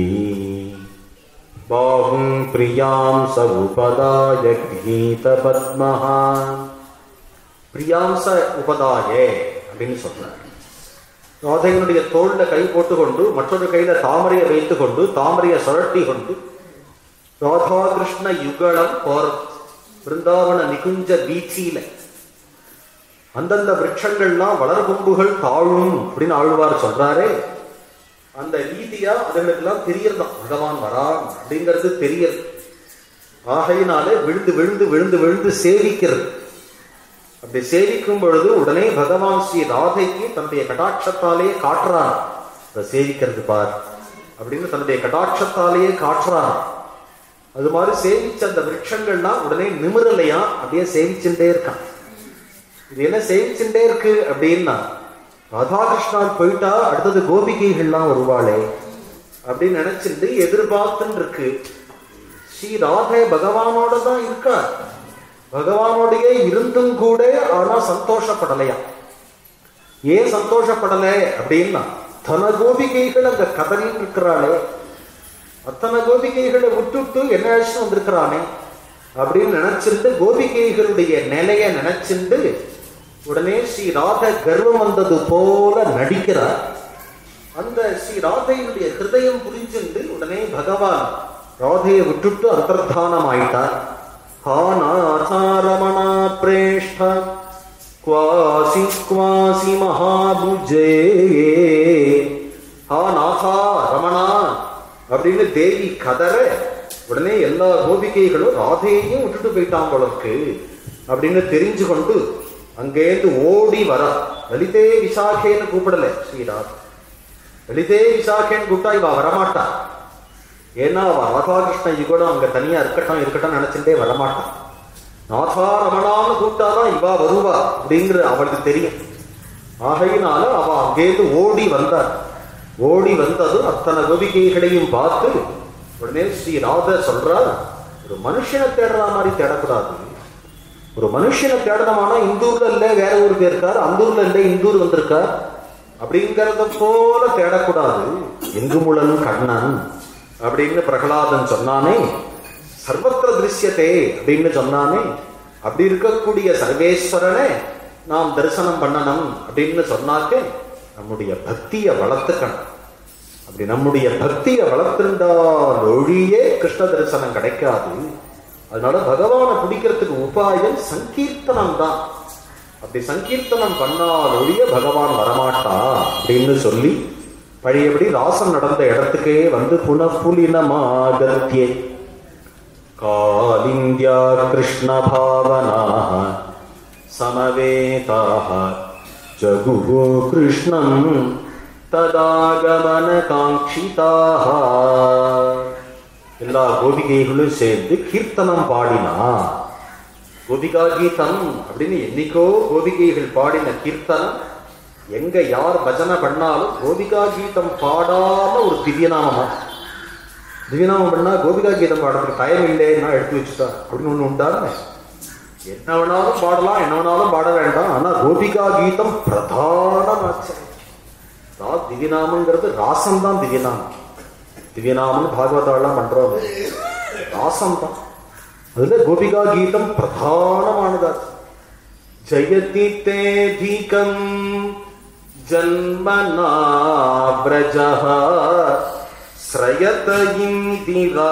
Speaker 1: बाहुं प्रियां स उपदाय गृहीतपद्मः பிரியாம்ச உபதாயே அப்படின்னு சொல்றார் ராதையனுடைய தோல்ல கை போட்டுக்கொண்டு மற்றொரு கையில தாமரையை வைத்துக் கொண்டு தாமரையை சுழட்டி கொண்டு ராதா கிருஷ்ண யுகலம் போறது பிருந்தாவன நிகுஞ்ச வீச்சியில அந்தந்த விரட்சங்கள்லாம் வளர்கொம்புகள் தாழும் அப்படின்னு ஆழ்வார் சொல்றாரே அந்த ரீதியா அதுகளுக்கெல்லாம் தெரியறதாம் பகவான் வரான் அப்படிங்கிறது தெரியறது ஆகையினாலே விழுந்து விழுந்து விழுந்து விழுந்து சேவிக்கிறது அப்படி சேவிக்கும் பொழுது உடனே பகவான் ஸ்ரீ ராதைக்கு தன்னுடைய கடாட்சத்தாலேயே காட்டுறான் அதை சேவிக்கிறது பார் அப்படின்னு தன்னுடைய கடாட்சத்தாலேயே காட்டுறான் அது மாதிரி சேவிச்ச அந்த விரட்சங்கள்லாம் உடனே நிமிரலையா அப்படியே சேவிச்சுட்டே இருக்கான் இது என்ன சேவிச்சுட்டே இருக்கு அப்படின்னா ராதாகிருஷ்ணான் போயிட்டா அடுத்தது கோபிகைகள்லாம் வருவாளே அப்படின்னு நினைச்சிட்டு எதிர்பார்த்துன்னு இருக்கு ஸ்ரீ ராதை பகவானோட தான் இருக்கா பகவானோடையே இருந்தும் கூட ஆனா சந்தோஷப்படலையா ஏன் சந்தோஷப்படலை அப்படின்னா தன கோபிகைகள் அங்க கதறின்னு இருக்கிறாளே அத்தனை கோபிகைகளை விட்டுட்டு என்ன அழைச்சு வந்திருக்கிறானே அப்படின்னு நினைச்சிருந்து கோபிகைகளுடைய நிலைய நினைச்சிருந்து உடனே ஸ்ரீ ராத கர்வம் வந்தது போல நடிக்கிறார் அந்த ஸ்ரீ ராதையினுடைய ஹிருதயம் புரிஞ்சுண்டு உடனே பகவான் ராதையை விட்டுட்டு அந்தர்தானம் ஆயிட்டார் ஹாநாசாரமணா பிரேஷ்ட क्वासि क्वासि महाभुजे ஹா நாதா ரமணா அப்படின்னு தேவி கதற உடனே எல்லா கோபிகைகளும் ராதையையும் விட்டுட்டு போயிட்டான் போலருக்கு அப்படின்னு தெரிஞ்சு கொண்டு அங்கேருந்து ஓடி வர லலிதே விசாகேன்னு கூப்பிடல ஸ்ரீராத் லலிதே விசாகேன்னு கூப்பிட்டா இவ வரமாட்டா ஏன்னா அவ ராதாகிருஷ்ண யுகடம் அங்க தனியா இருக்கட்டும் இருக்கட்டும் நினைச்சுட்டே வரமாட்டான் நாதா ரமணான்னு கூப்பிட்டாதான் இவா வருவா அப்படிங்கிற அவளுக்கு தெரியும் ஆகையினால அவ அங்கேருந்து ஓடி வந்தார் ஓடி வந்ததும் அத்தனை கோபிகைகளையும் பார்த்து உடனே ஸ்ரீ ராத சொல்றார் ஒரு மனுஷனை தேடுற மாதிரி தேடக்கூடாது ஒரு மனுஷனை தேடணுமானா இந்தூர்ல இல்ல வேற ஊருக்கு இருக்கார் அந்த ஊர்ல இல்ல இந்தூர் வந்திருக்கார் அப்படிங்கறத போல தேடக்கூடாது எங்குமுழன் கண்ணன் அப்படின்னு பிரகலாதன் சொன்னானே சர்வத்திர திருஷ்யத்தே அப்படின்னு சொன்னானே அப்படி இருக்கக்கூடிய சர்வேஸ்வரனை நாம் தரிசனம் பண்ணணும் அப்படின்னு சொன்னாக்க நம்முடைய பக்தியை வளர்த்துக்கணும் அப்படி நம்முடைய பக்தியை வளர்த்திருந்தால் ஒழியே கிருஷ்ண தரிசனம் கிடைக்காது அதனால பகவானை பிடிக்கிறதுக்கு உபாயம் சங்கீர்த்தனம் தான் அப்படி சங்கீர்த்தனம் பண்ணால் ஒழிய பகவான் வரமாட்டா அப்படின்னு சொல்லி பழையபடி ராசம் நடந்த இடத்துக்கே வந்து புனப்புலினமாகத்தியே कालिन्द्या कृष्णभावनाः समवेताः जगुः कृष्णम् तदागमनकाङ्क्षिताः எல்லா கோபிகைகளும் சேர்ந்து கீர்த்தனம் பாடினா கோபிகா கீதம் அப்படின்னு என்னைக்கோ கோபிகைகள் பாடின கீர்த்தனம் எங்க யார் பஜனை பண்ணாலும் கோபிகா கீதம் பாடாம ஒரு திவ்யநாமமா திவ்யநாமம் பண்ணா கோபிகா கீதம் பாடுறதுக்கு டைம் இல்லைன்னா எடுத்து வச்சுட்டா அப்படின்னு ஒண்ணு உண்டாருமே என்ன வேணாலும் பாடலாம் என்ன வேணாலும் பாட வேண்டாம் ஆனா கோபிகா கீதம் பிரதானமாச்சு ரா- திவ்யநாமங்கிறது ராசம் தான் திவ்யநாமம் திவ்யநாமம் பாகவதாலாம் பண்றோம் ராசம் தான் அதுல கோபிகா கீதம் பிரதானமானதாச்சு ஜயதி தேதிகம் ஜன்மனா விரஜः ஸ்ரயத இந்திரா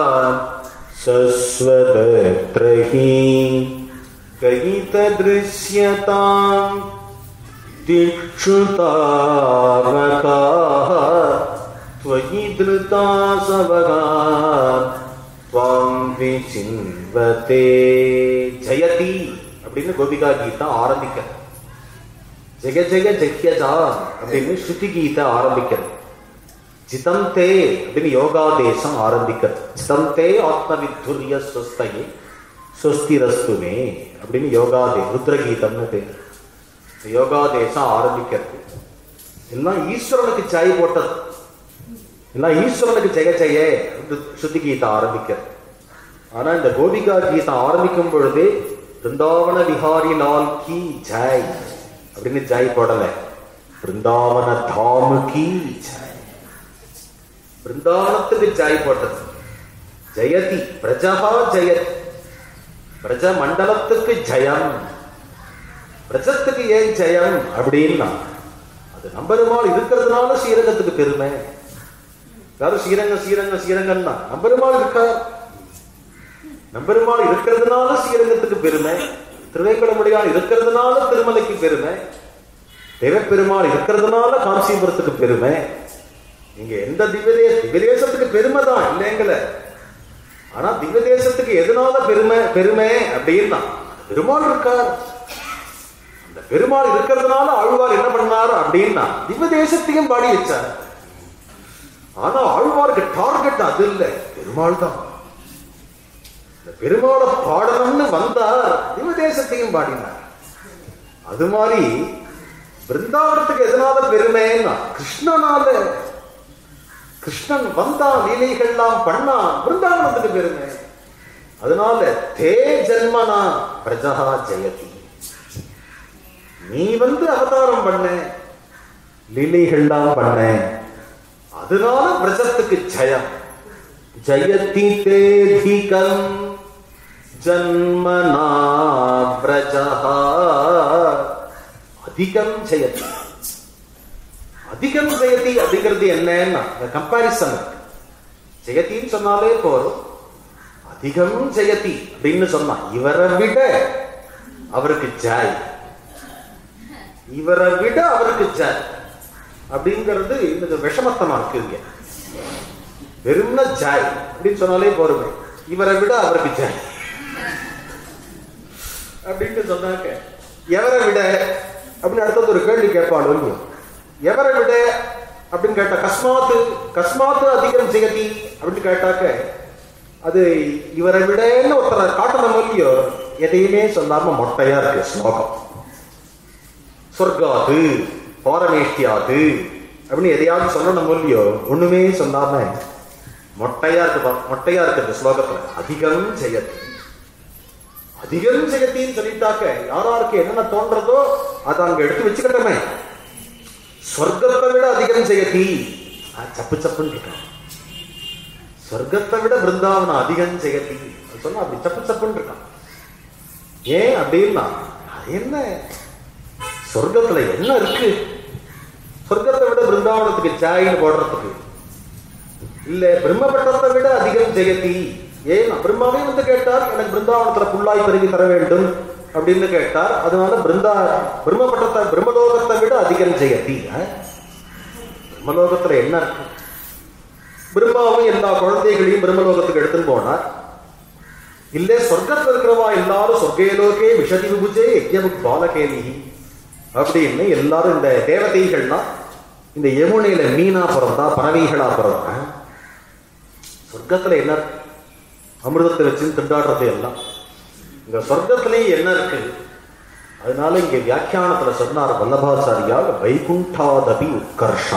Speaker 1: சஸ்வதத்ரஹி கயித திருஷ்யதாம் திக்ஷுதாவகாः त्वयि धृता सवगा त्वां विचिन्वते ஜெயதி அப்படின்னு கோபிகா கீதா ஆரம்பிக்க ஜெய ஜெய ஜெக்யஜா அப்படின்னு ஸ்ருதி கீதா ஆரம்பிக்கிறது ஜிதம் தே அப்படின்னு யோகாதேசம் ஆரம்பிக்கிறது ஜிதம் தே ஆத்மவித்துரிய ஸ்வஸ்தையே ஸ்வஸ்திரஸ்துமே அப்படின்னு யோகாதே ருத்ரகீதம்னு பேர் இந்த யோகாதேசம் ஆரம்பிக்கிறது எல்லாம் ஈஸ்வரனுக்கு சாய் போட்டது எல்லாம் ஈஸ்வரனுக்கு ஜெய ஜெய அப்படின்னு ஸ்ருதி கீதா ஆரம்பிக்கிறது ஆனா இந்த கோபிகா கீதம் ஆரம்பிக்கும் பொழுதே பிருந்தாவன விஹாரி லால் கி ஜெய் அப்படின்னு ஜெய் போடல பிருந்தாவன தாமு கி ஜெய் பிருந்தாவனத்துக்கு ஜெய் போட்டது ஜெயதி பிரஜகா ஜெயத் பிரஜ மண்டலத்துக்கு ஜெயம் பிரஜத்துக்கு ஏன் ஜெயம் அப்படின்னா அது நம்பெருமாள் இருக்கிறதுனால ஸ்ரீரங்கத்துக்கு பெருமை யாரும் ஸ்ரீரங்கம் ஸ்ரீரங்கம் ஸ்ரீரங்கம்னா நம்பெருமாள் இருக்கார் நம்பெருமாள் இருக்கிறதுனால ஸ்ரீரங்கத்துக்கு பெருமை திருவேங்கடமுடியான் இருக்கிறதுனால திருமலைக்கு பெருமை தேவப்பெருமாள் இருக்கிறதுனால காஞ்சிபுரத்துக்கு பெருமை நீங்க எந்த திவ்யதே திவ்யதேசத்துக்கு பெருமை தான் இல்லைங்கள ஆனா திவ்யதேசத்துக்கு எதனால பெருமை பெருமை அப்படின்னா பெருமாள் இருக்கார் அந்த பெருமாள் இருக்கிறதுனால ஆழ்வார் என்ன பண்ணார் அப்படின்னா திவ்யதேசத்தையும் பாடி வச்சார் ஆனா ஆழ்வாருக்கு டார்கெட் அது இல்ல பெருமாள் தான் இந்த பெருமாளை பாடணும்னு வந்தார் திவதேசத்தையும் பாடினார் அது மாதிரி பிருந்தாவனத்துக்கு எதனால பெருமைன்னா கிருஷ்ணனால கிருஷ்ணன் வந்தா லீலைகள்லாம் பண்ணா பிருந்தாவனத்துக்கு பெருமை அதனால தே ஜன்மனா பிரஜா ஜெயதி நீ வந்து அவதாரம் பண்ண லீலைகள்லாம் பண்ண அதனால பிரஜத்துக்கு ஜெயம் ஜயதி தேதிகம் ஜன்மனா பிரஜா அதிகம் ஜெயதி அதிகம் ஜெயதி அப்படிங்கிறது என்னன்னா கம்பாரிசன் ஜெயத்தின்னு சொன்னாலே போதும் அதிகம் ஜெயதி அப்படின்னு சொன்னா இவரை விட அவருக்கு ஜாய் இவரை விட அவருக்கு ஜாய் அப்படிங்கிறது இந்த விஷமத்தமா இருக்கு இங்க வெறும்ன ஜாய் அப்படின்னு சொன்னாலே போருமே இவரை விட அவருக்கு ஜாய் அப்படின்னு சொன்னாக்க எவரை விட அப்படின்னு அடுத்தது ஒரு கேள்வி கேட்பாள் வந்து எவரை விட அப்படின்னு கேட்டா கஸ்மாத்து கஸ்மாத்து அதிகம் ஜெகதி அப்படின்னு கேட்டாக்க அது இவரை விடன்னு ஒருத்தரை காட்டணும் இல்லையோ எதையுமே சொல்லாம மொட்டையா இருக்கு ஸ்லோகம் சொர்க்காது பாரமேஷ்டியாது அப்படின்னு எதையாவது சொல்லணும் இல்லையோ ஒண்ணுமே சொல்லாம மொட்டையா இருக்கு பா- மொட்டையா இருக்கு இந்த ஸ்லோகத்துல அதிகம் ஜெயதி அதிகம் ஜெகத்தின்னு சொல்லிட்டாக்க யாராருக்கு என்னென்ன தோன்றதோ அதை அங்க எடுத்து வச்சுக்கிட்டோமே சொர்க்கத்தை விட அதிகம் ஜெயதி ஆ, சப்பு சப்புன்னு இருக்கான் சொர்க்கத்தை விட பிருந்தாவனம் அதிகம் ஜெகதி அது சொன்னா அப்படி சப்பு சப்புன்னு இருக்கான் ஏன் அப்படின்னா அது என்ன சொர்க்கத்துல என்ன இருக்கு சொர்க்கத்தை விட பிருந்தாவனத்துக்கு சாயின்னு போடுறதுக்கு இல்ல பிரம்மபட்டத்தை விட அதிகம் ஜெயதி ஏன் பிரம்மாவே வந்து கேட்டார் எனக்கு பிருந்தாவனத்துல புல்லாய் பெருகி தர வேண்டும் அப்படின்னு கேட்டார் அதனால பிருந்தா பிரம்மபட்டத்தை பிரம்மலோகத்தை விட அதிகம் ஜெயதி ஆ? பிரம்மலோகத்துல என்ன இருக்கு பிரம்மாவும் எல்லா குழந்தைகளையும் பிரம்மலோகத்துக்கு எடுத்துன்னு போனார் இல்ல சொர்க்கத்துல இருக்கிறவா எல்லாரும் சொர்க்கேலோகே விஷதி விபுஜே யஜ்யமுக் பாலகேலி அப்படின்னு எல்லாரும் இந்த தேவதைகள்னா இந்த யமுனையில மீனா பிறந்தா பறவைகளா பிறந்தா சொர்க்கத்துல என்ன இருக்கு அமிர்தத்தை வச்சு திண்டாடுறது எல்லாம் இந்த சொர்க்கத்திலேயே என்ன இருக்கு அதனால இங்க வியாக்கியானத்துல சொன்னார் வல்லபாச்சாரியால் வைகுண்டாதபி உத்கர்ஷா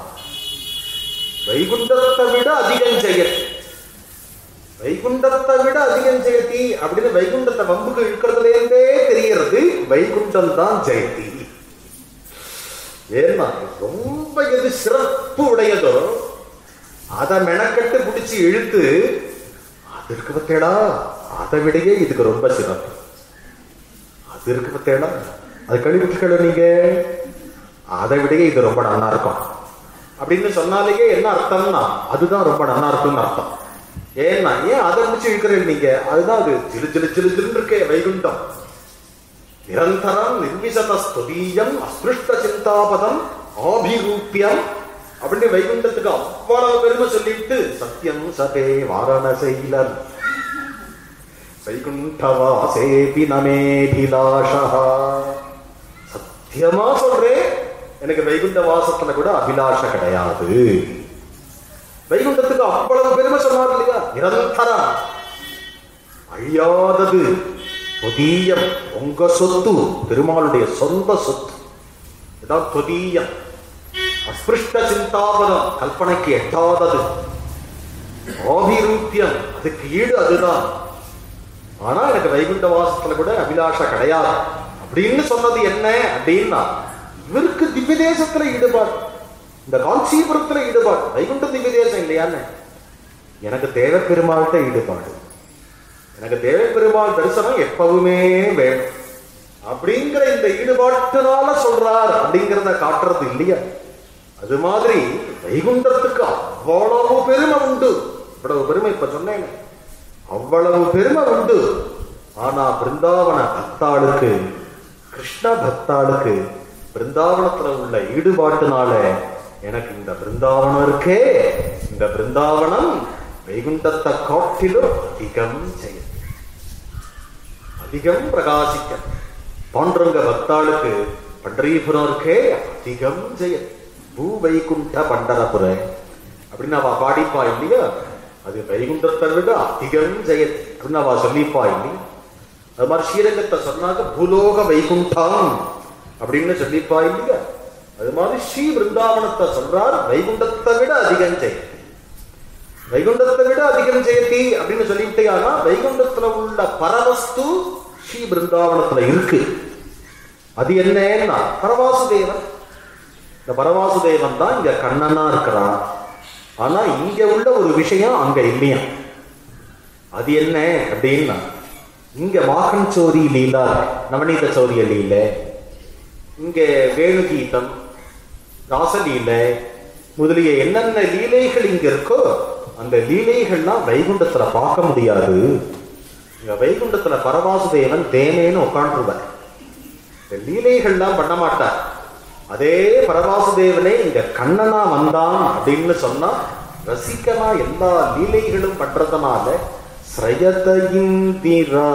Speaker 1: வைகுண்டத்தை விட அதிகம் செய்யத் வைகுண்டத்தை விட அதிகம் ஜெயதி அப்படின்னு வைகுண்டத்தை வம்புக்கு இழுக்கிறதுல இருந்தே தெரியறது வைகுண்டம் தான் ஜெயதி ஏன்னா ரொம்ப எது சிறப்பு உடையதோ அதை மெனக்கட்டு பிடிச்சி இழுத்து அது இருக்கு பத்தேடா அதை விடையே இதுக்கு ரொம்ப சிறப்பு அது இருக்கு பத்தேடா அது கழிவுட்டுக்கள நீங்க அதை விடையே இது ரொம்ப நல்லா இருக்கும் அப்படின்னு சொன்னாலேயே என்ன அர்த்தம்னா அதுதான் ரொம்ப நல்லா இருக்கும்னு அர்த்தம் ஏன்னா ஏன் அதை முடிச்சு இழுக்கிறேன் நீங்க அதுதான் அது சிலு சிலு சிலு சிலுன்னு இருக்கே வைகுண்டம் நிரந்தரம் நிர்விசத ஸ்துதீயம் அஸ்பிருஷ்ட சிந்தாபதம் ஆபிரூபியம் அப்படின்னு வைகுண்டத்துக்கு அவ்வளவு பெருமை சொல்லிட்டு சத்தியம் சதே வாரணசைலர் வைகுண்டவாசேபி நமேபிலாஷா சத்தியமா சொல்றேன் எனக்கு வைகுண்ட வாசத்துல கூட அபிலாஷ கிடையாது வைகுண்டத்துக்கு அவ்வளவு பெருமை சொன்னார் இல்லையா நிரந்தரம் அழியாதது தொதீயம் உங்க சொத்து பெருமாளுடைய சொந்த சொத்து இதான் தொதீயம் அஸ்பிருஷ்ட சிந்தாபனம் கல்பனைக்கு எட்டாதது ஆபிரூபியம் அதுக்கு ஈடு அதுதான் ஆனா எனக்கு வைகுண்ட வாசத்துல கூட அபிலாஷா கிடையாது அப்படின்னு சொன்னது என்ன அப்படின்னா இவருக்கு திவ்ய தேசத்துல ஈடுபாடு இந்த காஞ்சிபுரத்துல ஈடுபாடு வைகுண்ட திவ்ய தேசம் இல்லையான்னு எனக்கு தேவ பெருமாள்கிட்ட ஈடுபாடு எனக்கு தேவ பெருமாள் தரிசனம் எப்பவுமே வேணும் அப்படிங்கிற இந்த ஈடுபாட்டினால சொல்றார் அப்படிங்கிறத காட்டுறது இல்லையா அது மாதிரி வைகுண்டத்துக்கு அவ்வளவு பெருமை உண்டு இவ்வளவு பெருமை இப்ப சொன்னேன் அவ்வளவு பெருமை உண்டு ஆனா பிருந்தாவன பக்தாளுக்கு கிருஷ்ண பக்தாளுக்கு பிருந்தாவனத்துல உள்ள ஈடுபாட்டுனால எனக்கு இந்த பிருந்தாவனம் இருக்கே இந்த பிருந்தாவனம் வைகுண்டத்தை காட்டிலும் அதிகம் செய்யும் அதிகம் பிரகாசிக்க பாண்டுரங்க பக்தாளுக்கு பண்டரீபுரம் இருக்கே அதிகம் ஜெயம் பூ வைகுண்ட பண்டரபுர அப்படின்னு அவ பாடிப்பா இல்லையா அது வைகுண்டத்தை விட அதிகம் ஜெயத் அப்படின்னு அவ சொல்லிப்பா இல்லையா அது மாதிரி ஸ்ரீரங்கத்தை சொன்னாக்க பூலோக வைகுண்டம் அப்படின்னு சொல்லிப்பா இல்லையா அது மாதிரி ஸ்ரீ பிருந்தாவனத்தை சொல்றார் வைகுண்டத்தை விட அதிகம் ஜெயத் வைகுண்டத்தை விட அதிகம் ஜெயதி அப்படின்னு சொல்லிவிட்டேயானா வைகுண்டத்துல உள்ள பரவஸ்து ஸ்ரீ பிருந்தாவனத்துல இருக்கு அது என்னன்னா பரவாசுதேவன் இந்த பரவாசுதேவன் தான் இங்க கண்ணனா இருக்கிறான் ஆனா இங்க உள்ள ஒரு விஷயம் அங்க இல்லையா அது என்ன அப்படின்னா இங்க மாகன் சோதி லீலா நவநீத சௌரிய லீல இங்க வேணுகீதம் ராசலீலை முதலிய என்னென்ன லீலைகள் இங்க இருக்கோ அந்த லீலைகள்லாம் வைகுண்டத்துல பார்க்க முடியாது இங்க வைகுண்டத்துல பரவாசுதேவன் தேனேன்னு உட்காந்துருவார் இந்த லீலைகள்லாம் பண்ண மாட்டார் அதே பரவாசுதேவனே இங்க கண்ணனா வந்தான் அப்படின்னு சொன்னா ரசிக்கமா எல்லா லீலைகளும் பண்றதுனால ஸ்ரயத இந்திரா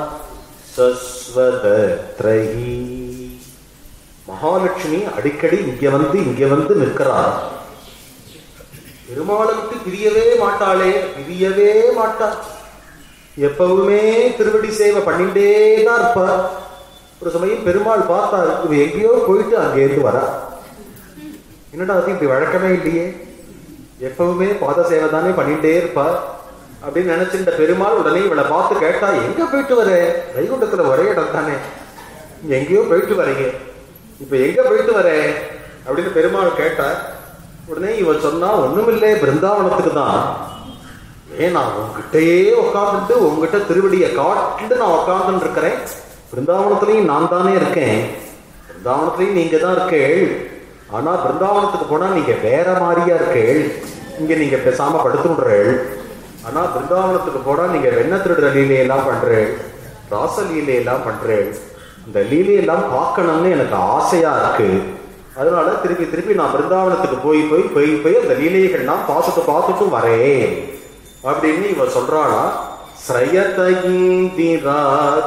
Speaker 1: சஸ்வதத்ரஹி மகாலட்சுமி அடிக்கடி இங்க வந்து இங்க வந்து நிற்கிறார் பெருமாளை விட்டு பிரியவே மாட்டாளே பிரியவே மாட்டாள் எப்பவுமே திருவடி சேவை பண்ணிட்டே தான் இருப்பார் ஒரு சமயம் பெருமாள் பார்த்தாரு இவ எங்கேயோ போயிட்டு அங்கேருந்து வரா என்னடா அது இப்படி வழக்கமே இல்லையே எப்பவுமே பாத சேவை தானே பண்ணிட்டே இருப்பார் அப்படின்னு நினைச்சிருந்த பெருமாள் உடனே இவளை பார்த்து கேட்டா எங்க போயிட்டு வர வைகுண்டத்துல ஒரே இடம் தானே இங்க எங்கேயோ போயிட்டு வரீங்க இப்ப எங்க போயிட்டு வர அப்படின்னு பெருமாள் கேட்டார் உடனே இவன் சொன்னா ஒண்ணுமில்லை பிருந்தாவனத்துக்கு தான் ஏன் நான் உங்ககிட்டயே உட்காந்துட்டு உங்ககிட்ட திருவடியை காட்டிட்டு நான் உட்காந்துட்டு இருக்கிறேன் பிருந்தாவனத்திலையும் நான் தானே இருக்கேன் பிருந்தாவனத்திலையும் நீங்க தான் இருக்கேள் ஆனா பிருந்தாவனத்துக்கு போனா நீங்க வேற மாதிரியா இருக்கேள் இங்க நீங்க பேசாம படுத்துடுறேள் ஆனா பிருந்தாவனத்துக்கு போனா நீங்க வெண்ண திருடுற லீலையெல்லாம் பண்றேள் ராச லீலையெல்லாம் பண்றேள் இந்த லீலையெல்லாம் பார்க்கணும்னு எனக்கு ஆசையா இருக்கு அதனால திருப்பி திருப்பி நான் பிருந்தாவனத்துக்கு போய் போய் போய் போய் அந்த லீலைகள்லாம் பார்த்துட்டு பார்த்துட்டு வரேன் அப்படின்னு இவ சொல்றாளா ஸ்ரயதீந்திரா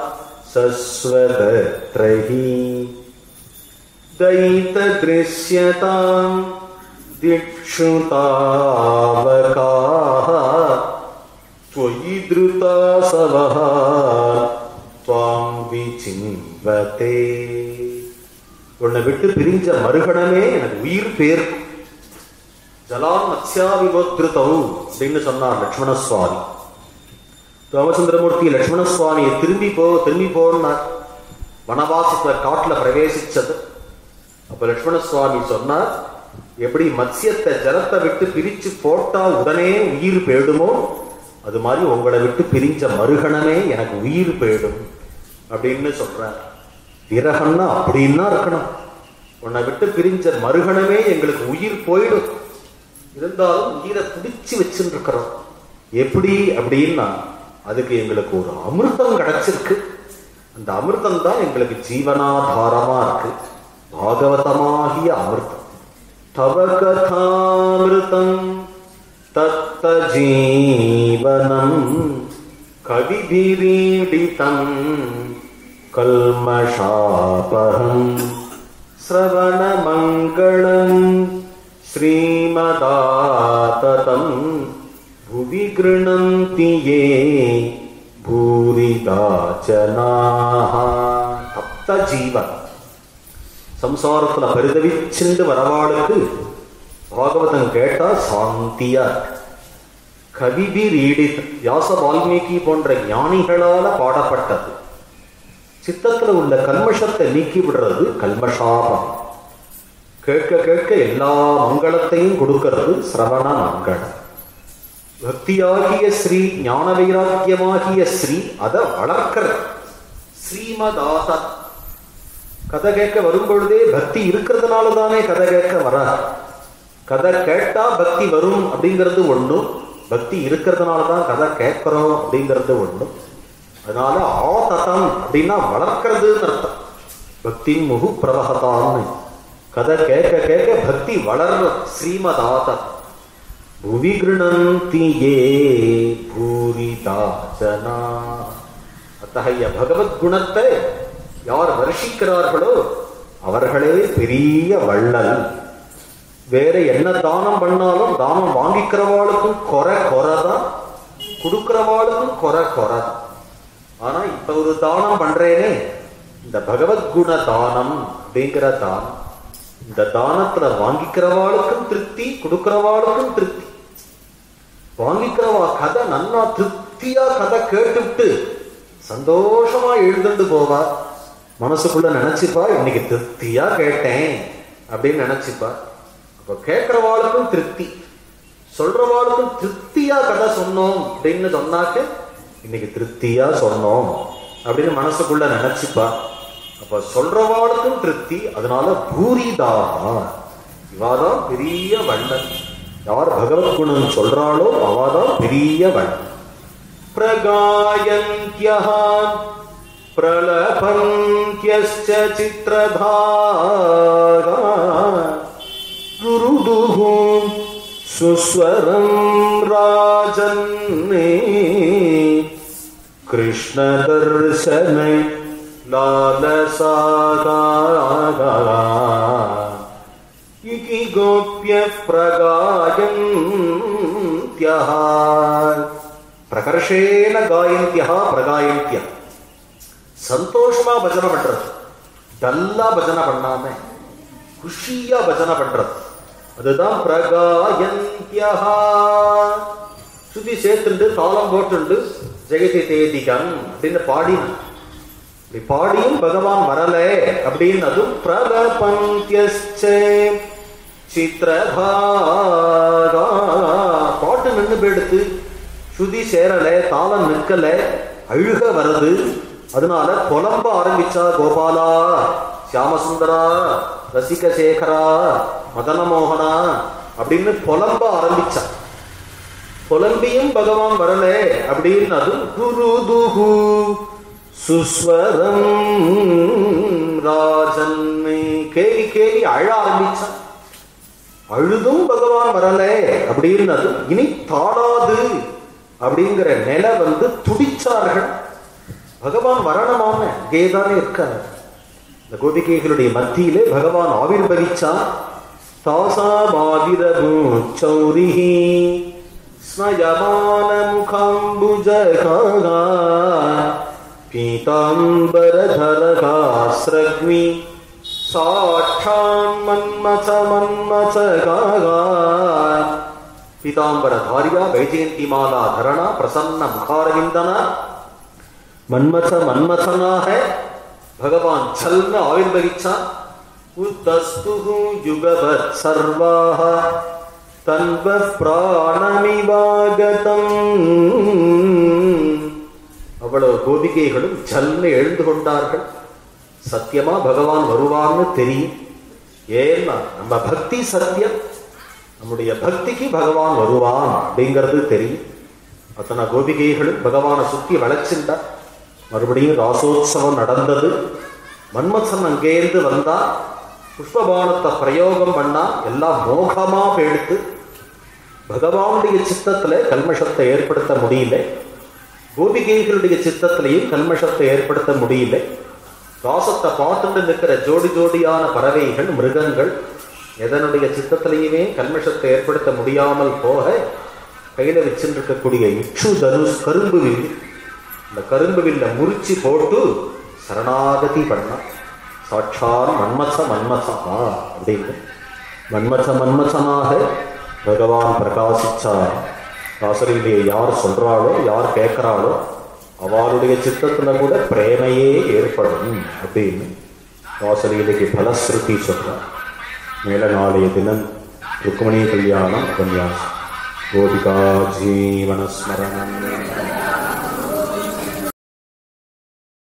Speaker 1: சஸ்வதத்ரஹி தைத திருஷ்யதாம் திக்ஷுதாவகாः त्वयि धृता सवः त्वां विचिन्वते உன்னை விட்டு பிரிஞ்ச மறுகணமே எனக்கு உயிர் பேர் ஜலான் மத்ஸ்யாவிபோத்ருதம் அப்படின்னு சொன்னார் லட்சுமண சுவாமி ராமச்சந்திரமூர்த்தி லட்சுமண சுவாமியை திரும்பி போ திரும்பி போன்னார் வனவாசத்துல காட்டுல பிரவேசிச்சது அப்ப லட்சுமண சுவாமி சொன்னார் எப்படி மத்சியத்தை ஜலத்தை விட்டு பிரிச்சு போட்டா உடனே உயிர் போயிடுமோ அது மாதிரி உங்களை விட்டு பிரிஞ்ச மறுகணமே எனக்கு உயிர் போயிடும் அப்படின்னு சொல்றார் விரகம்னா அப்படின்னா இருக்கணும் உன்னை விட்டு பிரிஞ்ச மறுகணமே எங்களுக்கு உயிர் போயிடும் இருந்தாலும் உயிரை பிடிச்சு வச்சுட்டு இருக்கிறோம் எப்படி அப்படின்னா அதுக்கு எங்களுக்கு ஒரு அமிர்தம் கிடைச்சிருக்கு அந்த அமிர்தம் தான் எங்களுக்கு ஜீவனாதாரமா இருக்கு பாகவதமாகிய அமிர்தம் தவ கதாமிருதம் தத்த ஜீவனம் கவிபிரீடிதம் கல்மஷாபகம் श्रवणमङ्गलम् श्रीमदाततम् भुवि गृह्णन्ति ये भूरिदा जनाः தப்த ஜீவன் சம்சாரத்துல பரிதவிச்சுண்டு வரவாளுக்கு பாகவதம் கேட்டா சாந்தியா கவிபி ரீடித் வியாச வால்மீகி போன்ற ஞானிகளால பாடப்பட்டது சித்தத்துல உள்ள கல்மஷத்தை நீக்கி விடுறது கல்மஷாபம் கேட்க கேட்க எல்லா மங்களத்தையும் கொடுக்கிறது சிரவண மங்களம் பக்தியாகிய ஸ்ரீ ஞான வைராக்கியமாகிய ஸ்ரீ அதை வளர்க்கிறது ஸ்ரீமதாத கதை கேட்க வரும் பொழுதே பக்தி இருக்கிறதுனால தானே கதை கேட்க வராது கதை கேட்டா பக்தி வரும் அப்படிங்கிறது ஒண்ணும் பக்தி இருக்கிறதுனால தான் கதை கேட்கிறோம் அப்படிங்கிறது ஒண்ணும் அதனால ஆததம் அப்படின்னா வளர்க்கிறதுன்னு அர்த்தம் பக்தி முகு பிரவகதான்னு கதை கேட்க கேட்க பக்தி வளர்ற ஸ்ரீமதாத புவி கிருணந்தி ஏ பூரிதா ஜனா அத்தகைய பகவத் குணத்தை யார் வருஷிக்கிறார்களோ அவர்களே பெரிய வள்ளல் வேற என்ன தானம் பண்ணாலும் தானம் வாங்கிக்கிறவாளுக்கும் குறை குறை தான் கொடுக்கிறவாளுக்கும் குறை குறை தான் ஆனா இப்ப ஒரு தானம் பண்றேனே இந்த பகவத்குண தானம் அப்படிங்கிற தானம் இந்த தானத்துல வாங்கிக்கிறவாளுக்கும் திருப்தி கொடுக்கிறவாளுக்கும் திருப்தி வாங்கிக்கிறவா கதை நன்னா திருப்தியா கதை கேட்டுவிட்டு சந்தோஷமா எழுந்துட்டு போவா மனசுக்குள்ள நினைச்சுப்பா இன்னைக்கு திருப்தியா கேட்டேன் அப்படின்னு நினைச்சுப்பா அப்ப கேட்கிறவாளுக்கும் திருப்தி சொல்றவாளுக்கும் திருப்தியா கதை சொன்னோம் அப்படின்னு சொன்னாக்க இன்னைக்கு திருப்தியா சொன்னோம் அப்படின்னு மனசுக்குள்ள நினைச்சுப்பா அப்ப சொல்றவாளுக்கும் திருப்தி அதனால பூரிதாகா இவாதான் பெரிய வண்ணன் யார் பகவத் குணம் சொல்றாளோ அவாதான் பெரிய வண்ணன் பிரகாயந்தியா प्रलपन्त्यश्च चित्रभागा रुरुदुः सुस्वरं राजन्ने कृष्णदर्शन लालसागा इति गोप्यः प्रगायन्त्यः பிரகர்ஷேன காயந்தியா பிரகாயந்தியா சந்தோஷமா பஜனை பண்றது டல்லா பஜனை பண்ணாம குஷியா பஜனை பண்றது அதுதான் பிரகாயந்தியா சுத்தி சேர்த்துண்டு தாளம் போட்டுண்டு ஜெகதி தேதிகன் அப்படின்னு பாடினான் இப்படி பாடியும் பகவான் வரல அப்படின்னு அதுவும் பிரபந்தியஸ்சே சித்திரபாகா பாட்டு நின்று போயிடுத்து சுதி சேரல தாளம் நிற்கல அழுக வருது அதனால புலம்ப ஆரம்பிச்சா கோபாலா சியாமசுந்தரா ரசிக சேகரா மதனமோகனா அப்படின்னு புலம்ப ஆரம்பிச்சா புலம்பியும் பகவான் வரல அப்படின்னு அது குரு துகு சுஸ்வரம் ராஜன் கேலி கேலி அழ ஆரம்பிச்சான் அழுதும் பகவான் வரல அப்படின்னு அது இனி தாடாது அப்படிங்கிற நிலை வந்து துடிச்சார்கள் பகவான் வரணுமான இங்கேதானே இருக்கார் இந்த கோபிகைகளுடைய மத்தியிலே பகவான் ஆவிர்வவிச்சான் தாசாபாதிரபூச்சௌரிஹி ஸ்மயமான முகாம்புஜகா பீதாம்பரதரகாஸ்ரக்மி சாட்சான் மன்மச மன்மசகா பீதாம்பரதாரியா வைஜெயந்தி மாலா தரணா பிரசன்ன முகாரவிந்தனா மன்மத மன்மதனாக பகவான் சல்ன ஆவிர்வகிச்சான் உத்தஸ்து யுகவத் சர்வாக தன்வ பிராணமிவாகதம் அவ்வளவு கோபிகைகளும் சல்ன எழுந்து கொண்டார்கள் சத்தியமா பகவான் வருவான்னு தெரியும் ஏன்னா நம்ம பக்தி சத்தியம் நம்முடைய பக்திக்கு பகவான் வருவான் அப்படிங்கிறது தெரியும் அத்தனை கோபிகைகளும் பகவானை சுத்தி வளைச்சிருந்தார் மறுபடியும் ராசோத்சவம் நடந்தது மன்மசன் அங்கேருந்து வந்தா புஷ்பபானத்தை பிரயோகம் பண்ணா எல்லாம் மோகமா போயிடுத்து பகவானுடைய சித்தத்துல கல்மஷத்தை ஏற்படுத்த முடியல கோபிகைகளுடைய சித்தத்திலையும் கல்மஷத்தை ஏற்படுத்த முடியல ராசத்தை பார்த்துட்டு நிற்கிற ஜோடி ஜோடியான பறவைகள் மிருகங்கள் எதனுடைய சித்தத்திலையுமே கல்மஷத்தை ஏற்படுத்த முடியாமல் போக கையில வச்சுருக்கக்கூடிய இச்சு தனுஷ் கரும்பு வில் இந்த கரும்பு வில்ல முறிச்சு போட்டு சரணாகதி பண்ணா சாட்சான் மன்மச மன்மசமா அப்படின்னு மன்மச மன்மசனாக பகவான் பிரகாசிச்சார் ராசரிலேயே யார் சொல்றாளோ யார் கேட்கிறாளோ அவளுடைய சித்தத்துல கூட பிரேமையே ஏற்படும் அப்படின்னு வாசலியிலேக்கு பலஸ்ருதி சொல்றார் மேல நாளைய தினம் ருக்மணி கல்யாணம் உபன்யாசம் கோபிகா ஜீவனஸ்மரணம்